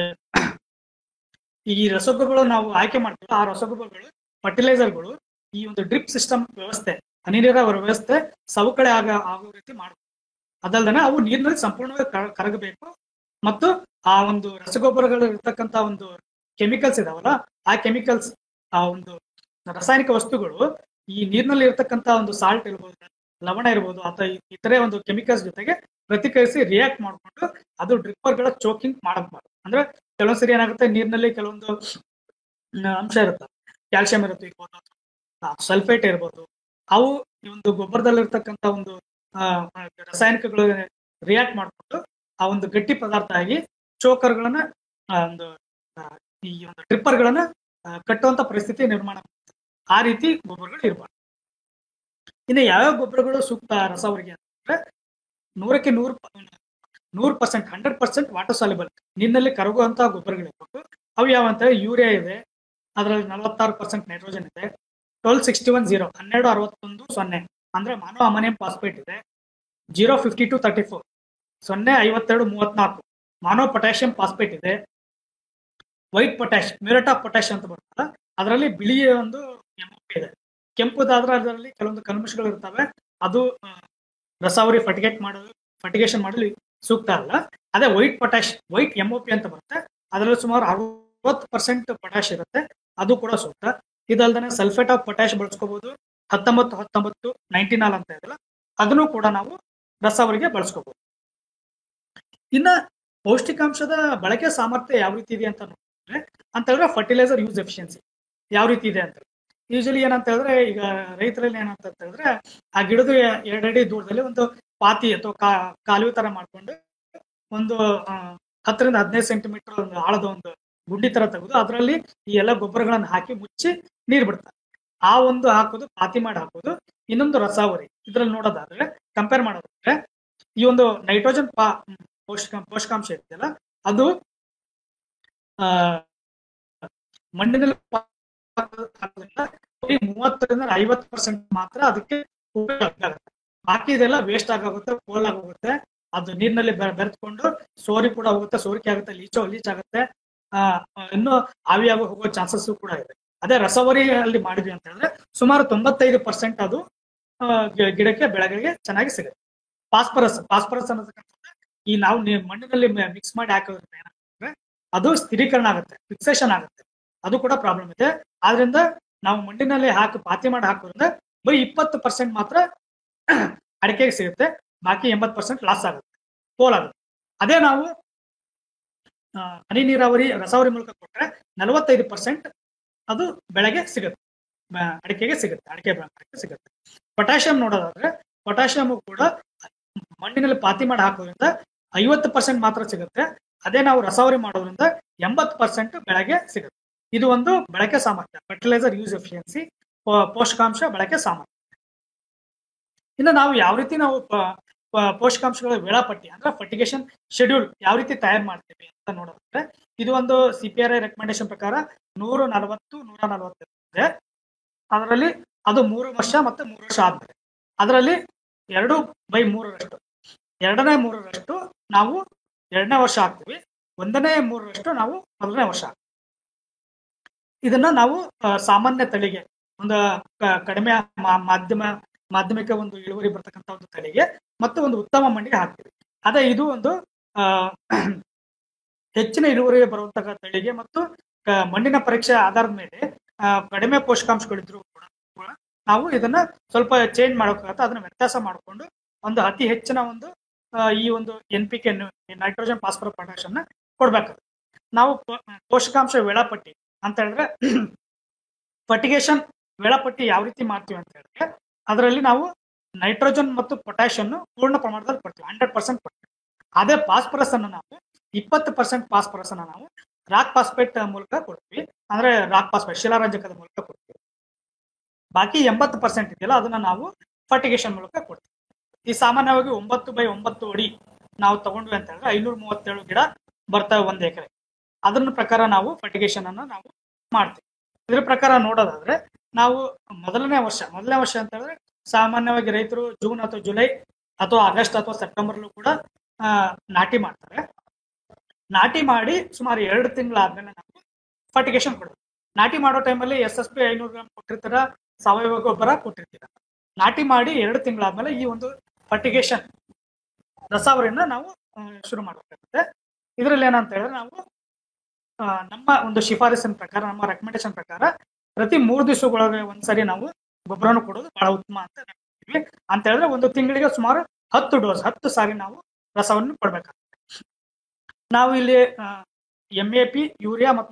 ಈ ರಸಗೊಬ್ಬರಗಳು ನಾವು ಆಯ್ಕೆ ಮಾಡ್ತೀವಿ ಆ ರಸಗೊಬ್ಬರಗಳು ಫರ್ಟಿಲೈಸರ್ಗಳು ಈ ಒಂದು ಡ್ರಿಪ್ ಸಿಸ್ಟಮ್ ವ್ಯವಸ್ಥೆ ಹನಿ ನೀರಾವರಿ ವ್ಯವಸ್ಥೆ ಸವಕಳಿ ಆಗ ಆಗೋ ರೀತಿ ಮಾಡಬೇಕು ಅದಲ್ದನೆ ಅವು ನೀರಿನಲ್ಲಿ ಸಂಪೂರ್ಣವಾಗಿ ಕರ- ಕರಗಬೇಕು ಮತ್ತು ಆ ಒಂದು ರಸಗೊಬ್ಬರಗಳು ಇರ್ತಕ್ಕಂತ ಒಂದು ಕೆಮಿಕಲ್ಸ್ ಇದಾವಲ್ಲ ಆ ಕೆಮಿಕಲ್ಸ್ ಆ ಒಂದು ರಾಸಾಯನಿಕ ವಸ್ತುಗಳು ಈ ನೀರಿನಲ್ಲಿ ಇರ್ತಕ್ಕಂತ ಒಂದು ಸಾಲ್ಟ್ ಇರ್ಬೋದು ಲವಣ ಇರ್ಬೋದು ಅಥವಾ ಇ- ಇತರೆ ಒಂದು ಕೆಮಿಕಲ್ಸ್ ಜೊತೆಗೆ ಪ್ರತಿಕ್ರಿಯಿಸಿ ರಿಯಾಕ್ಟ್ ಮಾಡ್ಕೊಂಡು ಅದು ಡ್ರಿಪ್ಪರ್ಗಳ ಚೋಕಿಂಗ್ ಮಾಡಬಾರ್ದು ಅಂದ್ರೆ ಕೆಲವೊಂದ್ಸರಿ ಏನಾಗುತ್ತೆ ನೀರಿನಲ್ಲಿ ಕೆಲವೊಂದು ಮ್, ಅಂಶ ಇರುತ್ತೆ ಕ್ಯಾಲ್ಸಿಯಂ ಇರುತ್ತೆ ಇರ್ಬೋದು ಸಲ್ಫೇಟ್ ಇರ್ಬೋದು ಅವು ಈ ಒಂದು ಗೊಬ್ಬರದಲ್ಲಿರ್ತಕ್ಕಂಥ ಒಂದು ಆ, ಆ, ರಾಸಾಯನಿಕಗಳು ರಿಯಾಕ್ಟ್ ಮಾಡ್ಕೊಂಡು ಆ ಒಂದು ಗಟ್ಟಿ ಪದಾರ್ಥ ಆಗಿ ಚೋಕರ್ಗಳನ್ನ ಆ, ಒಂದು ಆ, ಈ ಒಂದು ಡ್ರಿಪ್ಪರ್ಗಳನ್ನ ಕಟ್ಟುವಂತ ಪರಿಸ್ಥಿತಿ ನಿರ್ಮಾಣ ಆಗುತ್ತೆ. ಆ ರೀತಿ ಗೊಬ್ಬರಗಳು ಇರಬಾರ್ದು ಇನ್ನು ಯಾವ್ಯಾವ ಗೊಬ್ಬರಗಳು ಸೂಕ್ತ ರಸವರಿಗೆ ಅಂತಂದ್ರೆ ನೂರಕ್ಕೆ ನೂರು ನೂರು percent hundred percent water soluble ನೀರಿನಲ್ಲಿ ಕರಗುವಂತಹ ಗೊಬ್ಬರಗಳಿರ್ಬೇಕು ಅವು ಯಾವ ಅಂತ ಯೂರಿಯಾ ಇದೆ ಅದರಲ್ಲಿ ನಲವತ್ತಾರು ಪರ್ಸೆಂಟ್ ನೈಟ್ರೋಜನ್ ಇದೆ ಟ್ವೆಲ್ ಸಿಕ್ಸ್ಟಿ ಒನ್ ಜೀರೋ ಹನ್ನೆರಡು ಅರವತ್ತೊಂದು ಸೊನ್ನೆ ಅಂದ್ರೆ ಮಾನವ ಅಮೋನಿಯಂ ಫಾಸ್ಫೇಟ್ ಇದೆ zero fifty two thirty four ಸೊನ್ನೆ ಐವತ್ತೆರಡು ಮೂವತ್ನಾಲ್ಕು ಮಾನವ ಪೊಟ್ಯಾಷಿಯಂ ಫಾಸ್ಫೇಟ್ ಇದೆ white potash muriate of potash ಅಂತ ಬರ್ತಲ್ಲ ಅದರಲ್ಲಿ ಬಿಳಿಯ ಒಂದು MOP ಇದೆ ಕೆಂಪುದಾದ್ರೆ ಅದರಲ್ಲಿ ಕೆಲವೊಂದು ಕಲ್ಮಶಗಳು ಇರ್ತವೆ ಅದು ಆ, ರಸಾವರಿ ಫರ್ಟಿಗೇಟ್ ಮಾಡಲು ಫರ್ಟಿಗೇಷನ್ ಮಾಡಲು ಸೂಕ್ತ ಅಲ್ಲ ಅದೇ ವೈಟ್ ಪೊಟ್ಯಾಶ್ ವೈಟ್ ಎಂಒಪಿ ಅಂತ ಬರುತ್ತೆ ಅದರಲ್ಲಿ ಸುಮಾರು ಅರವತ್ತು ಪರ್ಸೆಂಟ್ ಪೊಟ್ಯಾಶ್ ಇರುತ್ತೆ ಅದು ಕೂಡ ಸೂಕ್ತ ಇದಲ್ದೇ ಸಲ್ಫೇಟ್ ಆಫ್ ಪೊಟ್ಯಾಶ್ ಬಳಸ್ಕೋಬಹುದು ಹತ್ತೊಂಬತ್ತು ಹತ್ತೊಂಬತ್ತು ನೈಂಟಿ ನಾಲ್ ಅಂತ ಇದೆಯಲ್ಲ ಅದನ್ನು ಕೂಡ ನಾವು ರಸಾವರಿಗೆ ಬಳಸ್ಕೋಬಹುದು ಇನ್ನ ಪೌಷ್ಟಿಕಾಂಶದ ಬಳಕೆ ಸಾಮರ್ಥ್ಯ ಯಾವ ರೀತಿ ಇದೆ ಅಂತ ನೋಡಿದ್ರೆ ಅಂತ ಹೇಳಿದ್ರೆ ಫರ್ಟಿಲೈಸರ್ ಯೂಸ್ ಎಫಿಷಿಯನ್ಸಿ ಯಾವ ರೀತಿ ಇದೆ ಅಂತ ಯೂಶಲಿ ಏನಂತ ಹೇಳಿದ್ರೆ ಈಗ ರೈತರಲ್ಲಿ ಏನಂತ ಹೇಳಿದ್ರೆ ಆ ಗಿಡದ ಎರಡಡಿ ದೂರದಲ್ಲಿ ಒಂದು ಪಾತಿ ಅಥವಾ ಕಾ ಕಾಲುವೆ ತರ ಮಾಡ್ಕೊಂಡು ಒಂದು ಆ, ಹತ್ತರಿಂದ ಹದಿನೈದು ಸೆಂಟಿಮೀಟರ್ ಒಂದು ಆಳದ ಒಂದು ಗುಂಡಿ ತರ ತೆಗೆದು ಅದರಲ್ಲಿ ಈ ಎಲ್ಲ ಗೊಬ್ಬರಗಳನ್ನ ಹಾಕಿ ಮುಚ್ಚಿ ನೀರ್ ಬಿಡ್ತಾರೆ ಆ ಒಂದು ಹಾಕೋದು ಪಾತಿ ಮಾಡಿ ಹಾಕೋದು ಇನ್ನೊಂದು ರಸಾವರಿ ಇದ್ರಲ್ಲಿ ನೋಡೋದಾದ್ರೆ ಕಂಪೇರ್ ಮಾಡೋದಾದ್ರೆ ಈ ಒಂದು ನೈಟ್ರೋಜನ್ ಪಾ ಪೋಷಕ ಪೋಷಕಾಂಶ ಇದೆಯಲ್ಲ ಅದು ಆ ಮಣ್ಣಿನಲ್ಲಿ ಹಾಕೋದ್ರಿಂದ ಬರೀ ಮೂವತ್ತರಿಂದ ಐವತ್ತು ಪರ್ಸೆಂಟ್ ಮಾತ್ರ ಅದಕ್ಕೆ ಉಪಯೋಗ ಆಗುತ್ತೆ ಬಾಕಿ ಇದೆಲ್ಲ ವೇಸ್ಟ್ ಆಗೋಗುತ್ತೆ ಪೋಲ್ ಆಗೋಗುತ್ತೆ ಅದು ನೀರಿನಲ್ಲಿ ಬೆರೆತ್ಕೊಂಡು ಸೋರಿ ಕೂಡ ಹೋಗುತ್ತೆ ಸೋರಿಕೆ ಆಗುತ್ತೆ ಲೀಚೋ ಲೀಚ್ ಆಗುತ್ತೆ ಆ ಆ, ಇನ್ನು ಆವಿಯಾಗಿ ಹೋಗೋ ಚಾನ್ಸಸ್ ಕೂಡ ಇದೆ ಅದೇ ರಸವರಿ ಅಲ್ಲಿ ಮಾಡಿದ್ವಿ ಅಂತ ಹೇಳಿದ್ರೆ ಸುಮಾರು ತೊಂಬತ್ತೈದು ಪರ್ಸೆಂಟ್ ಅದು ಆ, ಗಿ- ಗಿಡಕ್ಕೆ ಬೆಳೆಗಳಿಗೆ ಚೆನ್ನಾಗಿ ಸಿಗುತ್ತೆ ಫಾಸ್ಫರಸ್ ಫಾಸ್ಫರಸ್ ಅನ್ನೋದಕ್ಕಂತ ಈ ನಾವು ನೀ- ಮಣ್ಣಿನಲ್ಲಿ ಮಿಕ್ಸ್ ಮಾಡಿ ಹಾಕೋದ್ರಿಂದ ಏನಾಗುತ್ತೆ ಅದು ಸ್ಥಿರೀಕರಣ ಆಗುತ್ತೆ ಫಿಕ್ಸೇಷನ್ ಆಗುತ್ತೆ ಅದು ಕೂಡ ಪ್ರಾಬ್ಲಮ್ ಇದೆ ಆದ್ರಿಂದ ನಾವು ಮಣ್ಣಿನಲ್ಲಿ ಹಾಕಿ ಪಾತಿ ಮಾಡಿ ಹಾಕೋದ್ರಿಂದ ಬರೀ ಇಪ್ಪತ್ತು ಪರ್ಸೆಂಟ್ ಮಾತ್ರ ಅಡಿಕೆಗೆ ಸಿಗುತ್ತೆ ಬಾಕಿ ಎಂಬತ್ತು ಪರ್ಸೆಂಟ್ ಲಾಸ್ ಆಗುತ್ತೆ ಪೋಲಾಗುತ್ತೆ ಅದೇ ನಾವು ಆ, ಹನಿ ನೀರಾವರಿ ರಸಾವರಿ ಮೂಲಕ ಕೊಟ್ಟರೆ ನಲವತ್ತೈದು ಪರ್ಸೆಂಟ್ ಅದು ಬೆಳೆಗೆ ಸಿಗುತ್ತೆ ಮ- ಅಡಿಕೆಗೆ ಸಿಗುತ್ತೆ ಅಡಿಕೆ ಬೆಳೆಗೆ ಸಿಗುತ್ತೆ ಪೊಟ್ಯಾಷಿಯಂ ನೋಡೋದಾದ್ರೆ ಪೊಟ್ಯಾಷಿಯಂ ಕೂಡ ಮಣ್ಣಿನಲ್ಲಿ ಪಾತಿ ಮಾಡಿ ಹಾಕೋದ್ರಿಂದ ಐವತ್ತು ಪರ್ಸೆಂಟ್ ಮಾತ್ರ ಸಿಗುತ್ತೆ ಅದೇ ನಾವು ರಸಾವರಿ ಮಾಡೋದ್ರಿಂದ ಎಂಬತ್ತು ಪರ್ಸೆಂಟ್ ಬೆಳೆಗೆ ಸಿಗುತ್ತೆ ಇದು ಒಂದು ಬಳಕೆ ಸಾಮರ್ಥ್ಯ ಫರ್ಟಿಲೈಸರ್ ಯೂಸ್ ಎಫಿಷಿಯನ್ಸಿ ಪೋಷಕಾಂಶ ಬಳಕೆ ಸಾಮರ್ಥ್ಯ ಇನ್ನು ನಾವು ಯಾವ ರೀತಿ ನಾವು ಪ- ಪ- ಪೋಷಕಾಂಶಗಳ ವೇಳಾಪಟ್ಟಿ ಅಂದ್ರೆ ಫರ್ಟಿಗೇಷನ್ ಶೆಡ್ಯೂಲ್ ಯಾವ ರೀತಿ ತಯಾರು ಮಾಡ್ತೀವಿ ಅಂತ ನೋಡೋದಾದ್ರೆ ಇದು ಒಂದು C P R I recommendation ಪ್ರಕಾರ ನೂರ ನಲವತ್ತು ನೂರ ನಲವತ್ತು ಇದೆ ಅದರಲ್ಲಿ ಅದು ಮೂರು ವರ್ಷ ಮತ್ತೆ ಮೂರು ವರ್ಷ ಆದ್ಮೇಲೆ ಅದರಲ್ಲಿ ಎರಡು ಬೈ ಮೂರರಷ್ಟು ಎರಡನೇ ಮೂರರಷ್ಟು ನಾವು ಎರಡನೇ ವರ್ಷ ಹಾಕ್ತೀವಿ ಒಂದನೇ ಮೂರರಷ್ಟು ನಾವು ಮೊದಲನೇ ವರ್ಷ ಹಾಕ್ತೀವಿ ಇದನ್ನ ನಾವು ಆ, ಸಾಮಾನ್ಯ ತಳಿಗೆ ಒಂದು ಕ- ಕಡಿಮೆ ಮಾ- ಮಾಧ್ಯಮ ಮಾಧ್ಯಮಿಕ ಒಂದು ಇಳುವರಿ ಬರ್ತಕ್ಕಂಥ ಒಂದು ತಳಿಗೆ ಮತ್ತು ಒಂದು ಉತ್ತಮ ಮಣ್ಣಿಗೆ ಹಾಕ್ತೀವಿ ಅದೇ ಇದು ಒಂದು ಆ, ಹೆಚ್ಚಿನ ಇಳುವರಿ ಬರುವಂತಹ ತಳಿಗೆ ಮತ್ತು ಕ- ಮಣ್ಣಿನ ಪರೀಕ್ಷೆ ಆಧಾರದ ಮೇಲೆ ಆ, ಕಡಿಮೆ ಪೋಷಕಾಂಶಗಳಿದ್ರು ಕೂಡ ಕೂಡ ನಾವು ಇದನ್ನ ಸ್ವಲ್ಪ ಚೇಂಜ್ ಮಾಡೋಕ್ಕಾಗತ್ತೆ ಅದನ್ನ ವ್ಯತ್ಯಾಸ ಮಾಡಿಕೊಂಡು ಒಂದು ಅತಿ ಹೆಚ್ಚಿನ ಒಂದು ಆ, ಈ ಒಂದು N P K nitrogen phosphorus potash ಅನ್ನ ಕೊಡ್ಬೇಕಾಗುತ್ತೆ ನಾವು ಪೋ- ಪೋಷಕಾಂಶ ವೇಳಾಪಟ್ಟಿ ಅಂತ ಹೇಳಿದ್ರೆ ಫರ್ಟಿಗೇಷನ್ ವೇಳಾಪಟ್ಟಿ ಯಾವ ರೀತಿ ಮಾಡ್ತೀವಿ ಅಂತ ಹೇಳಿದ್ರೆ ಅದರಲ್ಲಿ ನಾವು ನೈಟ್ರೋಜನ್ ಮತ್ತು ಪೊಟ್ಯಾಷಿಯನ್ ಪೂರ್ಣ ಪ್ರಮಾಣದಲ್ಲಿ ಕೊಡ್ತೀವಿ ಹಂಡ್ರೆಡ್ ಪರ್ಸೆಂಟ್ ಕೊಡ್ತೀವಿ ಅದೇ ಫಾಸ್ಫರಸ್ ಅನ್ನು ನಾವು ಇಪ್ಪತ್ತು ಪರ್ಸೆಂಟ್ ಫಾಸ್ಫರಸ್ ಅನ್ನು ನಾವು ರಾಕ್ ಫಾಸ್ಫೇಟ್ ಮೂಲಕ ಕೊಡ್ತೀವಿ ಅಂದ್ರೆ ರಾಕ್ ಫಾಸ್ಫೇಟ್ ಶಿಲಾರಂಜಕದ ಮೂಲಕ ಕೊಡ್ತೀವಿ ಬಾಕಿ ಎಂಬತ್ತು ಪರ್ಸೆಂಟ್ ಇದೆಯಲ್ಲ ಅದನ್ನ ನಾವು ಫರ್ಟಿಗೇಷನ್ ಮೂಲಕ ಕೊಡ್ತೀವಿ ಈ ಸಾಮಾನ್ಯವಾಗಿ ಒಂಬತ್ತು ಬೈ ಒಂಬತ್ತು ಅಡಿ ನಾವು ತಗೊಂಡ್ವಿ ಅಂತ ಹೇಳಿದ್ರೆ ಐನೂರ ಮೂವತ್ತೇಳು ಗಿಡ ಬರ್ತವೆ ಒಂದ್ ಎಕರೆ ಅದನ್ನ ಪ್ರಕಾರ ನಾವು ಫರ್ಟಿಗೇಷನ್ ಅನ್ನ ನಾವು ಮಾಡ್ತೀವಿ ಇದ್ರ ಪ್ರಕಾರ ನೋಡೋದಾದ್ರೆ ನಾವು ಮೊದಲನೇ ವರ್ಷ ಮೊದಲನೇ ವರ್ಷ ಅಂತ ಹೇಳಿದ್ರೆ ಸಾಮಾನ್ಯವಾಗಿ ರೈತರು ಜೂನ್ ಅಥವಾ ಜುಲೈ ಅಥವಾ ಆಗಸ್ಟ್ ಅಥವಾ ಸೆಪ್ಟೆಂಬರ್ಲೂ ಕೂಡ ಆ, ನಾಟಿ ಮಾಡ್ತಾರೆ ನಾಟಿ ಮಾಡಿ ಸುಮಾರು ಎರಡು ತಿಂಗಳಾದ್ಮೇಲೆ ನಾವು ಫರ್ಟಿಗೇಷನ್ ಕೊಡೋದು ನಾಟಿ ಮಾಡೋ ಟೈಮಲ್ಲಿ ಎಸ್ ಎಸ್ ಪಿ ಐನೂರು ಗ್ರಾಮ್ ಕೊಟ್ಟಿರ್ತಾರ ಸಾವಯವ ಗೊಬ್ಬರ ಕೊಟ್ಟಿರ್ತೀರ ನಾಟಿ ಮಾಡಿ ಎರಡು ತಿಂಗಳಾದ್ಮೇಲೆ ಈ ಒಂದು ಫರ್ಟಿಗೇಷನ್ ರಸಾವರಿನ ನಾವು ಆ, ಶುರು ಮಾಡಬೇಕಾಗುತ್ತೆ ಇದರಲ್ಲಿ ಏನಂತ ಹೇಳಿದ್ರೆ ನಾವು ಆ, ನಮ್ಮ ಒಂದು ಶಿಫಾರಸಿನ ಪ್ರಕಾರ ನಮ್ಮ ರೆಕಮೆಂಡೇಶನ್ ಪ್ರಕಾರ ಪ್ರತಿ ಮೂರು ದಿವಸಗಳಿಗೆ ಒಂದ್ಸರಿ ನಾವು ಗೊಬ್ಬರನು ಕೊಡೋದು ಬಹಳ ಉತ್ತಮ ಅಂತ ಹೇಳ್ತೀವಿ ಅಂತ ಹೇಳಿದ್ರೆ ಒಂದು ತಿಂಗಳಿಗೆ ಸುಮಾರು ಹತ್ತು ಡೋಸ್ ಹತ್ತು ಸಾರಿ ನಾವು ರಸವನ್ನು ಕೊಡ್ಬೇಕಾಗುತ್ತೆ ನಾವು ಇಲ್ಲಿ ಎಂ ಎ ಪಿ ಯೂರಿಯಾ ಮತ್ತು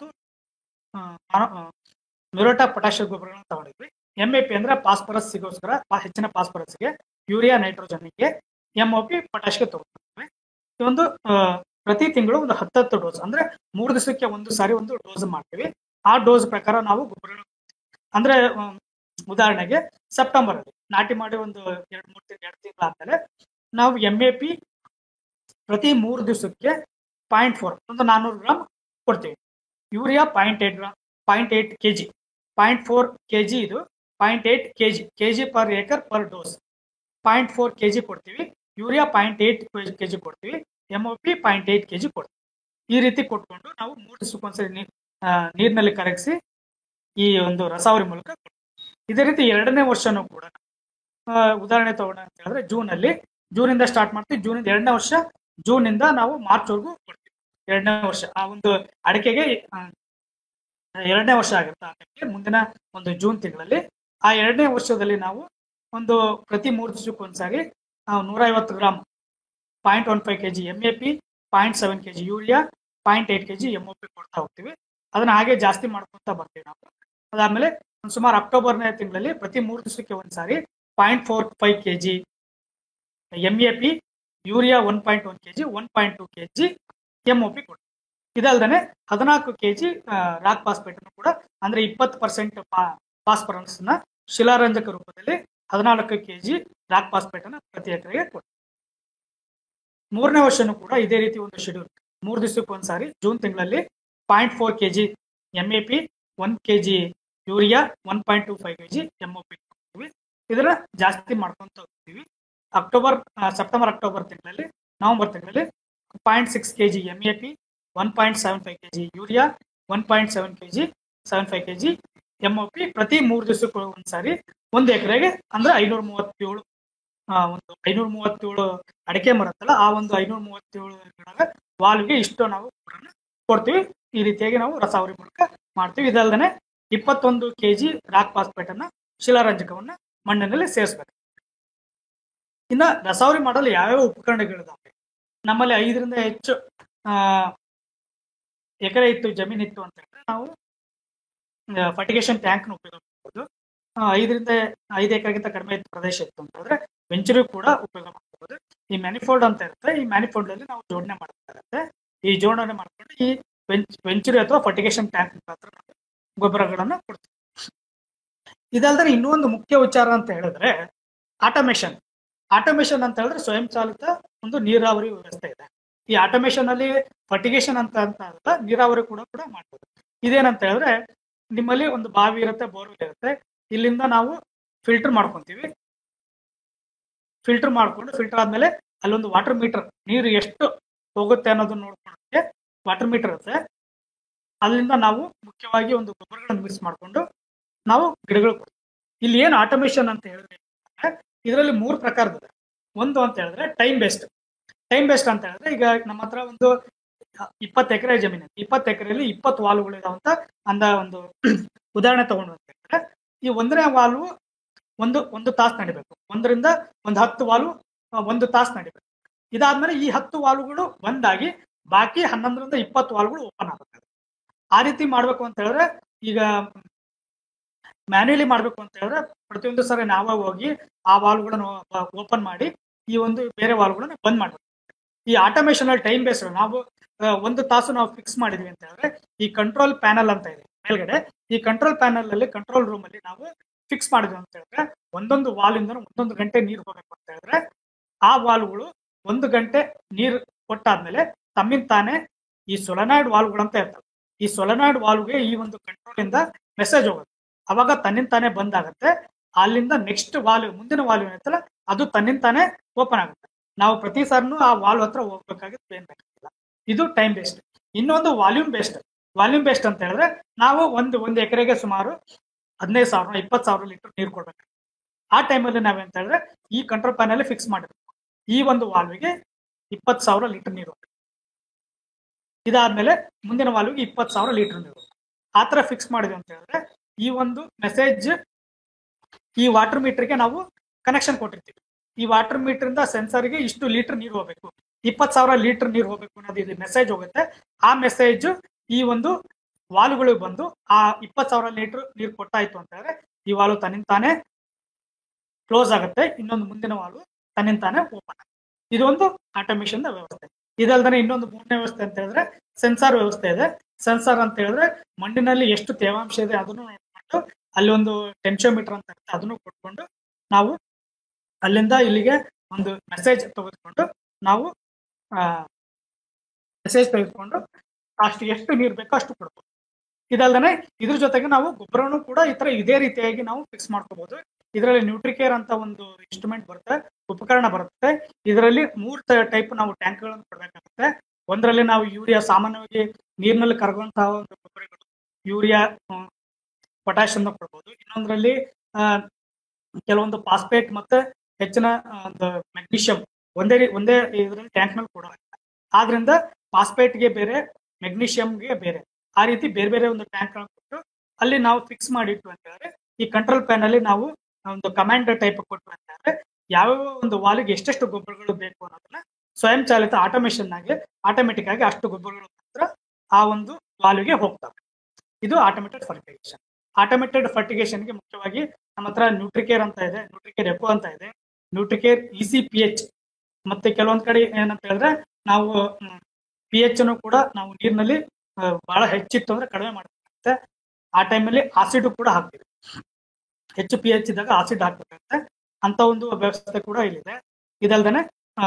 ಮ್ಯೂರೋಟಾ ಪೊಟ್ಯಾಷಿಯಂ ಗೊಬ್ಬರಗಳನ್ನ ತಗೊಂಡಿದ್ವಿ ಎಂ ಎ ಪಿ ಅಂದ್ರೆ ಫಾಸ್ಫರಸ್ ಸಿಗೋಸ್ಕರ ಪಾ- ಹೆಚ್ಚಿನ ಫಾಸ್ಫರಸ್ಗೆ ಯೂರಿಯಾ ನೈಟ್ರೋಜನ್ಗೆ ಎಂ ಒ ಪಿ ಪೊಟ್ಯಾಷ್ಗೆ ತಗೊಂಡಿದ್ವಿ ಈ ಒಂದು ಆ, ಪ್ರತಿ ತಿಂಗಳು ಒಂದು ಹತ್ತತ್ತು ಡೋಸ್ ಅಂದ್ರೆ ಮೂರು ದಿವಸಕ್ಕೆ ಒಂದು ಸಾರಿ ಒಂದು ಡೋಸ್ ಮಾಡ್ತೀವಿ ಆ ಡೋಸ್ ಪ್ರಕಾರ ನಾವು ಗೊಬ್ಬರ ಅಂದ್ರೆ ಆ, ಉದಾಹರಣೆಗೆ ಸೆಪ್ಟೆಂಬರ್ ಅಲ್ಲಿ ನಾಟಿ ಮಾಡಿ ಒಂದು ಎರಡು ಮೂರು ತಿಂಗಳು ಎರಡು ತಿಂಗಳಾದ್ಮೇಲೆ ನಾವು ಎಂ ಎ ಪಿ ಪ್ರತಿ ಮೂರು ದಿವಸಕ್ಕೆ ಪಾಯಿಂಟ್ ಫೋರ್ ಒಂದು ನಾನ್ನೂರು ಗ್ರಾಮ್ ಕೊಡ್ತೀವಿ urea point eight gram point eight K G point four K G ಇದು point eight K G K G per acre per dose point four K G ಕೊಡ್ತೀವಿ urea point eight K G ಕೊಡ್ತೀವಿ M O P point eight K G ಕೊಡ್ತೀವಿ ಈ ರೀತಿ ಕೊಟ್ಕೊಂಡು ನಾವು ಮೂರು ದಿವಸಕ್ಕೊಂದ್ಸರಿ ನೀರ್ ಆ, ನೀರಿನಲ್ಲಿ ಕರಗಿಸಿ ಈ ಒಂದು ರಸಾವರಿ ಮೂಲಕ ಕೊಡ್ತೀವಿ. ಇದೇ ರೀತಿ ಎರಡನೇ ವರ್ಷನೂ ಕೂಡ ಆ, ಉದಾಹರಣೆ ತಗೋಣ ಅಂತ ಹೇಳಿದ್ರೆ ಜೂನ್ ಅಲ್ಲಿ ಜೂನ್ ಇಂದ ಸ್ಟಾರ್ಟ್ ಮಾಡ್ತೀವಿ ಜೂನ್ ಇಂದ ಎರಡನೇ ವರ್ಷ ಜೂನ್ ಇಂದ ನಾವು ಮಾರ್ಚ್ ವರೆಗೂ ಕೊಡ್ತೀವಿ ಎರಡನೇ ವರ್ಷ ಆ ಒಂದು ಅಡಿಕೆಗೆ ಆ, ಎರಡನೇ ವರ್ಷ ಆಗುತ್ತೆ ಆ ಟೈಮ್ಗೆ ಮುಂದಿನ ಒಂದು ಜೂನ್ ತಿಂಗಳಲ್ಲಿ ಆ ಎರಡನೇ ವರ್ಷದಲ್ಲಿ ನಾವು ಒಂದು ಪ್ರತಿ ಮೂರು ದಿವಸಕ್ಕೆ ಒಂದ್ಸಾರಿ ನಾವು ನೂರ ಐವತ್ತು gram point one five K G M A P point seven K G urea point eight K G M O P ಕೊಡ್ತಾ ಹೋಗ್ತೀವಿ ಅದನ್ನ ಹಾಗೆ ಜಾಸ್ತಿ ಮಾಡ್ಕೊತಾ ಬರ್ತೀವಿ ನಾವು ಅದಾದ್ಮೇಲೆ ಒಂದು ಸುಮಾರು ಅಕ್ಟೋಬರ್ನೇ ತಿಂಗಳಲ್ಲಿ ಪ್ರತಿ ಮೂರು ದಿವಸಕ್ಕೆ ಒಂದ್ಸಾರಿ point four five K G M A P urea one point one K G one point two K G M O P ಕೊಡ್ತೀವಿ ಇದಲ್ದೇ ಹದಿನಾಲ್ಕು ಕೆ ಜಿ ರಾಕ್ ಫಾಸ್ಫೇಟ್ ಕೂಡ ಅಂದ್ರೆ ಇಪ್ಪತ್ತು ಪರ್ಸೆಂಟ್ ಫಾಸ್ಫರನ್ಸ್ ನ ಶಿಲಾರಂಜಕ ರೂಪದಲ್ಲಿ ಹದಿನಾಲ್ಕು ಕೆ ಜಿ ರಾಕ್ ಫಾಸ್ಫೇಟ್ ಅನ್ನ ಪ್ರತಿ ಎಕರೆಗೆ ಕೊಡ್ತೀವಿ ಮೂರನೇ ವರ್ಷನೂ ಕೂಡ ಇದೇ ರೀತಿ ಒಂದು ಶೆಡ್ಯೂಲ್ ಮೂರು ದಿವಸಕ್ಕೆ ಒಂದ್ಸಾರಿ ಜೂನ್ ತಿಂಗಳಲ್ಲಿ point four K G M A P one K G urea one point two five K G M O P ಕೊಡ್ತೀವಿ ಇದನ್ನ ಜಾಸ್ತಿ ಮಾಡ್ಕೊಂತ ಹೋಗ್ತೀವಿ ಅಕ್ಟೋಬರ್ ಆ, ಸೆಪ್ಟೆಂಬರ್ ಅಕ್ಟೋಬರ್ ತಿಂಗಳಲ್ಲಿ ನವೆಂಬರ್ ತಿಂಗಳಲ್ಲಿ point six K G M A P one point seven five K G urea one point seven K G seven five K G M O P ಪ್ರತಿ ಮೂರು ದಿವಸಕ್ಕೆ ಒಂದ್ಸಾರಿ ಒಂದು ಎಕರೆಗೆ ಅಂದ್ರೆ ಐನೂರ ಮೂವತ್ತೇಳು ಆ, ಒಂದು ಐನೂರ ಮೂವತ್ತೇಳು ಅಡಿಕೆ ಮರತ್ತಲ್ಲ ಆ ಒಂದು ಐನೂರ ಮೂವತ್ತೇಳು ಗಿಡದ ವಾಲ್ಗೆ ಇಷ್ಟು ನಾವು ಗೊಬ್ಬರನ ಕೊಡ್ತೀವಿ ಈ ರೀತಿಯಾಗಿ ನಾವು ರಸಾವರಿ ಮೂಲಕ ಮಾಡ್ತೀವಿ ಇದಲ್ದೇ ಇಪ್ಪತ್ತೊಂದು ಕೆಜಿ ರಾಕ್ ಫಾಸ್ಫೇಟ್ ಅನ್ನ ಶಿಲಾರಂಜಕವನ್ನ ಮಣ್ಣಿನಲ್ಲಿ ಸೇರಿಸ್ಬೇಕು ಇನ್ನ ರಸಾವರಿ ಮಾಡಲು ಯಾವ್ಯಾವ ಉಪಕರಣಗಳಿದಾವೆ ನಮ್ಮಲ್ಲಿ ಐದರಿಂದ ಹೆಚ್ಚು ಆ ಎಕರೆ ಇತ್ತು ಜಮೀನ್ ಇತ್ತು ಅಂತ ಹೇಳಿದ್ರೆ ನಾವು ಫರ್ಟಿಗೇಷನ್ ಟ್ಯಾಂಕ್ ನ ಉಪಯೋಗ ಮಾಡಬಹುದು ಆ, ಐದರಿಂದ ಐದು ಎಕರೆಗಿಂತ ಕಡಿಮೆ ಇತ್ತು ಪ್ರದೇಶ ಇತ್ತು ಅಂತ ಹೇಳಿದ್ರೆ ವೆಂಚರಿ ಕೂಡ ಉಪಯೋಗ ಮಾಡಬಹುದು ಈ ಮ್ಯಾನಿಫೋಲ್ಡ್ ಅಂತ ಇರುತ್ತೆ ಈ ಮ್ಯಾನಿಫೋಲ್ಡ್ ಅಲ್ಲಿ ನಾವು ಜೋಡಣೆ ಮಾಡಬೇಕಾಗುತ್ತೆ ಈ ಜೋಡಣೆ ಮಾಡ್ಕೊಂಡು ಈ ವೆಂಚುರಿ ಅಥವಾ ಫರ್ಟಿಗೇಷನ್ ಟ್ಯಾಂಕ್ ಮುಖಾಂತರ ನಾವು ಗೊಬ್ಬರಗಳನ್ನ ಕೊಡ್ತೀವಿ ಇದಲ್ದರೆ ಇನ್ನೂ ಒಂದು ಮುಖ್ಯ ವಿಚಾರ ಅಂತ ಹೇಳಿದ್ರೆ ಆಟೋಮೇಷನ್ ಆಟೋಮೇಷನ್ ಅಂತ ಹೇಳಿದ್ರೆ ಸ್ವಯಂ ಚಾಲಿತ ಒಂದು ನೀರಾವರಿ ವ್ಯವಸ್ಥೆ ಇದೆ ಈ ಆಟೋಮೇಷನ್ ಅಲ್ಲಿ ಫರ್ಟಿಗೇಷನ್ ಅಂತ ಅಂತ ಅಲ್ಲ ನೀರಾವರಿ ಕೂಡ ಕೂಡ ಮಾಡ್ಬೋದು ಇದೇನಂತ ಹೇಳಿದ್ರೆ ನಿಮ್ಮಲ್ಲಿ ಒಂದು ಬಾವಿ ಇರುತ್ತೆ ಬೋರ್ವೆಲ್ ಇರುತ್ತೆ ಇಲ್ಲಿಂದ ನಾವು ಫಿಲ್ಟರ್ ಮಾಡ್ಕೊಂತೀವಿ ಫಿಲ್ಟರ್ ಮಾಡ್ಕೊಂಡು ಫಿಲ್ಟರ್ ಆದ್ಮೇಲೆ ಅಲ್ಲೊಂದು ವಾಟರ್ ಮೀಟರ್ ನೀರು ಎಷ್ಟು ಹೋಗುತ್ತೆ ಅನ್ನೋದನ್ನ ನೋಡ್ಕೊಳ್ಳೋಕೆ ವಾಟರ್ ಮೀಟರ್ ಇರುತ್ತೆ ಅಲ್ಲಿಂದ ನಾವು ಮುಖ್ಯವಾಗಿ ಒಂದು ಗೊಬ್ಬರಗಳನ್ನು ಮಿಕ್ಸ್ ಮಾಡಿಕೊಂಡು ನಾವು ಗಿಡಗಳು ಕೊಡ್ತೀವಿ ಇಲ್ಲಿ ಏನು ಆಟೋಮೇಷನ್ ಅಂತ ಹೇಳಿದ್ರೆ ಇದರಲ್ಲಿ ಮೂರು ಪ್ರಕಾರದಿದೆ ಒಂದು ಅಂತ ಹೇಳಿದ್ರೆ ಟೈಮ್ ಬೇಸ್ಡ್ ಟೈಮ್ ಬೇಸ್ಡ್ ಅಂತ ಹೇಳಿದ್ರೆ ಈಗ ನಮ್ಮ ಹತ್ರ ಒಂದು ಇಪ್ಪತ್ತು ಎಕರೆ ಜಮೀನು ಇಪ್ಪತ್ತು ಎಕರೆಯಲ್ಲಿ ಇಪ್ಪತ್ತು ವಾಲ್ವ್ಗಳು ಇದಾವಂತ ಅಂದ ಒಂದು ಉದಾಹರಣೆ ತಗೊಂಡು ಅಂತ ಹೇಳಿದ್ರೆ ಈ ಒಂದನೇ ವಾಲ್ವು ಒಂದು ಒಂದು ತಾಸು ನಡಿಬೇಕು ಒಂದರಿಂದ ಒಂದು ಹತ್ತು ವಾಲ್ವ್ ಆ, ಒಂದು ತಾಸು ನಡಿಬೇಕು ಇದಾದ್ಮೇಲೆ ಈ ಹತ್ತು ವಾಲ್ವ್ಗಳು ಬಂದಾಗಿ ಬಾಕಿ ಹನ್ನೊಂದರಿಂದ ಇಪ್ಪತ್ತು ವಾಲ್ವ್ಗಳು ಓಪನ್ ಆಗುತ್ತೆ ಆ ರೀತಿ ಮಾಡ್ಬೇಕು ಅಂತ ಹೇಳಿದ್ರೆ ಈಗ ಮ್ಯಾನ್ಯಲಿ ಮಾಡ್ಬೇಕು ಅಂತ ಹೇಳಿದ್ರೆ ಪ್ರತಿಯೊಂದು ಸರಿ ನಾವೇ ಹೋಗಿ ಆ ವಾಲ್ವ್ಗಳನ್ನು ಓಪನ್ ಮಾಡಿ ಈ ಒಂದು ಬೇರೆ ವಾಲ್ವ್ಗಳನ್ನ ಬಂದ್ ಮಾಡ್ಬೇಕು ಈ ಆಟೋಮೇಷನ್ ಅಲ್ಲಿ ಟೈಮ್ ಬೇಸ್ಡ್ ನಾವು ಆ, ಒಂದು ತಾಸು ನಾವು ಫಿಕ್ಸ್ ಮಾಡಿದ್ವಿ ಅಂತ ಹೇಳಿದ್ರೆ ಈ ಕಂಟ್ರೋಲ್ ಪ್ಯಾನಲ್ ಅಂತ ಇದೆ ಮೇಲ್ಗಡೆ ಈ ಕಂಟ್ರೋಲ್ ಪ್ಯಾನಲ್ ಅಲ್ಲಿ ಕಂಟ್ರೋಲ್ ರೂಮ್ ಅಲ್ಲಿ ನಾವು ಫಿಕ್ಸ್ ಮಾಡಿದ್ವಿ ಅಂತ ಹೇಳಿದ್ರೆ ಒಂದೊಂದು ವಾಲಿಂದ ಒಂದೊಂದು ಗಂಟೆ ನೀರು ಹೋಗ್ಬೇಕು ಅಂತ ಹೇಳಿದ್ರೆ ಆ ವಾಲ್ವ್ಗಳು ಒಂದು ಗಂಟೆ ನೀರು ಕೊಟ್ಟಾದ್ಮೇಲೆ ತಮ್ಮಿಂದ ತಾನೇ ಈ ಸೊಲನಾಯ್ಡ್ ವಾಲ್ವ್ಗಳು ಅಂತ ಇರ್ತವೆ ಈ ಸೊಲನಾಯ್ಡ್ ವಾಲ್ವ್ಗೆ ಈ ಒಂದು ಕಂಟ್ರೋಲ್ ಇಂದ ಮೆಸೇಜ್ ಹೋಗುತ್ತೆ ಅವಾಗ ತನ್ನಿಂದ ತಾನೇ ಬಂದಾಗುತ್ತೆ ಅಲ್ಲಿಂದ ನೆಕ್ಸ್ಟ್ ವಾಲ್ವ್ ಮುಂದಿನ ವಾಲ್ವ್ ಏನೈತಲ್ಲ ಅದು ತನ್ನಿಂದ ತಾನೇ ಓಪನ್ ಆಗುತ್ತೆ ನಾವು ಪ್ರತಿ ಸಾರಿನೂ ಆ ವಾಲ್ವ್ ಹತ್ರ ಹೋಗ್ಬೇಕಾಗಿತ್ತು ಏನ್ ಬೇಕಾಗಿಲ್ಲ ಇದು ಟೈಮ್ ಬೇಸ್ಡ್ ಇನ್ನೊಂದು ವಾಲ್ಯೂಮ್ ಬೇಸ್ಡ್ ವಾಲ್ಯೂಮ್ ಬೇಸ್ಡ್ ಅಂತ ಹೇಳಿದ್ರೆ ನಾವು ಒಂದು ಒಂದು ಎಕರೆಗೆ ಸುಮಾರು ಹದಿನೈದು ಸಾವಿರ ಇಪ್ಪತ್ತು ಸಾವಿರ ಲೀಟರ್ ನೀರು ಕೊಡ್ಬೇಕು ಆ ಟೈಮಲ್ಲಿ ನಾವೇಂತ ಹೇಳಿದ್ರೆ ಈ ಕಂಟ್ರೋಲ್ ಪ್ಯಾನಲ್ ಫಿಕ್ಸ್ ಮಾಡಿರ್ಬೇಕು ಈ ಒಂದು ವಾಲ್ವಿಗೆ ಇಪ್ಪತ್ತು ಸಾವಿರ ಲೀಟರ್ ನೀರು ಹೋಗ್ಬೇಕು. ಇದಾದ್ಮೇಲೆ ಮುಂದಿನ ವಾಲ್ವಿಗೆ ಇಪ್ಪತ್ತು ಸಾವಿರ ಲೀಟರ್ ನೀರು ಹೋಗ್ಬೇಕು. ಆ ತರ ಫಿಕ್ಸ್ ಮಾಡಿದ್ವಿ ಅಂತ ಹೇಳಿದ್ರೆ ಈ ಒಂದು ಮೆಸೇಜ್ ಈ ವಾಟರ್ ಮೀಟರ್ಗೆ ನಾವು ಕನೆಕ್ಷನ್ ಕೊಟ್ಟಿರ್ತೀವಿ ಈ ವಾಟರ್ ಮೀಟರ್ ಇಂದ ಸೆನ್ಸರ್ಗೆ ಇಷ್ಟು ಲೀಟರ್ ನೀರು ಹೋಗ್ಬೇಕು ಇಪ್ಪತ್ತು ಸಾವಿರ ಲೀಟರ್ ನೀರು ಹೋಗ್ಬೇಕು ಅನ್ನೋದು ಇದು ಮೆಸೇಜ್ ಹೋಗುತ್ತೆ ಆ ಮೆಸೇಜ್ ಈ ಒಂದು ವಾಲ್ವ್ಗಳಿಗೆ ಬಂದು ಆ ಇಪ್ಪತ್ತು ಸಾವಿರ ಲೀಟರ್ ನೀರು ಕೊಟ್ಟಾಯ್ತು ಅಂತ ಹೇಳಿದ್ರೆ ಈ ವಾಲ್ವ್ ತನ್ನಿಂದ ತಾನೇ ಕ್ಲೋಸ್ ಆಗುತ್ತೆ ಇನ್ನೊಂದು ಮುಂದಿನ ವಾಲ್ವ್ ತನ್ನಿಂದ ತಾನೇ ಓಪನ್ ಆಗುತ್ತೆ ಇದೊಂದು ಆಟೋಮೇಷನ್ ವ್ಯವಸ್ಥೆ ಇದಲ್ದೇ ಇನ್ನೊಂದು ಮೂರನೇ ವ್ಯವಸ್ಥೆ ಅಂತ ಹೇಳಿದ್ರೆ ಸೆನ್ಸಾರ್ ವ್ಯವಸ್ಥೆ ಇದೆ ಸೆನ್ಸಾರ್ ಅಂತ ಹೇಳಿದ್ರೆ ಮಣ್ಣಿನಲ್ಲಿ ಎಷ್ಟು ತೇವಾಂಶ ಇದೆ ಅದನ್ನು ನೋಡ್ಕೊಂಡು ಅಲ್ಲಿ ಒಂದು ಟೆನ್ಶೋಮೀಟರ್ ಅಂತ ಇರುತ್ತೆ ಅದನ್ನು ಕೊಟ್ಕೊಂಡು ನಾವು ಅಲ್ಲಿಂದ ಇಲ್ಲಿಗೆ ಒಂದು ಮೆಸೇಜ್ ತೆಗೆದುಕೊಂಡು ನಾವು ಮೆಸೇಜ್ ತೆಗೆದುಕೊಂಡು ಅಷ್ಟು ಎಷ್ಟು ನೀರು ಬೇಕೋ ಅಷ್ಟು ಕೊಡ್ಬೋದು ಇದಲ್ದೇ ಇದ್ರ ಜೊತೆಗೆ ನಾವು ಗೊಬ್ಬರನು ಕೂಡ ಈ ತರ ಇದೇ ರೀತಿಯಾಗಿ ನಾವು ಫಿಕ್ಸ್ ಮಾಡ್ಕೋಬಹುದು ಇದರಲ್ಲಿ ನ್ಯೂಟ್ರಿಕೇರ್ ಅಂತ ಒಂದು ಇನ್ಸ್ಟ್ರೂಮೆಂಟ್ ಬರುತ್ತೆ ಉಪಕರಣ ಬರುತ್ತೆ ಇದರಲ್ಲಿ ಮೂರ್ ಟೈಪ್ ನಾವು ಟ್ಯಾಂಕ್ಗಳನ್ನು ಕೊಡಬೇಕಾಗುತ್ತೆ ಒಂದರಲ್ಲಿ ನಾವು ಯೂರಿಯಾ ಸಾಮಾನ್ಯವಾಗಿ ನೀರಿನಲ್ಲಿ ಕರಗುವಂತಹ ಒಂದು ಗೊಬ್ಬರಗಳು ಯೂರಿಯಾ ಪೊಟ್ಯಾಷ್ ಅನ್ನು ಕೊಡ್ಬೋದು ಇನ್ನೊಂದರಲ್ಲಿ ಆ, ಕೆಲವೊಂದು ಫಾಸ್ಫೇಟ್ ಮತ್ತೆ ಹೆಚ್ಚಿನ ಆ, ಒಂದು ಮೆಗ್ನೀಷಿಯಂ ಒಂದೇ ರೀ- ಒಂದೇ ಇದರಲ್ಲಿ ಟ್ಯಾಂಕ್ ನಲ್ಲಿ ಕೊಡೋದಿಲ್ಲ ಆದ್ರಿಂದ ಫಾಸ್ಫೇಟ್ಗೆ ಬೇರೆ ಮೆಗ್ನೀಷಿಯಂಗೆ ಬೇರೆ ಆ ರೀತಿ ಬೇರೆ ಬೇರೆ ಒಂದು ಟ್ಯಾಂಕ್ ಕೊಟ್ಟು ಅಲ್ಲಿ ನಾವು ಫಿಕ್ಸ್ ಮಾಡಿಟ್ಟು ಅಂತ ಹೇಳಿದ್ರೆ ಈ ಕಂಟ್ರೋಲ್ ಪ್ಯಾನ್ ಅಲ್ಲಿ ನಾವು ಒಂದು ಕಮಾಂಡ್ ಟೈಪ್ ಕೊಟ್ಟು ಅಂತ ಹೇಳಿದ್ರೆ ಯಾವ್ಯಾವ ಒಂದು ವಾಲಿಗೆ ಎಷ್ಟೆಷ್ಟು ಗೊಬ್ಬರಗಳು ಬೇಕು ಅನ್ನೋದನ್ನ ಸ್ವಯಂ ಚಾಲಿತ ಆಟೋಮೇಷನ್ ಆಗಿ ಆಟೋಮೆಟಿಕ್ ಆಗಿ ಅಷ್ಟು ಗೊಬ್ಬರಗಳು ಮಾತ್ರ ಆ ಒಂದು ವಾಲ್ವ್ಗೆ ಹೋಗ್ತವೆ ಇದು ಆಟೋಮೇಟೆಡ್ ಫರ್ಟಿಗೇಷನ್ ಆಟೋಮೇಟೆಡ್ ಫರ್ಟಿಗೇಷನ್ಗೆ ಮುಖ್ಯವಾಗಿ ನಮ್ಮ ಹತ್ರ ನ್ಯೂಟ್ರಿಕೇರ್ ಅಂತ ಇದೆ ನ್ಯೂಟ್ರಿಕೇರ್ ಎಕೋ ಅಂತ ಇದೆ Nutricare E C P H ಮತ್ತೆ ಕೆಲವೊಂದ್ ಕಡೆ ಏನಂತ ಹೇಳಿದ್ರೆ ನಾವು ಪಿ ಎಚ್ ಅನ್ನು ಕೂಡ ನಾವು ನೀರಿನಲ್ಲಿ ಆ, ಬಹಳ ಹೆಚ್ಚಿತ್ತು ಅಂದ್ರೆ ಕಡಿಮೆ ಮಾಡಬೇಕಾಗುತ್ತೆ ಆ ಟೈಮಲ್ಲಿ ಆಸಿಡ್ ಕೂಡ ಹಾಕ್ತೀವಿ ಹೆಚ್ಚು ಪಿ ಎಚ್ ಇದ್ದಾಗ ಆಸಿಡ್ ಹಾಕ್ಬೇಕಾಗುತ್ತೆ ಅಂತ ಒಂದು ವ್ಯವಸ್ಥೆ ಕೂಡ ಇಲ್ಲಿದೆ ಇದಲ್ದೇನೆ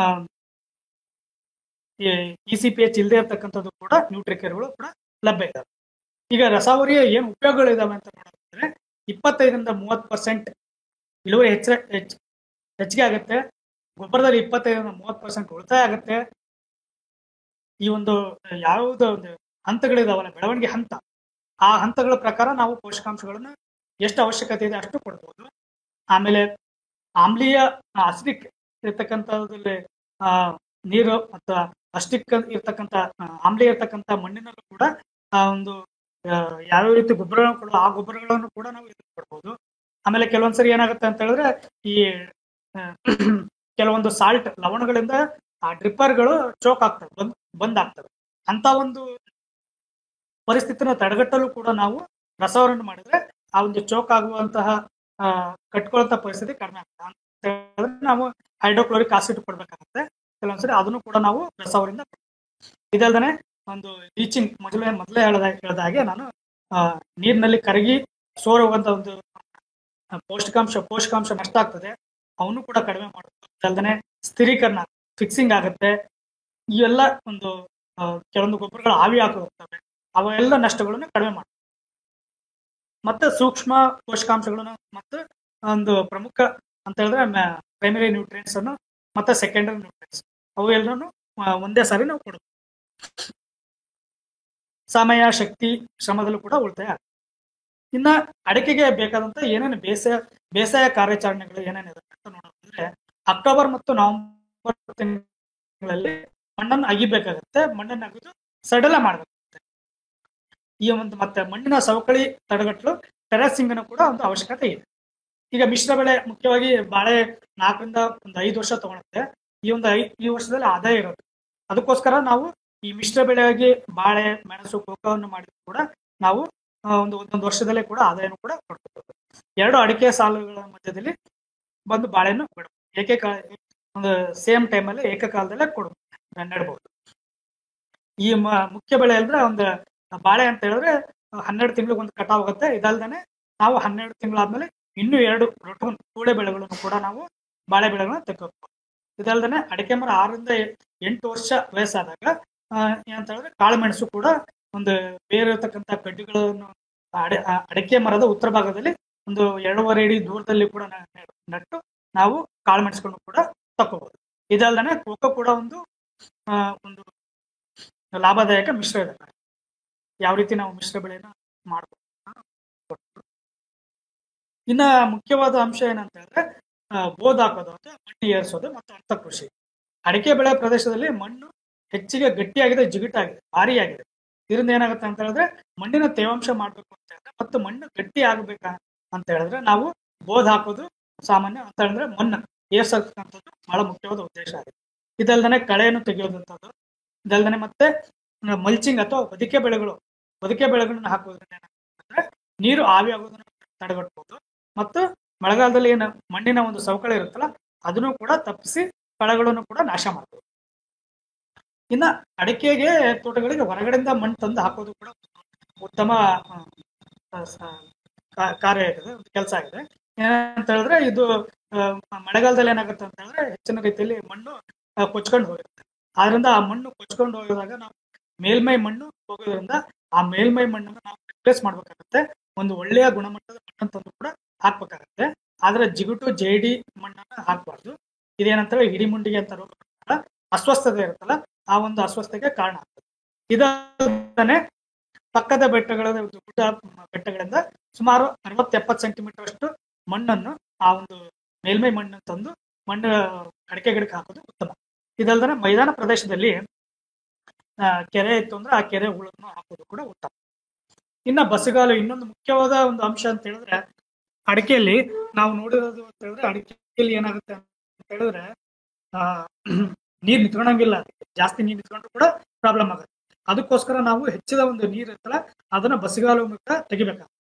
ಇ ಸಿ ಪಿ ಎಚ್ ಇಲ್ಲದೆ ಇರ್ತಕ್ಕಂಥದ್ದು ಕೂಡ ನ್ಯೂಟ್ರಿಕೇರ್ಗಳು ಕೂಡ ಲಭ್ಯ ಇದಾವೆ ಈಗ ರಸಾವರಿಯ ಏನು ಉಪಯೋಗಗಳು ಇದಾವೆ ಅಂತ ನೋಡೋದಾದ್ರೆ ಇಪ್ಪತ್ತೈದರಿಂದ ಮೂವತ್ತು ಪರ್ಸೆಂಟ್ ಇಳುವರಿ ಹೆಚ್ಚ ಹೆಚ್ಚ್ ಹೆಚ್ಚಿಗೆ ಆಗುತ್ತೆ ಗೊಬ್ಬರದಲ್ಲಿ ಇಪ್ಪತ್ತೈದರಿಂದ ಮೂವತ್ತು ಪರ್ಸೆಂಟ್ ಉಳಿತಾಯ ಆಗುತ್ತೆ ಈ ಒಂದು ಯಾವುದೋ ಒಂದು ಹಂತಗಳಿದಾವಲ್ಲ ಬೆಳವಣಿಗೆ ಹಂತ ಆ ಹಂತಗಳ ಪ್ರಕಾರ ನಾವು ಪೋಷಕಾಂಶಗಳನ್ನು ಎಷ್ಟು ಅವಶ್ಯಕತೆ ಇದೆ ಅಷ್ಟು ಕೊಡ್ಬೋದು ಆಮೇಲೆ ಆಮ್ಲೀಯ ಅಸಿಡಿಕ್ ಇರ್ತಕ್ಕಂಥದ್ರಲ್ಲಿ ಆ ನೀರು ಮತ್ತು ಅಸ್ಟಿಕ್ ಇರ್ತಕ್ಕಂಥ ಆ, ಆಮ್ಲೀಯ ಇರ್ತಕ್ಕಂಥ ಮಣ್ಣಿನಲ್ಲೂ ಕೂಡ ಆ ಒಂದು ಆ, ಯಾವ್ಯಾವ ರೀತಿ ಗೊಬ್ಬರಗಳನ್ನು ಕೊಡೋ ಆ ಗೊಬ್ಬರಗಳನ್ನು ಕೂಡ ನಾವು ಇದಕ್ಕೆ ಕೊಡ್ಬೋದು ಆಮೇಲೆ ಕೆಲವೊಂದ್ಸರಿ ಏನಾಗುತ್ತೆ ಅಂತ ಹೇಳಿದ್ರೆ ಈ ಆ, ಕೆಲವೊಂದು ಸಾಲ್ಟ್ ಲವಣಗಳಿಂದ ಆ ಡ್ರಿಪ್ಪರ್ಗಳು ಚೋಕ್ ಆಗ್ತವೆ ಬಂದ್ ಬಂದ್ ಆಗ್ತವೆ ಅಂತ ಒಂದು ಪರಿಸ್ಥಿತಿನ ತಡೆಗಟ್ಟಲು ಕೂಡ ನಾವು ರಸವರನ್ನು ಮಾಡಿದ್ರೆ ಆ ಒಂದು ಚೋಕ್ ಆಗುವಂತಹ ಆ, ಕಟ್ಕೊಳ್ಳುವಂತ ಪರಿಸ್ಥಿತಿ ಕಡಿಮೆ ಆಗ್ತದೆ ಅಂತ ಹೇಳಿದ್ರೆ ನಾವು ಹೈಡ್ರೋಕ್ಲೋರಿಕ್ ಆಸಿಡ್ ಕೊಡ್ಬೇಕಾಗುತ್ತೆ ಕೆಲವೊಂದ್ಸರಿ ಅದನ್ನು ಕೂಡ ನಾವು ರಸವರಿಂದ ಇದಲ್ದೇ ಒಂದು ಲೀಚಿಂಗ್ ಮೊದಲೇ ಮೊದಲೇ ಹೇಳ್ದ ಹೇಳ್ದ ಹಾಗೆ ನಾನು ಆ, ನೀರಿನಲ್ಲಿ ಕರಗಿ ಸೋರ್ ಹೋಗುವಂತ ಒಂದು ಆ, ಪೌಷ್ಟಿಕಾಂಶ ಪೋಷಕಾಂಶ ನಷ್ಟ ಆಗ್ತದೆ ಅವನು ಕೂಡ ಕಡಿಮೆ ಮಾಡುತ್ತೆ ಇದಲ್ದೇ ಸ್ಥಿರೀಕರಣ ಫಿಕ್ಸಿಂಗ್ ಆಗುತ್ತೆ ಇವೆಲ್ಲ ಒಂದು ಆ, ಕೆಲವೊಂದು ಗೊಬ್ಬರಗಳು ಆವಿ ಹಾಕುತ್ತವೆ ಅವೆಲ್ಲ ನಷ್ಟಗಳನ್ನು ಕಡಿಮೆ ಮಾಡುತ್ತೆ ಮತ್ತೆ ಸೂಕ್ಷ್ಮ ಪೋಷಕಾಂಶಗಳನ್ನು ಮತ್ತು ಒಂದು ಪ್ರಮುಖ ಅಂತ ಹೇಳಿದ್ರೆ ಪ್ರೈಮರಿ ನ್ಯೂಟ್ರಿಯೆಂಟ್ಸ್ ಅನ್ನು ಮತ್ತೆ ಸೆಕೆಂಡರಿ ನ್ಯೂಟ್ರಿಯೆಂಟ್ಸ್ ಅವು ಎಲ್ಲರೂ ಒಂದೇ ಸಾರಿ ನಾವು ಕೊಡಬೇಕು ಸಮಯ ಶಕ್ತಿ ಶ್ರಮದಲ್ಲೂ ಕೂಡ ಉಳಿತಾಯ ಆಗುತ್ತೆ. ಇನ್ನ ಅಡಿಕೆಗೆ ಬೇಕಾದಂತ ಏನೇನು ಬೇಸಾಯ ಬೇಸಾಯ ಕಾರ್ಯಾಚರಣೆಗಳು ಏನೇನಿದೆ ಅಂತ ನೋಡೋದಾದ್ರೆ ಅಕ್ಟೋಬರ್ ಮತ್ತು ನವೆಂಬರ್ ತಿಂಗಳಲ್ಲಿ ಮಣ್ಣನ್ನು ಅಗಿಬೇಕಾಗುತ್ತೆ ಮಣ್ಣನ್ನು ಅಗಿದು ಸಡಲ ಮಾಡಬೇಕಾಗುತ್ತೆ ಈ ಒಂದು ಮತ್ತೆ ಮಣ್ಣಿನ ಸವಕಳಿ ತಡೆಗಟ್ಟಲು ಟೆರೆಸಿಂಗ್ ಅನ್ನು ಕೂಡ ಒಂದು ಅವಶ್ಯಕತೆ ಇದೆ ಈಗ ಮಿಶ್ರ ಬೆಳೆ ಮುಖ್ಯವಾಗಿ ಬಾಳೆ ನಾಲ್ಕರಿಂದ ಒಂದು ಐದು ವರ್ಷ ತಗೊಳುತ್ತೆ ಈ ಒಂದು ಐ ಈ ವರ್ಷದಲ್ಲಿ ಆದಾಯ ಇರೋದು ಅದಕ್ಕೋಸ್ಕರ ನಾವು ಈ ಮಿಶ್ರ ಬೆಳೆಯಾಗಿ ಬಾಳೆ ಮೆಣಸು ಕೋಕೋವನ್ನು ಮಾಡಿದ್ರು ಕೂಡ ನಾವು ಆ, ಒಂದು ಒಂದೊಂದು ವರ್ಷದಲ್ಲೇ ಕೂಡ ಆದಾಯನೂ ಕೂಡ ಪಡ್ಕೋಬಹುದು ಎರಡು ಅಡಿಕೆ ಸಾಲುಗಳ ಮಧ್ಯದಲ್ಲಿ ಬಂದು ಬಾಳೆಯನ್ನು ಬಿಡಬಹುದು ಏಕಕಾಲ ಒಂದು ಸೇಮ್ ಟೈಮಲ್ಲಿ ಏಕಕಾಲದಲ್ಲೇ ಕೊಡು ನೆಡ್ಬೋದು ಈ ಮ- ಮುಖ್ಯ ಬೆಳೆ ಅಂದ್ರೆ ಒಂದು ಬಾಳೆ ಅಂತ ಹೇಳಿದ್ರೆ ಹನ್ನೆರಡು ತಿಂಗಳಿಗೆ ಒಂದು ಕಟಾವ್ ಆಗುತ್ತೆ ಇದಲ್ದೇನೆ ನಾವು ಹನ್ನೆರಡು ತಿಂಗಳಾದ್ಮೇಲೆ ಇನ್ನೂ ಎರಡು ರೊಟ್ಟು ಕೂಳೆ ಬೆಳೆಗಳನ್ನು ಕೂಡ ನಾವು ಬಾಳೆ ಬೆಳೆಗಳನ್ನ ತೆಗೆದುಕೋಬಹುದು ಇದಲ್ದೇನೆ ಅಡಿಕೆ ಮರ ಆರರಿಂದ ಎ- ಎಂಟು ವರ್ಷ ವಯಸ್ಸಾದಾಗ ಆ, ಏನಂತ ಹೇಳಿದ್ರೆ ಕಾಳುಮೆಣಸು ಕೂಡ ಒಂದು ಬೇರೆ ಇರತಕ್ಕಂತ ಕಡ್ಡಿಗಳನ್ನು ಅಡೆ ಆ- ಅಡಿಕೆ ಮರದ ಉತ್ತರ ಭಾಗದಲ್ಲಿ ಒಂದು ಎರಡೂವರೆ ಅಡಿ ದೂರದಲ್ಲಿ ಕೂಡ ನ- ನೆ- ನಟ್ಟು ನಾವು ಕಾಳುಮೆಣಸುಗಳನ್ನು ಕೂಡ ತಕೋಬಹುದು ಇದಲ್ದೇನೆ ಕೋಕೋ ಕೂಡ ಒಂದು ಆ, ಒಂದು ಲಾಭದಾಯಕ ಮಿಶ್ರ ಇದೆ ಯಾವ ರೀತಿ ನಾವು ಮಿಶ್ರ ಬೆಳೆನ ಮಾಡ್ಬೋದು ಅಂತ ಇನ್ನ ಮುಖ್ಯವಾದ ಅಂಶ ಏನಂತ ಹೇಳಿದ್ರೆ ಆ, ಬೋದ್ ಹಾಕೋದು ಅಥವಾ ಮಣ್ಣು ಏರಿಸೋದು ಮತ್ತು ಅಂತ ಕೃಷಿ ಅಡಿಕೆ ಬೆಳೆ ಪ್ರದೇಶದಲ್ಲಿ ಮಣ್ಣು ಹೆಚ್ಚಿಗೆ ಗಟ್ಟಿಯಾಗಿದೆ ಜಿಗುಟಾಗಿದೆ ಭಾರಿಯಾಗಿದೆ ಇದರಿಂದ ಏನಾಗುತ್ತೆ ಅಂತ ಹೇಳಿದ್ರೆ ಮಣ್ಣಿನ ತೇವಾಂಶ ಮಾಡ್ಬೇಕು ಅಂತ ಹೇಳಿದ್ರೆ ಮತ್ತು ಮಣ್ಣು ಗಟ್ಟಿ ಆಗ್ಬೇಕಾ ಅಂತ ಹೇಳಿದ್ರೆ ನಾವು ಬೋದ್ ಹಾಕೋದು ಸಾಮಾನ್ಯ ಅಂತ ಹೇಳಿದ್ರೆ ಮಣ್ಣು ಏರ್ಸಕ್ಕಂಥದ್ದು ಬಹಳ ಮುಖ್ಯವಾದ ಉದ್ದೇಶ ಆಗಿದೆ ಇದಲ್ದೇ ಕಳೆಯನ್ನು ತೆಗೆಯೋದಂಥದ್ದು ಇದಲ್ದೇ ಮತ್ತೆ ಮಲ್ಚಿಂಗ್ ಅಥವಾ ಬದಿಕೆ ಬೆಳೆಗಳು ಬದಿಕೆ ಬೆಳೆಗಳನ್ನ ಹಾಕೋದ್ರಿಂದ ಏನಾಗುತ್ತೆ ಅಂದ್ರೆ ನೀರು ಆವಿ ಆಗೋದನ್ನ ತಡೆಗಟ್ಟಬಹುದು ಮತ್ತು ಮಳೆಗಾಲದಲ್ಲಿ ಏನು ಮಣ್ಣಿನ ಒಂದು ಸವಕಳಿ ಇರುತ್ತಲ್ಲ ಅದನ್ನು ಕೂಡ ತಪ್ಪಿಸಿ ಕಳೆಗಳನ್ನು ಕೂಡ ನಾಶ ಮಾಡ್ಬೋದು ಇನ್ನ ಅಡಿಕೆಗೆ ತೋಟಗಳಿಗೆ ಹೊರಗಡೆಯಿಂದ ಮಣ್ಣು ತಂದು ಹಾಕೋದು ಕೂಡ ಉತ್ತಮ ಆ, ಆ, ಸ- ಕಾ- ಕಾರ್ಯ ಆಗಿದೆ ಕೆಲಸ ಆಗಿದೆ ಏನಂತ ಹೇಳಿದ್ರೆ ಇದು ಆ, ಮಳೆಗಾಲದಲ್ಲಿ ಏನಾಗುತ್ತೆ ಅಂತ ಹೇಳಿದ್ರೆ ಹೆಚ್ಚಿನ ರೀತಿಯಲ್ಲಿ ಮಣ್ಣು ಆ, ಕೊಚ್ಕೊಂಡು ಹೋಗಿರುತ್ತೆ ಆದ್ರಿಂದ ಆ ಮಣ್ಣು ಕೊಚ್ಕೊಂಡು ಹೋಗಿದಾಗ ನಾವು ಮೇಲ್ಮೈ ಮಣ್ಣು ಹೋಗೋದ್ರಿಂದ ಆ ಮೇಲ್ಮೈ ಮಣ್ಣನ್ನು ನಾವು ರಿಪ್ಲೇಸ್ ಮಾಡ್ಬೇಕಾಗುತ್ತೆ ಒಂದು ಒಳ್ಳೆಯ ಗುಣಮಟ್ಟದ ಮಣ್ಣನ್ನು ತಂದು ಕೂಡ ಹಾಕ್ಬೇಕಾಗತ್ತೆ ಆದ್ರೆ ಜಿಗುಟು ಜೇಡಿ ಮಣ್ಣನ್ನ ಹಾಕ್ಬಾರ್ದು ಇದೇನಂತಾರೆ ಹಿಡಿಮುಂಡಿಗೆ ಅಂತ ರೋಗ ಬರುತ್ತಲ್ಲ, ಅಸ್ವಸ್ಥತೆ ಇರುತ್ತಲ್ಲ ಆ ಒಂದು ಅಸ್ವಸ್ಥತೆಗೆ ಕಾರಣ ಆಗ್ತದೆ ಇದಲ್ಲದೆ ಪಕ್ಕದ ಬೆಟ್ಟಗಳ ಒಂದು ಗುಡ್ಡ ಬೆಟ್ಟಗಳಿಂದ ಸುಮಾರು ಅರವತ್ತು ಎಪ್ಪತ್ತು ಸೆಂಟಿಮೀಟರ್ ಅಷ್ಟು ಮಣ್ಣನ್ನು ಆ ಒಂದು ಮೇಲ್ಮೈ ಮಣ್ಣನ್ನು ತಂದು ಮಣ್ಣು ಅಡಿಕೆ ಗಿಡಕ್ಕೆ ಹಾಕೋದು ಉತ್ತಮ ಇದಲ್ದೇ ಮೈದಾನ ಪ್ರದೇಶದಲ್ಲಿ ಆ, ಕೆರೆ ಇತ್ತು ಅಂದ್ರೆ ಆ ಕೆರೆ ಹುಳನ್ನು ಹಾಕೋದು ಕೂಡ ಉತ್ತಮ ಇನ್ನ ಬಸಗಾಲು ಇನ್ನೊಂದು ಮುಖ್ಯವಾದ ಒಂದು ಅಂಶ ಅಂತ ಹೇಳಿದ್ರೆ ಅಡಿಕೆಯಲ್ಲಿ ನಾವು ನೋಡಿರೋದು ಅಂತ ಹೇಳಿದ್ರೆ ಅಡಿಕೆಯಲ್ಲಿ ಏನಾಗುತ್ತೆ ಅಂತ ಹೇಳಿದ್ರೆ ಆ ನೀರ್ ನಿಂತ್ಕೊಳಂಗಿಲ್ಲ ಜಾಸ್ತಿ ನೀರ್ ನಿಂತ್ಕೊಂಡ್ರು ಕೂಡ ಪ್ರಾಬ್ಲಮ್ ಆಗುತ್ತೆ ಅದಕ್ಕೋಸ್ಕರ ನಾವು ಹೆಚ್ಚಿದ ಒಂದು ನೀರ್ ಇರ್ತಲ್ಲ ಅದನ್ನ ಬಸಿಗಾಲು ಮೂಲಕ ತೆಗಿಬೇಕಾಗುತ್ತೆ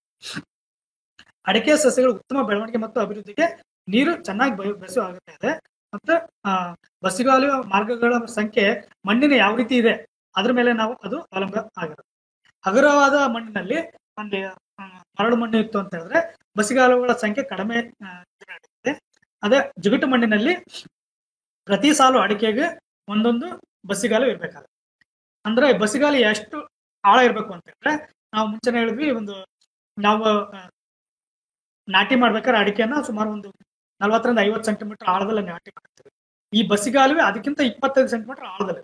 ಅಡಿಕೆ ಸಸ್ಯಗಳ ಉತ್ತಮ ಬೆಳವಣಿಗೆ ಮತ್ತು ಅಭಿವೃದ್ಧಿಗೆ ನೀರು ಚೆನ್ನಾಗಿ ಬೆ- ಬೆಸು ಆಗುತ್ತೆ ಇದೆ ಮತ್ತು ಆ ಬಸಿಗಾಲು ಮಾರ್ಗಗಳ ಸಂಖ್ಯೆ ಮಣ್ಣಿನ ಯಾವ ರೀತಿ ಇದೆ ಅದ್ರ ಮೇಲೆ ನಾವು ಅದು ಅವಲಂಬ ಆಗಿರುತ್ತೆ ಹಗುರವಾದ ಮಣ್ಣಿನಲ್ಲಿ ಒಂದು ಆ, ಮರಳು ಮಣ್ಣು ಇತ್ತು ಅಂತ ಹೇಳಿದ್ರೆ ಬಸಿಗಾಲುಗಳ ಸಂಖ್ಯೆ ಕಡಿಮೆ ಆ, ಇರುತ್ತೆ ಅದೇ ಜಿಗುಟು ಮಣ್ಣಿನಲ್ಲಿ ಪ್ರತಿ ಸಾಲು ಅಡಿಕೆಗೆ ಒಂದೊಂದು ಬಸಿಗಾಲು ಇರ್ಬೇಕಾಗುತ್ತೆ ಅಂದ್ರೆ ಬಸಿಗಾಲು ಎಷ್ಟು ಆಳ ಇರ್ಬೇಕು ಅಂತ ಹೇಳಿದ್ರೆ ನಾವು ಮುಂಚೆನೆ ಹೇಳಿದ್ವಿ ಒಂದು ನಾವು ಆ, ನಾಟಿ ಮಾಡ್ಬೇಕಾದ್ರೆ ಅಡಿಕೆನ ಸುಮಾರು ಒಂದು ನಲ್ವತ್ತರಿಂದ ಐವತ್ತು ಸೆಂಟಿಮೀಟರ್ ಆಳದಲ್ಲಿ ನಾಟಿ ಮಾಡ್ತೀವಿ ಈ ಬಸಿಗಾಲುವೆ ಅದಕ್ಕಿಂತ ಇಪ್ಪತ್ತೈದು ಸೆಂಟಿಮೀಟರ್ ಆಳದಲ್ಲಿ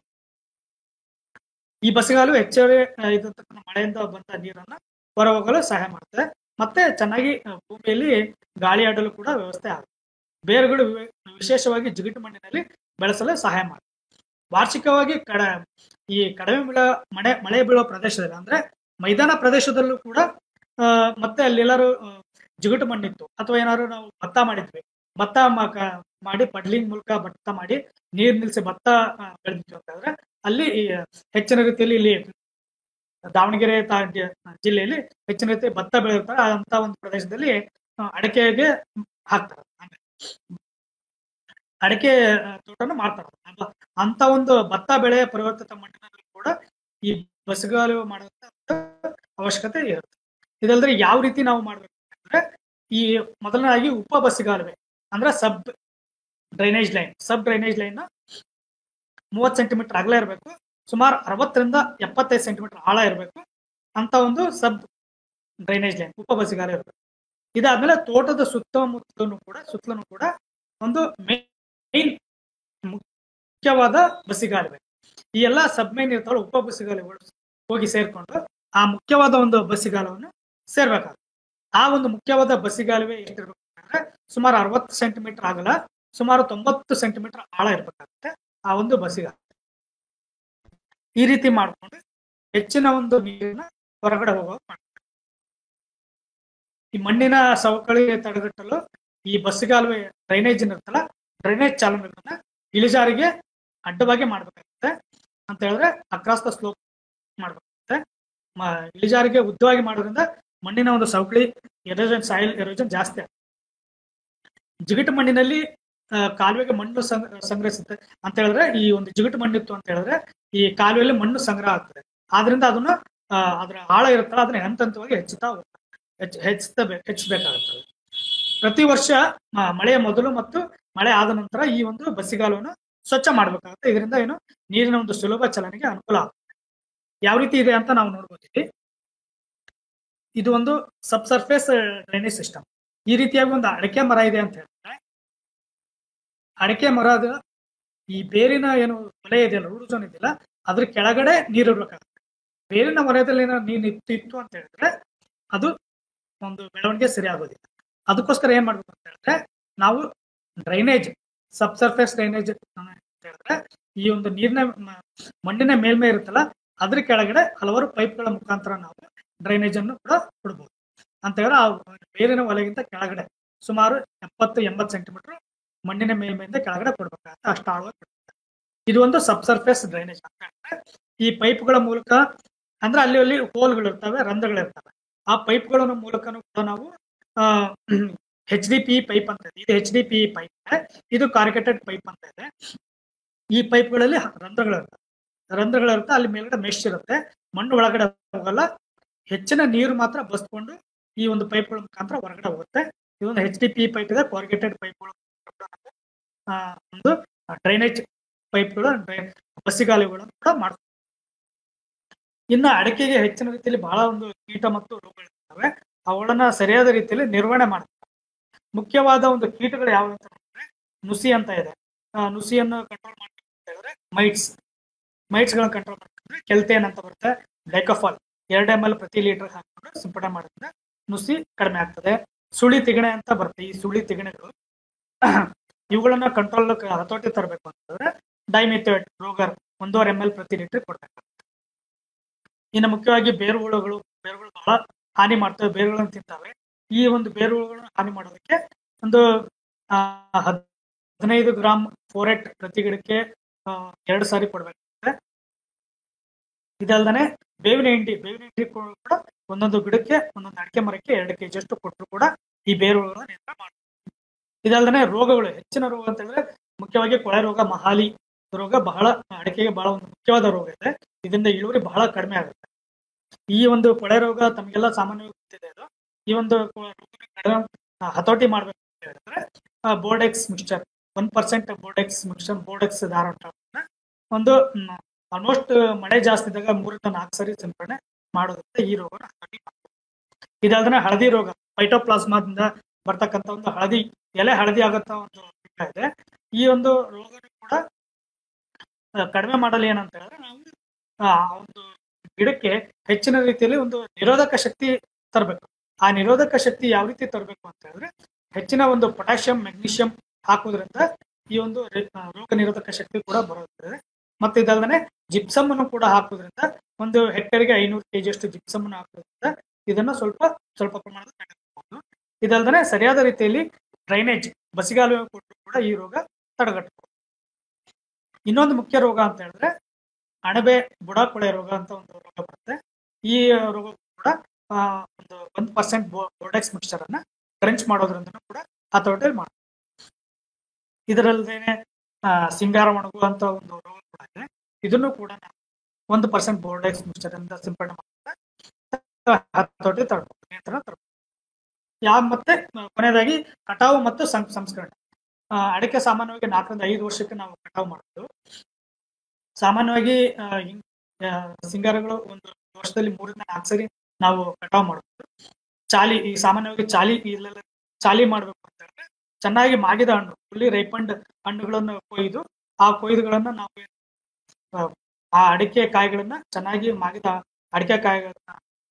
ಈ ಬಸಿಗಾಲು ಹೆಚ್ಚುವರಿ ಆ, ಇರತಕ್ಕಂಥ ಮಳೆಯಿಂದ ಬಂದ ನೀರನ್ನ ಹೊರಹೋಗಲು ಸಹಾಯ ಮಾಡುತ್ತೆ ಮತ್ತೆ ಚೆನ್ನಾಗಿ ಆ, ಭೂಮಿಯಲ್ಲಿ ಗಾಳಿ ಆಡಲು ಕೂಡ ವ್ಯವಸ್ಥೆ ಆಗುತ್ತೆ ಬೇರುಗಳು ವಿವೆ- ವಿಶೇಷವಾಗಿ ಜಿಗುಟು ಮಣ್ಣಿನಲ್ಲಿ ಬೆಳೆಸಲು ಸಹಾಯ ಮಾಡುತ್ತೆ ವಾರ್ಷಿಕವಾಗಿ ಕಡ ಈ ಕಡಿಮೆ ಬೀಳೋ ಮಳೆ ಮಳೆ ಬೀಳೋ ಪ್ರದೇಶದಲ್ಲಿ ಅಂದ್ರೆ ಮೈದಾನ ಪ್ರದೇಶದಲ್ಲೂ ಕೂಡ ಆ, ಮತ್ತೆ ಅಲ್ಲಿ ಎಲ್ಲಾರು ಆ, ಜಿಗುಟು ಮಣ್ಣಿತ್ತು ಅಥವಾ ಏನಾದ್ರು ನಾವು ಭತ್ತ ಮಾಡಿದ್ವಿ ಭತ್ತ ಮ- ಕ- ಮಾಡಿ ಪಡ್ಲಿಂಗ್ ಮೂಲಕ ಭತ್ತ ಮಾಡಿ ನೀರ್ ನಿಲ್ಸಿ ಭತ್ತ ಆ, ಬೆಳೆದಿತ್ತು ಅಂತಂದ್ರೆ ಅಲ್ಲಿ ಈ ಹೆಚ್ಚಿನ ರೀತಿಯಲ್ಲಿ ಇಲ್ಲಿ ದಾವಣಗೆರೆ ತಾ- ಜ- ಜಿಲ್ಲೆಯಲ್ಲಿ ಹೆಚ್ಚಿನ ರೀತಿ ಭತ್ತ ಬೆಳೆಯುತ್ತಾರೆ ಅಂತ ಒಂದು ಪ್ರದೇಶದಲ್ಲಿ ಆ, ಅಡಿಕೆಗೆ ಹಾಕ್ತಾರೆ ಅಂದ್ರೆ ಅಡಿಕೆ ಆ, ತೋಟನ ಮಾಡ್ತಾರೆ ಅಲ್ವಾ? ಅಂತ ಒಂದು ಭತ್ತ ಬೆಳೆ ಪರಿವರ್ತಿತ ಮಣ್ಣಿನಲ್ಲಿ ಕೂಡ ಈ ಬಸಗಾಲು ಮಾಡುವಂತ ಅವಶ್ಯಕತೆ ಇರುತ್ತೆ ಇದಲ್ದ್ರೆ ಯಾವ ರೀತಿ ನಾವು ಮಾಡ್ಬೇಕು ಅಂದ್ರೆ ಈ ಮೊದಲನೇದಾಗಿ ಉಪ ಬಸ್ಸಿಗಾಲುವೆ ಅಂದ್ರೆ sub drainage line sub drainage line ಮೂವತ್ತು ಸೆಂಟಿಮೀಟರ್ ಅಗಲ ಇರಬೇಕು ಸುಮಾರು ಅರವತ್ತರಿಂದ ಎಪ್ಪತ್ತೈದು ಸೆಂಟಿಮೀಟರ್ ಆಳ ಇರಬೇಕು ಅಂತ ಒಂದು ಸಬ್ ಡ್ರೈನೇಜ್ ಲೈನ್ ಉಪ ಬಸ್ಸಿಗಾಲ ಇರಬೇಕು ಇದಾದ್ಮೇಲೆ ತೋಟದ ಸುತ್ತಮುತ್ತಲೂ ಕೂಡ ಸುತ್ತಲೂ ಕೂಡ ಒಂದು ಮೇನ್ ಮುಖ್ಯವಾದ ಬಸ್ಸಿಗಾಲುವೆ ಈ ಎಲ್ಲ ಸಬ್ಮೈನ್ ಇರ್ತಾವೆ ಉಪ ಬಸ್ಸಿಗಾಲುವೆಗಳು ಹೋಗಿ ಸೇರ್ಕೊಂಡು ಆ ಮುಖ್ಯವಾದ ಒಂದು ಬಸ್ಸಿಗಾಲವನ್ನು ಸೇರ್ಬೇಕಾಗುತ್ತೆ ಆ ಒಂದು ಮುಖ್ಯವಾದ ಬಸ್ಸಿಗಾಲುವೆ ಎಷ್ಟಿರ್ಬೇಕು ಅಂದ್ರೆ ಸುಮಾರು ಅರವತ್ತು ಸೆಂಟಿಮೀಟರ್ ಆಗಲ್ಲ ಸುಮಾರು ತೊಂಬತ್ತು ಸೆಂಟಿಮೀಟರ್ ಆಳ ಇರ್ಬೇಕಾಗುತ್ತೆ ಆ ಒಂದು ಬಸ್ಸಿಗಾಲ ಈ ರೀತಿ ಮಾಡ್ಕೊಂಡು ಹೆಚ್ಚಿನ ಒಂದು ನೀರನ್ನ ಹೊರಗಡೆ ಹೋಗೋ ಈ ಮಣ್ಣಿನ ಸವಕಳಿ ತಡೆಗಟ್ಟಲು ಈ ಬಸ್ಸಿಗಾಲುವೆ ಡ್ರೈನೇಜ್ ಇರುತ್ತಲ್ಲ ಡ್ರೈನೇಜ್ ಚಾಲನೆಗಳನ್ನ ಇಳಿಜಾರಿಗೆ ಅಡ್ಡವಾಗಿ ಮಾಡ್ಬೇಕಾಗುತ್ತೆ ಅಂತ ಹೇಳಿದ್ರೆ ಅಕ್ರಾಸ್ ದ ಸ್ಲೋಪ್ ಮಾಡ್ಬೇಕಾಗುತ್ತೆ ಮ- ಇಳಿಜಾರಿಗೆ ಉದ್ದವಾಗಿ ಮಾಡೋದ್ರಿಂದ ಮಣ್ಣಿನ ಒಂದು ಸವಕಳಿ ಎರೋಜನ್ ಸಾಯಿಲ್ ಎರೋಜನ್ ಜಾಸ್ತಿ ಆಗುತ್ತೆ ಜಿಗುಟು ಮಣ್ಣಿನಲ್ಲಿ ಆ, ಕಾಲುವೆಗೆ ಮಣ್ಣು ಸಂಗ್- ಸಂಗ್ರಹಿಸುತ್ತೆ ಅಂತ ಹೇಳಿದ್ರೆ ಈ ಒಂದು ಜಿಗುಟು ಮಣ್ಣಿತ್ತು ಅಂತ ಹೇಳಿದ್ರೆ ಈ ಕಾಲುವೆಯಲ್ಲಿ ಮಣ್ಣು ಸಂಗ್ರಹ ಆಗ್ತದೆ ಆದ್ರಿಂದ ಅದನ್ನ ಆ, ಅದರ ಆಳ ಇರುತ್ತಲ್ಲ ಅದನ್ನ ಹಂತ ಹಂತವಾಗಿ ಹೆಚ್ಚುತ್ತಾ ಹೋಗ್ತದೆ ಹೆಚ್ಚ್ ಹೆಚ್ಚುತ್ತಾ ಹೆಚ್ಚಬೇಕಾಗುತ್ತದೆ ಪ್ರತಿ ವರ್ಷ ಆ, ಮಳೆಯ ಮೊದಲು ಮತ್ತು ಮಳೆ ಆದ ನಂತರ ಈ ಒಂದು ಬಸ್ಸಿಗಾಲವನ್ನು ಸ್ವಚ್ಛ ಮಾಡ್ಬೇಕಾಗುತ್ತೆ ಇದರಿಂದ ಏನು ನೀರಿನ ಒಂದು ಸುಲಭ ಚಲನೆಗೆ ಅನುಕೂಲ ಆಗುತ್ತೆ ಯಾವ ರೀತಿ ಇದೆ ಅಂತ ನಾವು ನೋಡ್ಬೋದು ಇಲ್ಲಿ ಇದು ಒಂದು ಸಬ್ ಸರ್ಫೇಸ್ ಡ್ರೈನೇಜ್ ಸಿಸ್ಟಮ್ ಈ ರೀತಿಯಾಗಿ ಒಂದು ಅಡಿಕೆ ಮರ ಇದೆ ಅಂತ ಹೇಳಿದ್ರೆ ಅಡಿಕೆ ಮರದ ಈ ಬೇರಿನ ಏನು ವಲಯ ಇದೆಯಲ್ಲ ರೂಟ್ ಝೋನ್ ಇದೆಯಲ್ಲ ಅದ್ರ ಕೆಳಗಡೆ ನೀರು ಇರ್ಬೇಕಾಗುತ್ತೆ ಬೇರಿನ ವಲಯದಲ್ಲಿ ಏನಾದ್ರು ನೀರು ನಿಂತು ಇತ್ತು ಅಂತ ಹೇಳಿದ್ರೆ ಅದು ಒಂದು ಬೆಳವಣಿಗೆ ಸರಿ ಆಗೋದಿಲ್ಲ ಅದಕ್ಕೋಸ್ಕರ ಏನ್ ಮಾಡ್ಬೇಕು ಅಂತ ಹೇಳಿದ್ರೆ ನಾವು ಡ್ರೈನೇಜ್ ಸಬ್ ಸರ್ಫೇಸ್ ಡ್ರೈನೇಜ್ ಅಂತ ಹೇಳಿದ್ರೆ ಈ ಒಂದು ನೀರಿನ ಮ- ಮಣ್ಣಿನ ಮೇಲ್ಮೈ ಇರುತ್ತಲ್ಲ ಅದ್ರ ಕೆಳಗಡೆ ಹಲವಾರು ಪೈಪ್ಗಳ ಮುಖಾಂತರ ನಾವು ಡ್ರೈನೇಜ್ ಅನ್ನು ಕೂಡ ಕೊಡ್ಬೋದು ಅಂತ ಹೇಳಿದ್ರೆ ಆ ಬೇರಿನ ವಲಯಗಿಂತ ಕೆಳಗಡೆ ಸುಮಾರು ಎಪ್ಪತ್ತು ಎಂಬತ್ತು ಸೆಂಟಿಮೀಟರ್ ಮಣ್ಣಿನ ಮೇಲ್ಮೈಯಿಂದ ಕೆಳಗಡೆ ಕೊಡ್ಬೇಕಾಗತ್ತೆ ಅಷ್ಟು ಆಳವಾಗಿ ಕೊಡ್ಬೇಕು ಇದು ಒಂದು ಸಬ್ ಸರ್ಫೇಸ್ ಡ್ರೈನೇಜ್ ಅಂತ ಹೇಳಿದ್ರೆ ಈ ಪೈಪ್ಗಳ ಮೂಲಕ ಅಂದ್ರೆ ಅಲ್ಲಿ ಅಲ್ಲಿ ಹೋಲ್ಗಳು ಇರ್ತವೆ ರಂಧ್ರಗಳಿರ್ತವೆ ಆ ಪೈಪ್ಗಳ ಮೂಲಕನೂ ಕೂಡ ನಾವು ಎಚ್ ಡಿ ಪಿ ಪೈಪ್ ಅಂತ ಇದೆ ಇದು ಎಚ್ ಡಿ ಪಿ ಪೈಪ್ ಇದು ಕಾರ್ಕೆಟೆಡ್ ಪೈಪ್ ಅಂತ ಇದೆ ಈ ಪೈಪ್ಗಳಲ್ಲಿ ರಂಧ್ರಗಳಿರ್ತವೆ ರಂಧ್ರಗಳಿರುತ್ತೆ ಅಲ್ಲಿ ಮೇಲ್ಗಡೆ ಮೆಶ್ ಇರುತ್ತೆ ಮಣ್ಣು ಒಳಗಡೆ ಹೋಗಲ್ಲ ಹೆಚ್ಚಿನ ನೀರು ಮಾತ್ರ ಬಸ್ಕೊಂಡು ಈ ಒಂದು ಪೈಪ್ಗಳ ಮುಖಾಂತರ ಹೊರಗಡೆ ಹೋಗುತ್ತೆ ಇದೊಂದು ಎಚ್ ಡಿ ಪಿ ಪೈಪ್ ಇದೆ ಕಾರ್ಗೆಟೆಡ್ ಪೈಪ್ಗಳು ಒಂದು ಡ್ರೈನೇಜ್ ಪೈಪ್ಗಳು ಬಸ್ಸಿಗಾಲಿಗಳನ್ನು ಕೂಡ ಮಾಡ್ತಾರೆ ಇನ್ನು ಅಡಿಕೆಗೆ ಹೆಚ್ಚಿನ ರೀತಿಯಲ್ಲಿ ಬಹಳ ಒಂದು ಕೀಟ ಮತ್ತು ರೋಗಗಳಿರ್ತವೆ ಅವುಗಳನ್ನ ಸರಿಯಾದ ರೀತಿಯಲ್ಲಿ ನಿರ್ವಹಣೆ ಮಾಡ್ತಾರೆ ಮುಖ್ಯವಾದ ಒಂದು ಕೀಟಗಳು ಯಾವ ಅಂತ ನೋಡಿದ್ರೆ ನುಸಿ ಅಂತ ಇದೆ ಆ, ನುಸಿಯನ್ನು ಕಂಟ್ರೋಲ್ ಮಾಡ್ಬೇಕು ಅಂತ ಹೇಳಿದ್ರೆ ಮೈಟ್ಸ್ ಮೈಟ್ಸ್ ಗಳನ್ನ ಕಂಟ್ರೋಲ್ ಮಾಡ್ಕೊಂಡ್ರೆ ಕೆಲ್ತೇನ್ ಅಂತ ಬರುತ್ತೆ ಡೈಕಫಾಲ್ ಎರಡು ಎಮ್ ಎಲ್ ಪ್ರತಿ ಲೀಟರ್ ಹಾಕೊಂಡು ಸಿಂಪಡಣೆ ಮಾಡೋದ್ರಿಂದ ನುಸಿ ಕಡಿಮೆ ಆಗ್ತದೆ ಸುಳಿ ತಿಗಣೆ ಅಂತ ಬರುತ್ತೆ ಈ ಸುಳಿ ತಿಗಣೆಗಳು ಇವುಗಳನ್ನ ಕಂಟ್ರೋಲ್ ಹತೋಟಿ ತರಬೇಕು ಅಂತಂದ್ರೆ ಡೈಮಿಥೇಟ್ ರೋಗರ್ ಒಂದೂವರೆ ಎಮ್ ಎಲ್ ಪ್ರತಿ ಲೀಟರ್ ಕೊಡ್ಬೇಕಾಗುತ್ತೆ ಇನ್ನು ಮುಖ್ಯವಾಗಿ ಬೇರುಹುಳುಗಳು ಬೇರುಗಳು ಬಹಳ ಹಾನಿ ಮಾಡ್ತವೆ ಬೇರುಗಳನ್ನು ತಿಂತವೆ ಈ ಒಂದು ಬೇರುಗಳನ್ನು ಹಾನಿ ಮಾಡೋದಕ್ಕೆ ಒಂದು ಆ, ಹದ್- ಹದಿನೈದು ಗ್ರಾಮ್ ಫೋರೆಟ್ ಪ್ರತಿ ಗಿಡಕ್ಕೆ ಆ, ಎರಡು ಸಾರಿ ಕೊಡ್ಬೇಕಾಗುತ್ತೆ ಇದಲ್ದನೆ ಬೇವಿನ ಹಿಂಡಿ ಬೇವಿನ ಹಿಂಡಿ ಕೂಡ ಒಂದೊಂದು ಗಿಡಕ್ಕೆ ಒಂದೊಂದು ಅಡಿಕೆ ಮರಕ್ಕೆ ಎರಡು ಕೆಜಿ ಅಷ್ಟು ಕೊಟ್ಟರು ಕೂಡ ಈ ಬೇರುಗಳನ್ನು ನಿಯಂತ್ರಣ ಮಾಡ್ಬೋದು ಇದಲ್ದನೆ ರೋಗಗಳು ಹೆಚ್ಚಿನ ರೋಗ ಅಂತ ಹೇಳಿದ್ರೆ ಮುಖ್ಯವಾಗಿ ಕೊಳೆ ರೋಗ ಮಹಾಲಿ ರೋಗ ಬಹಳ ಅಡಿಕೆಗೆ ಬಹಳ ಒಂದು ಮುಖ್ಯವಾದ ರೋಗ ಇದೆ ಇದರಿಂದ ಇಳುವರಿ ಬಹಳ ಕಡಿಮೆ ಆಗುತ್ತೆ ಈ ಒಂದು ಕೊಳೆ ರೋಗ ತಮಗೆಲ್ಲ ಸಾಮಾನ್ಯವಾಗಿ ಗೊತ್ತಿದೆ ಇದು ಈ ಒಂದು ಕೊ- ರೋಗನ ಕಡಿಮೆ ಆ, ಹತೋಟಿ ಮಾಡ್ಬೇಕು ಅಂತ ಹೇಳಿದ್ರೆ Bordeaux mixture one percent Bordeaux mixture Bordeaux ಧಾರಾಟ ಒಂದು ಆಲ್ಮೋಸ್ಟ್ ಮಳೆ ಜಾಸ್ತಿ ಇದ್ದಾಗ ಮೂರಿಂದ ನಾಲ್ಕು ಸರಿ ಸಿಂಪಡಣೆ ಮಾಡೋದ್ರಿಂದ ಈ ರೋಗನ ಹತೋಟಿ ಮಾಡ್ಬೋದು ಇದಲ್ದ್ರೆ ಹಳದಿ ರೋಗ ಫೈಟೋಪ್ಲಾಸ್ಮಾದಿಂದ ಬರ್ತಕ್ಕಂಥ ಒಂದು ಹಳದಿ ಎಲೆ ಹಳದಿ ಆಗತ್ತ ಒಂದು ರೋಗ ಇದೆ ಈ ಒಂದು ರೋಗನು ಕೂಡ ಆ, ಕಡಿಮೆ ಮಾಡಲು ಏನಂತ ಹೇಳಿದ್ರೆ ನಾವು ಆ ಒಂದು ಗಿಡಕ್ಕೆ ಹೆಚ್ಚಿನ ರೀತಿಯಲ್ಲಿ ಒಂದು ನಿರೋಧಕ ಶಕ್ತಿ ತರಬೇಕು ಆ ನಿರೋಧಕ ಶಕ್ತಿ ಯಾವ ರೀತಿ ತರಬೇಕು ಅಂತ ಹೇಳಿದ್ರೆ ಹೆಚ್ಚಿನ ಒಂದು ಪೊಟ್ಯಾಷಿಯಂ ಮೆಗ್ನೀಷಿಯಂ ಹಾಕೋದ್ರಿಂದ ಈ ಒಂದು ರೆ- ಆ, ರೋಗ ನಿರೋಧಕ ಶಕ್ತಿ ಕೂಡ ಬರುತ್ತದೆ ಮತ್ತೆ ಇದಲ್ಲದೆ ಜಿಪ್ಸಮ್ ಅನ್ನು ಕೂಡ ಹಾಕೋದ್ರಿಂದ ಒಂದು ಹೆಕ್ಟೇರ್ಗೆ ಐನೂರು ಕೆಜಿ ಅಷ್ಟು ಜಿಪ್ಸಮ್ ಅನ್ನು ಹಾಕೋದ್ರಿಂದ ಇದನ್ನ ಸ್ವಲ್ಪ ಸ್ವಲ್ಪ ಪ್ರಮಾಣದ ತಡೆಗಟ್ಟಬಹುದು ಇದಲ್ದೇ ಸರಿಯಾದ ರೀತಿಯಲ್ಲಿ ಡ್ರೈನೇಜ್ ಬಸಿಗಾಲುವೆ ಕೊಟ್ಟರು ಕೂಡ ಈ ರೋಗ ತಡೆಗಟ್ಟಬಹುದು ಇನ್ನೊಂದು ಮುಖ್ಯ ರೋಗ ಅಂತ ಹೇಳಿದ್ರೆ ಅಣಬೆ ಬುಡ ಕೊಳೆ ರೋಗ ಅಂತ ಒಂದು ರೋಗ ಬರುತ್ತೆ ಈ ರೋಗ ಕೂಡ ಆ, ಒಂದು ಒಂದು ಪರ್ಸೆಂಟ್ ಬೋರ್ಡೆಕ್ಸ್ ಮಿಕ್ಸ್ಚರ್ ಅನ್ನ ಕ್ರಂಚ್ ಮಾಡೋದ್ರಿಂದ ಕೂಡ ಹತೋಟಿಯಲ್ಲಿ ಮಾಡಿ ಇದರಲ್ಲದೇನೆ ಸಿಂಗಾರ ಒಣಗು ಅಂತ ಒಂದು ರೋಗ ಕೂಡ ಇದೆ ಇದನ್ನು ಕೂಡ ನಾವು ಒಂದು ಪರ್ಸೆಂಟ್ ಬೋರ್ಡೆಕ್ಸ್ ಮಿಕ್ಸ್ಚರ್ ಇಂದ ಸಿಂಪಡಣೆ ಮಾಡಿದ್ರೆ ಹತೋಟಿ ತರಬಹುದು ನಿಯಂತ್ರಣ ತರಬಹುದು ಯಾವ ಮತ್ತೆ ಕೊನೆಯದಾಗಿ ಕಟಾವು ಮತ್ತು ಸಂ- ಸಂಸ್ಕರಣೆ ಆ, ಅಡಿಕೆ ಸಾಮಾನ್ಯವಾಗಿ ನಾಲ್ಕರಿಂದ ಐದು ವರ್ಷಕ್ಕೆ ನಾವು ಕಟಾವು ಮಾಡೋದು ಸಾಮಾನ್ಯವಾಗಿ ಆ, ಹಿಂಗ್- ಆ, ಸಿಂಗಾರಗಳು ಒಂದು ವರ್ಷದಲ್ಲಿ ಮೂರಿಂದ ನಾಲ್ಕು ಸರಿ ನಾವು ಕಟಾವು ಮಾಡಬಹುದು ಚಾಲಿ ಈ ಸಾಮಾನ್ಯವಾಗಿ ಚಾಲಿ ಇಲ್ಲೆಲ್ಲ ಚಾಲಿ ಮಾಡ್ಬೇಕು ಅಂತ ಹೇಳಿದ್ರೆ ಚೆನ್ನಾಗಿ ಮಾಗಿದ ಹಣ್ಣು ಫುಲ್ಲಿ ರೈಪಂಡ್ ಹಣ್ಣುಗಳನ್ನು ಕೊಯ್ದು ಆ ಕೊಯ್ದುಗಳನ್ನ ನಾವು ಆ, ಆ ಅಡಿಕೆ ಕಾಯಿಗಳನ್ನ ಚೆನ್ನಾಗಿ ಮಾಗಿದ ಅಡಿಕೆ ಕಾಯಿಗಳನ್ನ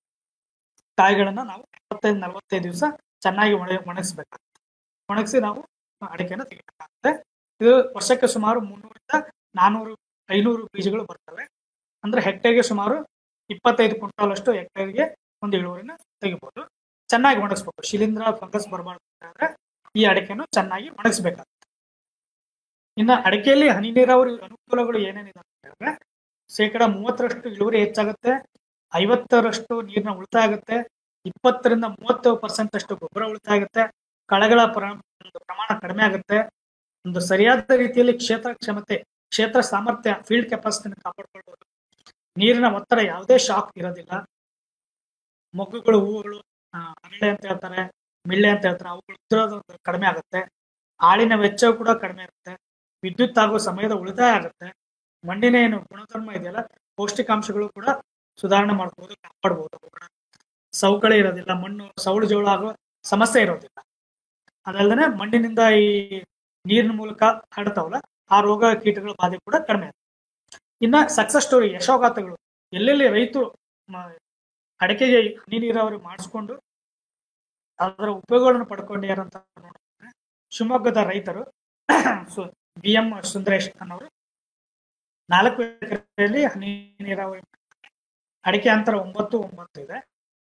ಕಾಯಿಗಳನ್ನ ನಾವು ಇಪ್ಪತ್ತೈದು ನಲವತ್ತೈದು ದಿವಸ ಚೆನ್ನಾಗಿ ಒಣ ಒಣಗಿಸ್ಬೇಕಾಗುತ್ತೆ ಒಣಗಿಸಿ ನಾವು ಅಡಿಕೆನ ತೆಗಿಬೇಕಾಗುತ್ತೆ ಇದು ವರ್ಷಕ್ಕೆ ಸುಮಾರು ಮುನ್ನೂರಿಂದ ನಾನೂರು ಐನೂರು ಬೀಜಗಳು ಬರ್ತವೆ ಅಂದ್ರೆ ಹೆಕ್ಟೇರ್ಗೆ ಸುಮಾರು ಇಪ್ಪತ್ತೈದು ಕ್ವಿಂಟಾಲ್ ಅಷ್ಟು ಹೆಕ್ಟೇರ್ಗೆ ಒಂದು ಇಳುವರಿನ ತೆಗಿಬಹುದು ಚೆನ್ನಾಗಿ ಒಣಗಿಸ್ಬೇಕು ಶಿಲೀಂಧ್ರ ಫಂಗಸ್ ಬರಬಾರ್ದು ಅಂದ್ರೆ ಈ ಅಡಿಕೆನ ಚೆನ್ನಾಗಿ ಒಣಗಿಸ್ಬೇಕಾಗುತ್ತೆ ಇನ್ನ ಅಡಿಕೆಯಲ್ಲಿ ಹನಿ ನೀರಾವರಿ ಅನುಕೂಲಗಳು ಏನೇನಿದೆ ಅಂತ ಹೇಳಿದ್ರೆ ಶೇಕಡ ಮೂವತ್ತರಷ್ಟು ಇಳುವರಿ ಹೆಚ್ಚಾಗುತ್ತೆ ಐವತ್ತರಷ್ಟು ನೀರಿನ ಉಳಿತಾಯ ಆಗುತ್ತೆ ಇಪ್ಪತ್ತರಿಂದ ಮೂವತ್ತು ಪರ್ಸೆಂಟ್ ಅಷ್ಟು ಗೊಬ್ಬರ ಉಳಿತಾಯ ಆಗುತ್ತೆ ಕಳೆಗಳ ಪ್ರ- ಒಂದು ಪ್ರಮಾಣ ಕಡಿಮೆ ಆಗುತ್ತೆ ಒಂದು ಸರಿಯಾದ ರೀತಿಯಲ್ಲಿ ಕ್ಷೇತ್ರ ಕ್ಷಮತೆ ಕ್ಷೇತ್ರ ಸಾಮರ್ಥ್ಯ ಫೀಲ್ಡ್ ಕೆಪಾಸಿಟಿನ ಕಾಪಾಡ್ಕೊಳ್ಬಹುದು ನೀರಿನ ಒತ್ತಡ ಯಾವುದೇ ಶಾಕ್ ಇರೋದಿಲ್ಲ ಮೊಗ್ಗುಗಳು ಹೂವುಗಳು ಆ, ಅರಳೆ ಅಂತ ಹೇಳ್ತಾರೆ ಮಿಳ್ಳೆ ಅಂತ ಹೇಳ್ತಾರೆ ಅವುಗಳು ಉದುರೋದು ಒಂದು ಕಡಿಮೆ ಆಗುತ್ತೆ ಆಳಿನ ವೆಚ್ಚವು ಕೂಡ ಕಡಿಮೆ ಇರುತ್ತೆ ವಿದ್ಯುತ್ ಆಗುವ ಸಮಯದ ಉಳಿತಾಯ ಆಗುತ್ತೆ ಮಣ್ಣಿನ ಏನು ಗುಣಧರ್ಮ ಇದೆಯಲ್ಲ ಪೌಷ್ಟಿಕಾಂಶಗಳು ಕೂಡ ಸುಧಾರಣೆ ಮಾಡ್ಬೋದು ಕಾಪಾಡ್ಬೋದು ಅವುಗಳನ್ನ. ಸವಕಳಿ ಇರೋದಿಲ್ಲ ಮಣ್ಣು ಸೌಳು ಜೋಳ ಆಗುವ ಸಮಸ್ಯೆ ಇರೋದಿಲ್ಲ ಅದಲ್ಲದೆ ಮಣ್ಣಿನಿಂದ ಈ ನೀರಿನ ಮೂಲಕ ಹರಡ್ತಾವಲ್ಲ ಆ ರೋಗ ಕೀಟಗಳ ಬಾಧೆ ಕೂಡ ಕಡಿಮೆ ಆಗುತ್ತೆ ಇನ್ನ ಸಕ್ಸಸ್ ಸ್ಟೋರಿ ಯಶೋಗಾಥಗಳು ಎಲ್ಲೆಲ್ಲಿ ರೈತರು ಮ- ಅಡಿಕೆಗೆ ಹನಿ ನೀರಾವರಿ ಮಾಡಿಸ್ಕೊಂಡು ಅದರ ಉಪಯೋಗಗಳನ್ನು ಪಡ್ಕೊಂಡಿದ್ದಾರೆ ಅಂತ ನೋಡಿದ್ರೆ ಶಿವಮೊಗ್ಗದ ರೈತರು ಬಿ ಎಂ ಸುಂದರೇಶ್ ಅನ್ನೋರು ನಾಲ್ಕು ಎಕರೆಯಲ್ಲಿ ಹನಿ ನೀರಾವರಿ ಮಾಡಿದ್ದಾರೆ. ಅಡಿಕೆ ಅಂತರ ಒಂಬತ್ತು ಒಂಬತ್ತು ಇದೆ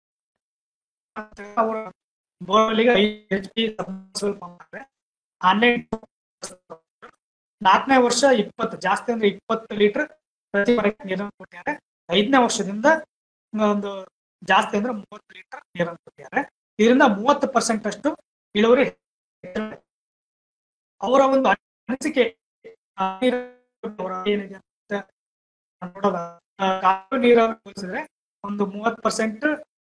ಅವರ ಬೋರ್ವೆಲ್ಗೆ ಐದು ಎಚ್ ಪಿ ಆನ್ಲೈನ್ ನಾಲ್ಕನೇ ವರ್ಷ ಇಪ್ಪತ್ತು ಜಾಸ್ತಿ ಅಂದ್ರೆ ಇಪ್ಪತ್ತು ಲೀಟರ್ ಪ್ರತಿ ಮರಕ್ಕೆ ನೀರನ್ನು ಕೊಟ್ಟಿದ್ದಾರೆ ಐದನೇ ವರ್ಷದಿಂದ ಒಂದು ಜಾಸ್ತಿ ಅಂದ್ರೆ ಮೂವತ್ತು ಲೀಟರ್ ನೀರನ್ನು ಕೊಟ್ಟಿದ್ದಾರೆ ಇದರಿಂದ ಮೂವತ್ತು ಪರ್ಸೆಂಟ್ ಅಷ್ಟು ಇಳುವರಿ ಹೆಚ್ಚಾಗಿದೆ. ಅವರ ಒಂದು ಅನಿಸಿಕೆ ಆ ನೀರು ಅವರ ಏನಿದೆ ಅಂತ ನೋಡೋದ ಕಾಲು ನೀರಾವರಿ ಹೋಲಿಸಿದ್ರೆ ಒಂದು ಮೂವತ್ತು ಪರ್ಸೆಂಟ್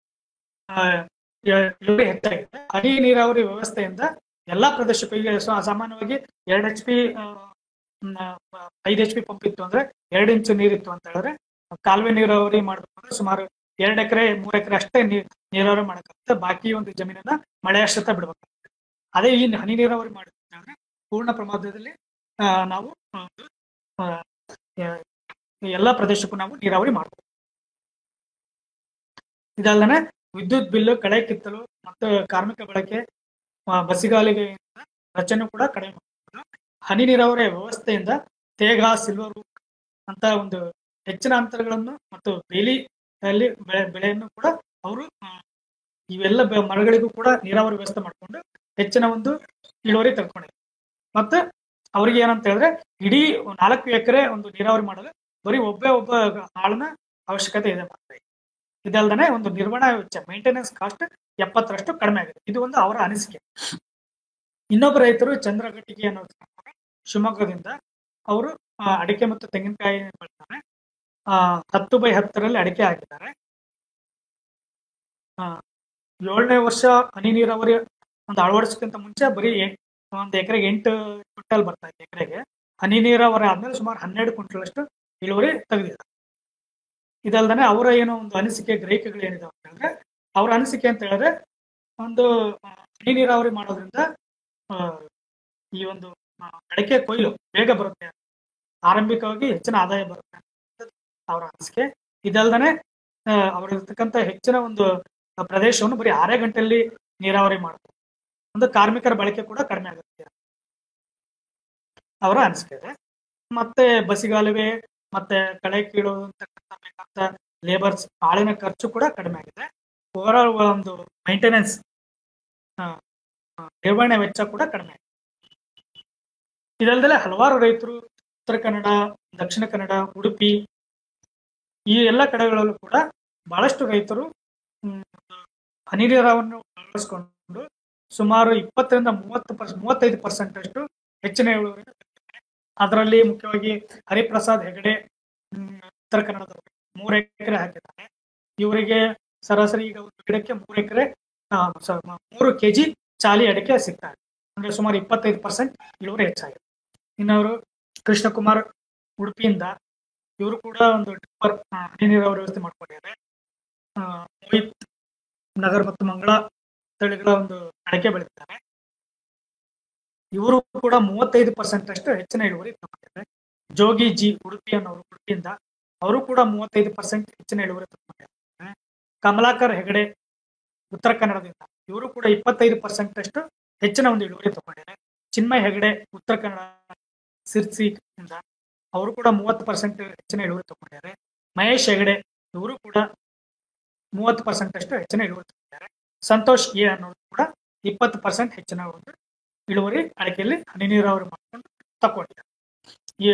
ಇಳುವರಿ ಹೆಚ್ಚಾಗಿದೆ ಹನಿ ನೀರಾವರಿ ವ್ಯವಸ್ಥೆಯಿಂದ ಎಲ್ಲಾ ಪ್ರದೇಶಕ್ಕೂ ಈಗ ಸಾ- ಸಾಮಾನ್ಯವಾಗಿ ಎರಡು ಎಚ್ ಪಿ ಐದು ಎಚ್ ಪಿ ಪಂಪ್ ಇತ್ತು ಅಂದ್ರೆ ಎರಡು ಇಂಚು ನೀರಿತ್ತು ಅಂತ ಹೇಳಿದ್ರೆ ಕಾಲುವೆ ನೀರಾವರಿ ಮಾಡಬೇಕು ಅಂದ್ರೆ ಸುಮಾರು ಎರಡು ಎಕರೆ ಮೂರು ಎಕರೆ ಅಷ್ಟೇ ನೀರ್ ನೀರಾವರಿ ಮಾಡಕ್ಕಾಗುತ್ತೆ ಬಾಕಿ ಒಂದು ಜಮೀನನ್ನ ಮಳೆ ಆಶ್ರಿತ ಬಿಡ್ಬೇಕಾಗುತ್ತೆ ಅದೇ ಈ ಹನಿ ನೀರಾವರಿ ಮಾಡಿದ್ರೆ ಅಂದ್ರೆ ಪೂರ್ಣ ಪ್ರಮಾಣದಲ್ಲಿ ಆ, ನಾವು ಒಂದು, ಆ, ಆ, ಎಲ್ಲಾ ಪ್ರದೇಶಕ್ಕೂ ನಾವು ನೀರಾವರಿ ಮಾಡಬಹುದು ಇದಲ್ಲದೆ ವಿದ್ಯುತ್ ಬಿಲ್ಲು ಕಳೆ ಕಿತ್ತಲು ಮತ್ತು ಕಾರ್ಮಿಕ ಬಳಕೆ ಆ, ಬಸಿಗಾಲಿಗೆ ರಚನೆ ಕೂಡ ಕಡಿಮೆ ಮಾಡಬಹುದು ಹನಿ ನೀರಾವರಿ ವ್ಯವಸ್ಥೆಯಿಂದ ತೇಗ ಸಿಲ್ವರ್ ಅಂತ ಒಂದು ಹೆಚ್ಚಿನ ಅಂತರಗಳನ್ನು ಮತ್ತು ಬೇಲಿಯಲ್ಲಿ ಬೆಳೆ ಬೆಳೆಯನ್ನು ಕೂಡ ಅವರು ಆ, ಇವೆಲ್ಲ ಬೆ- ಮರಗಳಿಗೂ ಕೂಡ ನೀರಾವರಿ ವ್ಯವಸ್ಥೆ ಮಾಡಿಕೊಂಡು ಹೆಚ್ಚಿನ ಒಂದು ಇಳುವರಿ ತೆಗೆದುಕೊಂಡಿದ್ದಾರೆ ಮತ್ತೆ ಅವ್ರಿಗೆ ಏನಂತ ಹೇಳಿದ್ರೆ ಇಡೀ ನಾಲ್ಕು ಎಕರೆ ಒಂದು ನೀರಾವರಿ ಮಾಡಲು ಬರೀ ಒಬ್ಬೇ ಒಬ್ಬ ಆಳನ ಅವಶ್ಯಕತೆ ಇದೆ ಮಾತ್ರ ಇದಲ್ದನೆ ಒಂದು ನಿರ್ವಹಣಾ ವೆಚ್ಚ ಮೇಂಟೆನೆನ್ಸ್ ಕಾಸ್ಟ್ ಎಪ್ಪತ್ತರಷ್ಟು ಕಡಿಮೆ ಆಗಿದೆ ಇದು ಒಂದು ಅವರ ಅನಿಸಿಕೆ ಇನ್ನೊಬ್ಬ ರೈತರು ಚಂದ್ರಗಟ್ಟಿಗೆ ಅನ್ನೋ ಶಿವಮೊಗ್ಗದಿಂದ ಅವರು ಆ, ಅಡಿಕೆ ಮತ್ತು ತೆಂಗಿನಕಾಯಿ ಬೆಳಿತಾರೆ ಆ ಹತ್ತು ಬೈ ಹತ್ತರಲ್ಲಿ ಅಡಿಕೆ ಹಾಕಿದ್ದಾರೆ ಆ, ಏಳನೇ ವರ್ಷ ಹನಿ ನೀರಾವರಿ ಒಂದು ಅಳವಡಿಸಕ್ಕಿಂತ ಮುಂಚೆ ಬರೀ ಎ- ಒಂದು ಎಕರೆಗೆ ಎಂಟು ಕ್ವಿಂಟಲ್ ಬರ್ತಾ ಇದೆ ಎಕರೆಗೆ ಹನಿ ನೀರಾವರಿ ಆದ್ಮೇಲೆ ಸುಮಾರು ಹನ್ನೆರಡು ಕ್ವಿಂಟಲ್ ಅಷ್ಟು ಇಳುವರಿ ತೆಗೆದಿದ್ದಾರೆ ಇದಲ್ದನೆ ಅವರ ಏನೋ ಒಂದು ಅನಿಸಿಕೆ ಗ್ರಹಿಕೆಗಳು ಏನಿದೆ ಅಂತ ಹೇಳಿದ್ರೆ ಅವರ ಅನಿಸಿಕೆ ಅಂತ ಹೇಳಿದ್ರೆ ಒಂದು ಆ, ಹನಿ ನೀರಾವರಿ ಮಾಡೋದ್ರಿಂದ ಆ, ಈ ಒಂದು ಆ, ಅಡಿಕೆ ಕೊಯ್ಲು ಬೇಗ ಬರುತ್ತೆ ಆರಂಭಿಕವಾಗಿ ಹೆಚ್ಚಿನ ಆದಾಯ ಬರುತ್ತೆ ಅಂತ ಅವರ ಅನಿಸಿಕೆ ಇದಲ್ದನೆ ಅವರಿರ್ತಕ್ಕಂಥ ಹೆಚ್ಚಿನ ಒಂದು ಪ್ರದೇಶವನ್ನು ಬರೀ ಆರೇ ಗಂಟೆಯಲ್ಲಿ ನೀರಾವರಿ ಮಾಡಬಹುದು ಒಂದು ಕಾರ್ಮಿಕರ ಬಳಕೆ ಕೂಡ ಕಡಿಮೆ ಆಗುತ್ತೆ ಅವರ ಅನಿಸಿಕೆ ಇದೆ ಮತ್ತೆ ಬಸಿಗಾಲುವೆ ಮತ್ತೆ ಕಳೆ ಕೀಳುವಂತಕ್ಕಂಥ ಬೇಕಾದ ಲೇಬರ್ಸ್ ಆಳಿನ ಖರ್ಚು ಕೂಡ ಕಡಿಮೆ ಆಗಿದೆ ಓವರ್ ಆಲ್ ಒಂದು ಮೈಂಟೆನೆನ್ಸ್ ನಿರ್ವಹಣೆ ವೆಚ್ಚ ಕೂಡ ಕಡಿಮೆ ಆಗಿದೆ ಇದಲ್ಲದೆ ಹಲವಾರು ರೈತರು ಉತ್ತರ ಕನ್ನಡ ದಕ್ಷಿಣ ಕನ್ನಡ ಉಡುಪಿ ಈ ಎಲ್ಲ ಕಡೆಗಳಲ್ಲೂ ಕೂಡ ಬಹಳಷ್ಟು ರೈತರು ಹ್ಮ್, ಹನಿ ನೀರಾವನ್ನು ಅಳವಡಿಸಿಕೊಂಡು ಸುಮಾರು ಇಪ್ಪತ್ತರಿಂದ ಮೂವತ್ತು ಪರ್ಸೆಂಟ್ ಮೂವತ್ತೈದು ಪರ್ಸೆಂಟ್ ಅಷ್ಟು ಹೆಚ್ಚಿನ ಇಳುವರಿ ತೆಗೆದಿದ್ದಾರೆ. ಅದರಲ್ಲಿ ಮುಖ್ಯವಾಗಿ ಹರಿಪ್ರಸಾದ್ ಹೆಗಡೆ ಹ್ಮ್, ಉತ್ತರ ಕನ್ನಡದವರು ಮೂರು ಎಕರೆ ಹಾಕಿದ್ದಾರೆ ಇವರಿಗೆ ಸರಾಸರಿ ಈಗ ಒಂದು ಗಿಡಕ್ಕೆ ಮೂರು ಎಕರೆ ಮೂರು ಕೆಜಿ ಚಾಲಿ ಅಡಿಕೆ ಸಿಗ್ತಾರೆ ಅಂದ್ರೆ ಸುಮಾರು ಇಪ್ಪತ್ತೈದು ಪರ್ಸೆಂಟ್ ಇಳುವರಿ ಹೆಚ್ಚಾಗಿದೆ ಇನ್ನವರು ಕೃಷ್ಣಕುಮಾರ್ ಉಡುಪಿಯಿಂದ ಇವರು ಕೂಡ ಒಂದು ಡಿಪ್ಪರ್ ಹನಿ ನೀರಾವರಿ ವ್ಯವಸ್ಥೆ ಮಾಡ್ಕೊಂಡಿದ್ದಾರೆ ಆ, ಮೋಹಿತ್ ನಗರ್ ಮತ್ತು ಮಂಗಳ ತಳಿಗಳ ಒಂದು ಅಡಕೆ ಬೆಳೀತಾರೆ ಇವರು ಕೂಡ ಮೂವತ್ತೈದು ಪರ್ಸೆಂಟ್ ಅಷ್ಟು ಹೆಚ್ಚಿನ ಇಳುವರಿ ತಗೊಂಡಿದ್ದಾರೆ ಜೋಗಿ ಜಿ ಉಡುಪಿ ಅನ್ನೋರು ಉಡುಪಿಯಿಂದ ಅವರು ಕೂಡ ಮೂವತ್ತೈದು ಪರ್ಸೆಂಟ್ ಹೆಚ್ಚಿನ ಇಳುವರಿ ತಗೊಂಡಿದ್ದಾರೆ ಕಮಲಾಕರ್ ಹೆಗಡೆ ಉತ್ತರ ಕನ್ನಡದಿಂದ ಇವರು ಕೂಡ ಇಪ್ಪತ್ತೈದು ಪರ್ಸೆಂಟ್ ಅಷ್ಟು ಹೆಚ್ಚಿನ ಒಂದು ಇಳುವರಿ ತಗೊಂಡಿದ್ದಾರೆ ಚಿನ್ಮಯ್ ಹೆಗಡೆ ಉತ್ತರ ಕನ್ನಡ ಸಿರ್ಸಿ ಇಂದ ಅವರು ಕೂಡ ಮೂವತ್ತು ಪರ್ಸೆಂಟ್ ಹೆಚ್ಚಿನ ಇಳುವರಿ ತಗೊಂಡಿದ್ದಾರೆ ಮಹೇಶ್ ಹೆಗಡೆ ಇವರು ಕೂಡ ಮೂವತ್ತು ಪರ್ಸೆಂಟ್ ಅಷ್ಟು ಹೆಚ್ಚಿನ ಇಳುವರಿ ತಗೊಂಡಿದ್ದಾರೆ ಸಂತೋಷ್ ಎ ಅನ್ನೋರು ಕೂಡ ಇಪ್ಪತ್ತು ಪರ್ಸೆಂಟ್ ಹೆಚ್ಚಿನ ಒಂದು ಇಳುವರಿ ಅಡಿಕೆಯಲ್ಲಿ ಹನಿ ನೀರಾವರಿ ಮಾಡ್ಕೊಂಡು ತಗೊಂಡಿದ್ದಾರೆ ಈ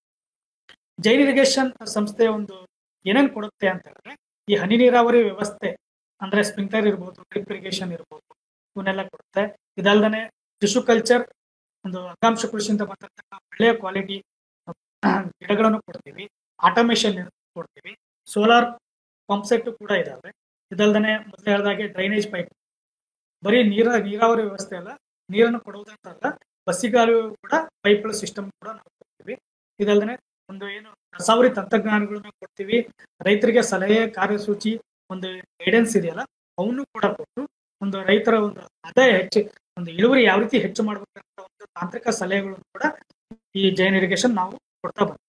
ಜೈನ್ ಇರಿಗೇಷನ್ ಸಂಸ್ಥೆ ಒಂದು ಏನೇನು ಕೊಡುತ್ತೆ ಅಂತ ಹೇಳಿದ್ರೆ ಈ ಹನಿ ನೀರಾವರಿ ವ್ಯವಸ್ಥೆ ಅಂದ್ರೆ ಸ್ಪ್ರಿಂಕ್ಲರ್ ಇರ್ಬೋದು ಡ್ರಿಪ್ ಇರಿಗೇಷನ್ ಇರ್ಬೋದು ಇವನ್ನೆಲ್ಲ ಕೊಡುತ್ತೆ ಇದಲ್ದೇ ಟಿಶ್ಯೂ ಕಲ್ಚರ್ ಒಂದು ಅಂಗಾಂಶ ಕೃಷಿಯಿಂದ ಬಂದಂತಹ ಒಳ್ಳೆಯ ಕ್ವಾಲಿಟಿ ಗಿಡಗಳನ್ನು ಕೊಡ್ತೀವಿ ಆಟೋಮೇಶನ್ ಕೊಡ್ತೀವಿ ಸೋಲಾರ್ ಪಂಪ್ ಸೆಟ್ ಕೂಡ ಇದಾವೆ ಇದಲ್ದೇ ಮೊದಲೇ ಹೇಳಿದಾಗೆ ಡ್ರೈನೇಜ್ ಪೈಪ್ ಬರೀ ನೀರ ನೀರಾವರಿ ವ್ಯವಸ್ಥೆ ಅಲ್ಲ ನೀರನ್ನು ಕೊಡುವುದಂತಲ್ಲ ಬಸ್ಸಿಗಾಲು ಕೂಡ ಪೈಪ್ಗಳ ಸಿಸ್ಟಮ್ ಕೂಡ ನಾವು ಕೊಡ್ತೀವಿ ಇದಲ್ದೇ ಒಂದು ಏನು ರಸಾವರಿ ತಂತ್ರಜ್ಞಾನಗಳನ್ನ ಕೊಡ್ತೀವಿ ರೈತರಿಗೆ ಸಲಹೆ ಕಾರ್ಯಸೂಚಿ ಒಂದು ಗೈಡೆನ್ಸ್ ಇದೆಯಲ್ಲ ಅವನು ಕೂಡ ಕೊಟ್ಟು ಒಂದು ರೈತರ ಒಂದು ಆದಾಯ ಹೆಚ್ಚು ಒಂದು ಇಳುವರಿ ಯಾವ ರೀತಿ ಹೆಚ್ಚು ಮಾಡ್ಬೇಕಂತ ಒಂದು ತಾಂತ್ರಿಕ ಸಲಹೆಗಳನ್ನು ಕೂಡ ಈ ಜೈನ್ ಇರಿಗೇಷನ್ ನಾವು ಕೊಡ್ತಾ ಬಂದ್ವಿ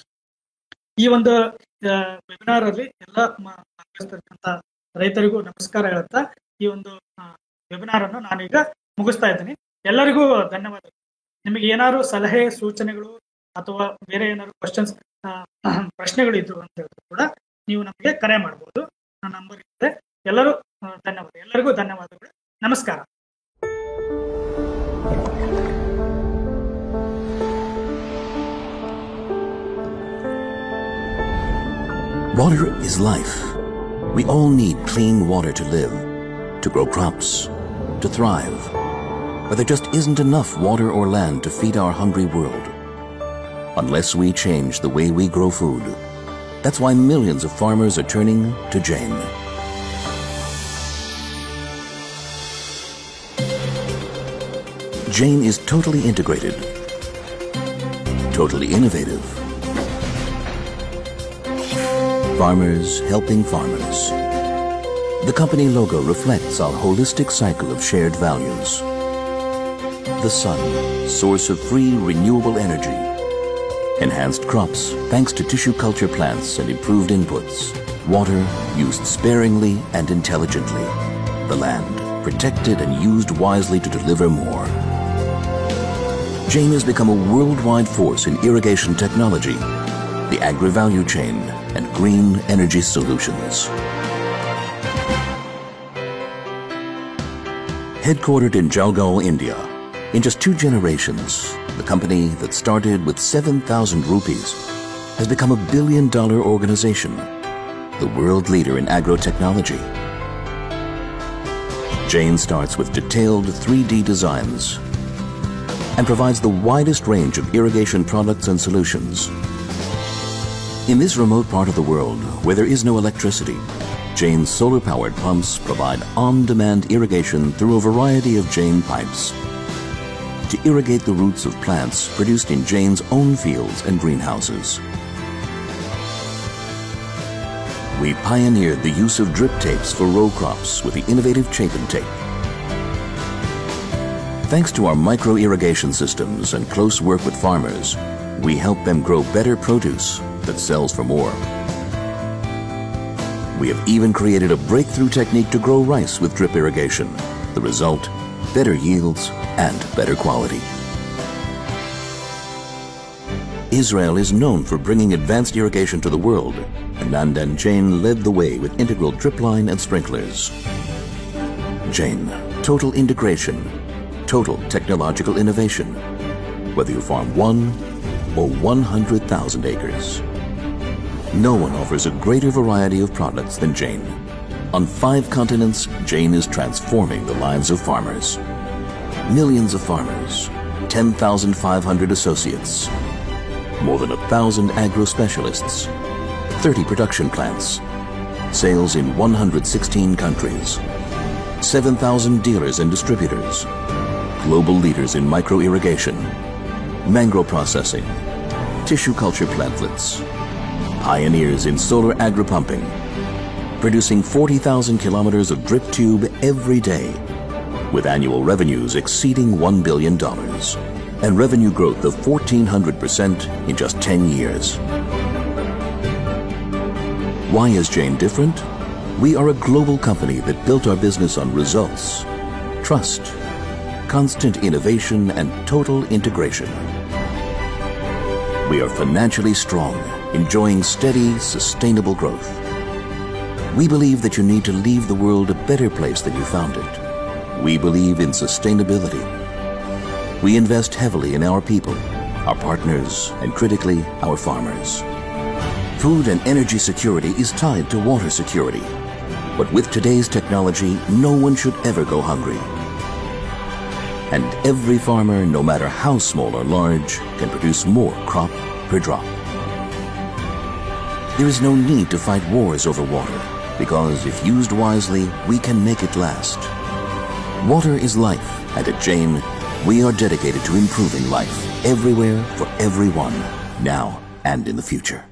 ಈ ಒಂದು ವೆಬಿನಾರ್ ಅಲ್ಲಿ ಎಲ್ಲ ಮ- ಭಾಗವಹಿಸ್ತಿರ್ತಕ್ಕಂಥ ರೈತರಿಗೂ ನಮಸ್ಕಾರ ಹೇಳುತ್ತಾ ಈ ಒಂದು ವೆಬಿನಾರ್ ಅನ್ನು ನಾನೀಗ ಮುಗಿಸ್ತಾ ಇದ್ದೀನಿ ಎಲ್ಲರಿಗೂ ಧನ್ಯವಾದಗಳು ನಿಮಗೆ ಏನಾದ್ರು ಸಲಹೆ ಸೂಚನೆಗಳು ಅಥವಾ ಬೇರೆ ಏನಾದ್ರು ಕ್ವಶನ್ಸ್ ಪ್ರಶ್ನೆಗಳು ಇದ್ರು ಅಂತ ಹೇಳಿದ್ರು ಕೂಡ ನೀವು ನಮಗೆ ಕರೆ ಮಾಡಬಹುದು ನನ್ನ ನಂಬರ್ ಇದೆ ಎಲ್ಲರೂ ಆ, ಧನ್ಯವಾದ ಎಲ್ಲರಿಗೂ ಧನ್ಯವಾದಗಳು ನಮಸ್ಕಾರ Water is life. We all need clean water to live, to grow crops, to thrive. But there just isn't enough water or land to feed our hungry world. Unless we change the way we grow food. That's why millions of farmers are turning to Jane. Jane is totally integrated, totally innovative, Farmers helping farmers. The company logo reflects our holistic cycle of shared values. The sun, source of free renewable energy. Enhanced crops thanks to tissue culture plants and improved inputs. Water used sparingly and intelligently. The land protected and used wisely to deliver more. Jane has become a worldwide force in irrigation technology, the agri-value chain, and green energy solutions. Headquartered in Jalgaon, India, in just two generations, the company that started with 7,000 rupees has become a billion dollar organization, the world leader in agrotechnology. Jane starts with detailed 3D designs and provides the widest range of irrigation products and solutions. In this remote part of the world where there is no electricity, Jane's solar-powered pumps provide on-demand irrigation through a variety of Jane pipes to irrigate the roots of plants produced in Jane's own fields and greenhouses. We pioneered the use of drip tapes for row crops with the innovative Chapin tape. Thanks to our micro irrigation systems and close work with farmers, we help them grow better produce that sells for more. We have even created a breakthrough technique to grow rice with drip irrigation. The result, better yields and better quality. Israel is known for bringing advanced irrigation to the world, and Nandan Jain led the way with integral drip line and sprinklers. Jain, total integration, total technological innovation, whether you farm one or 100,000 acres. No one offers a greater variety of products than Jain. On five continents, Jain is transforming the lives of farmers. Millions of farmers, 10,500 associates, more than a thousand agro specialists, 30 production plants, sales in 116 countries, 7,000 dealers and distributors, global leaders in micro irrigation, mangrove processing, tissue culture plantlets, pioneers in solar agri pumping, producing 40,000 kilometers of drip tube every day, with annual revenues exceeding $1 billion and revenue growth of 1,400% in just 10 years. Why is Jane different? We are a global company that built our business on results, trust, constant innovation, and total integration. We are financially strong, enjoying steady, sustainable growth. We believe that you need to leave the world a better place than you found it. We believe in sustainability. We invest heavily in our people, our partners, and critically, our farmers. Food and energy security is tied to water security. But with today's technology, no one should ever go hungry. And every farmer, no matter how small or large, can produce more crop per drop. There is no need to fight wars over water, because if used wisely, we can make it last. Water is life, and at Jane, we are dedicated to improving life everywhere for everyone, now and in the future.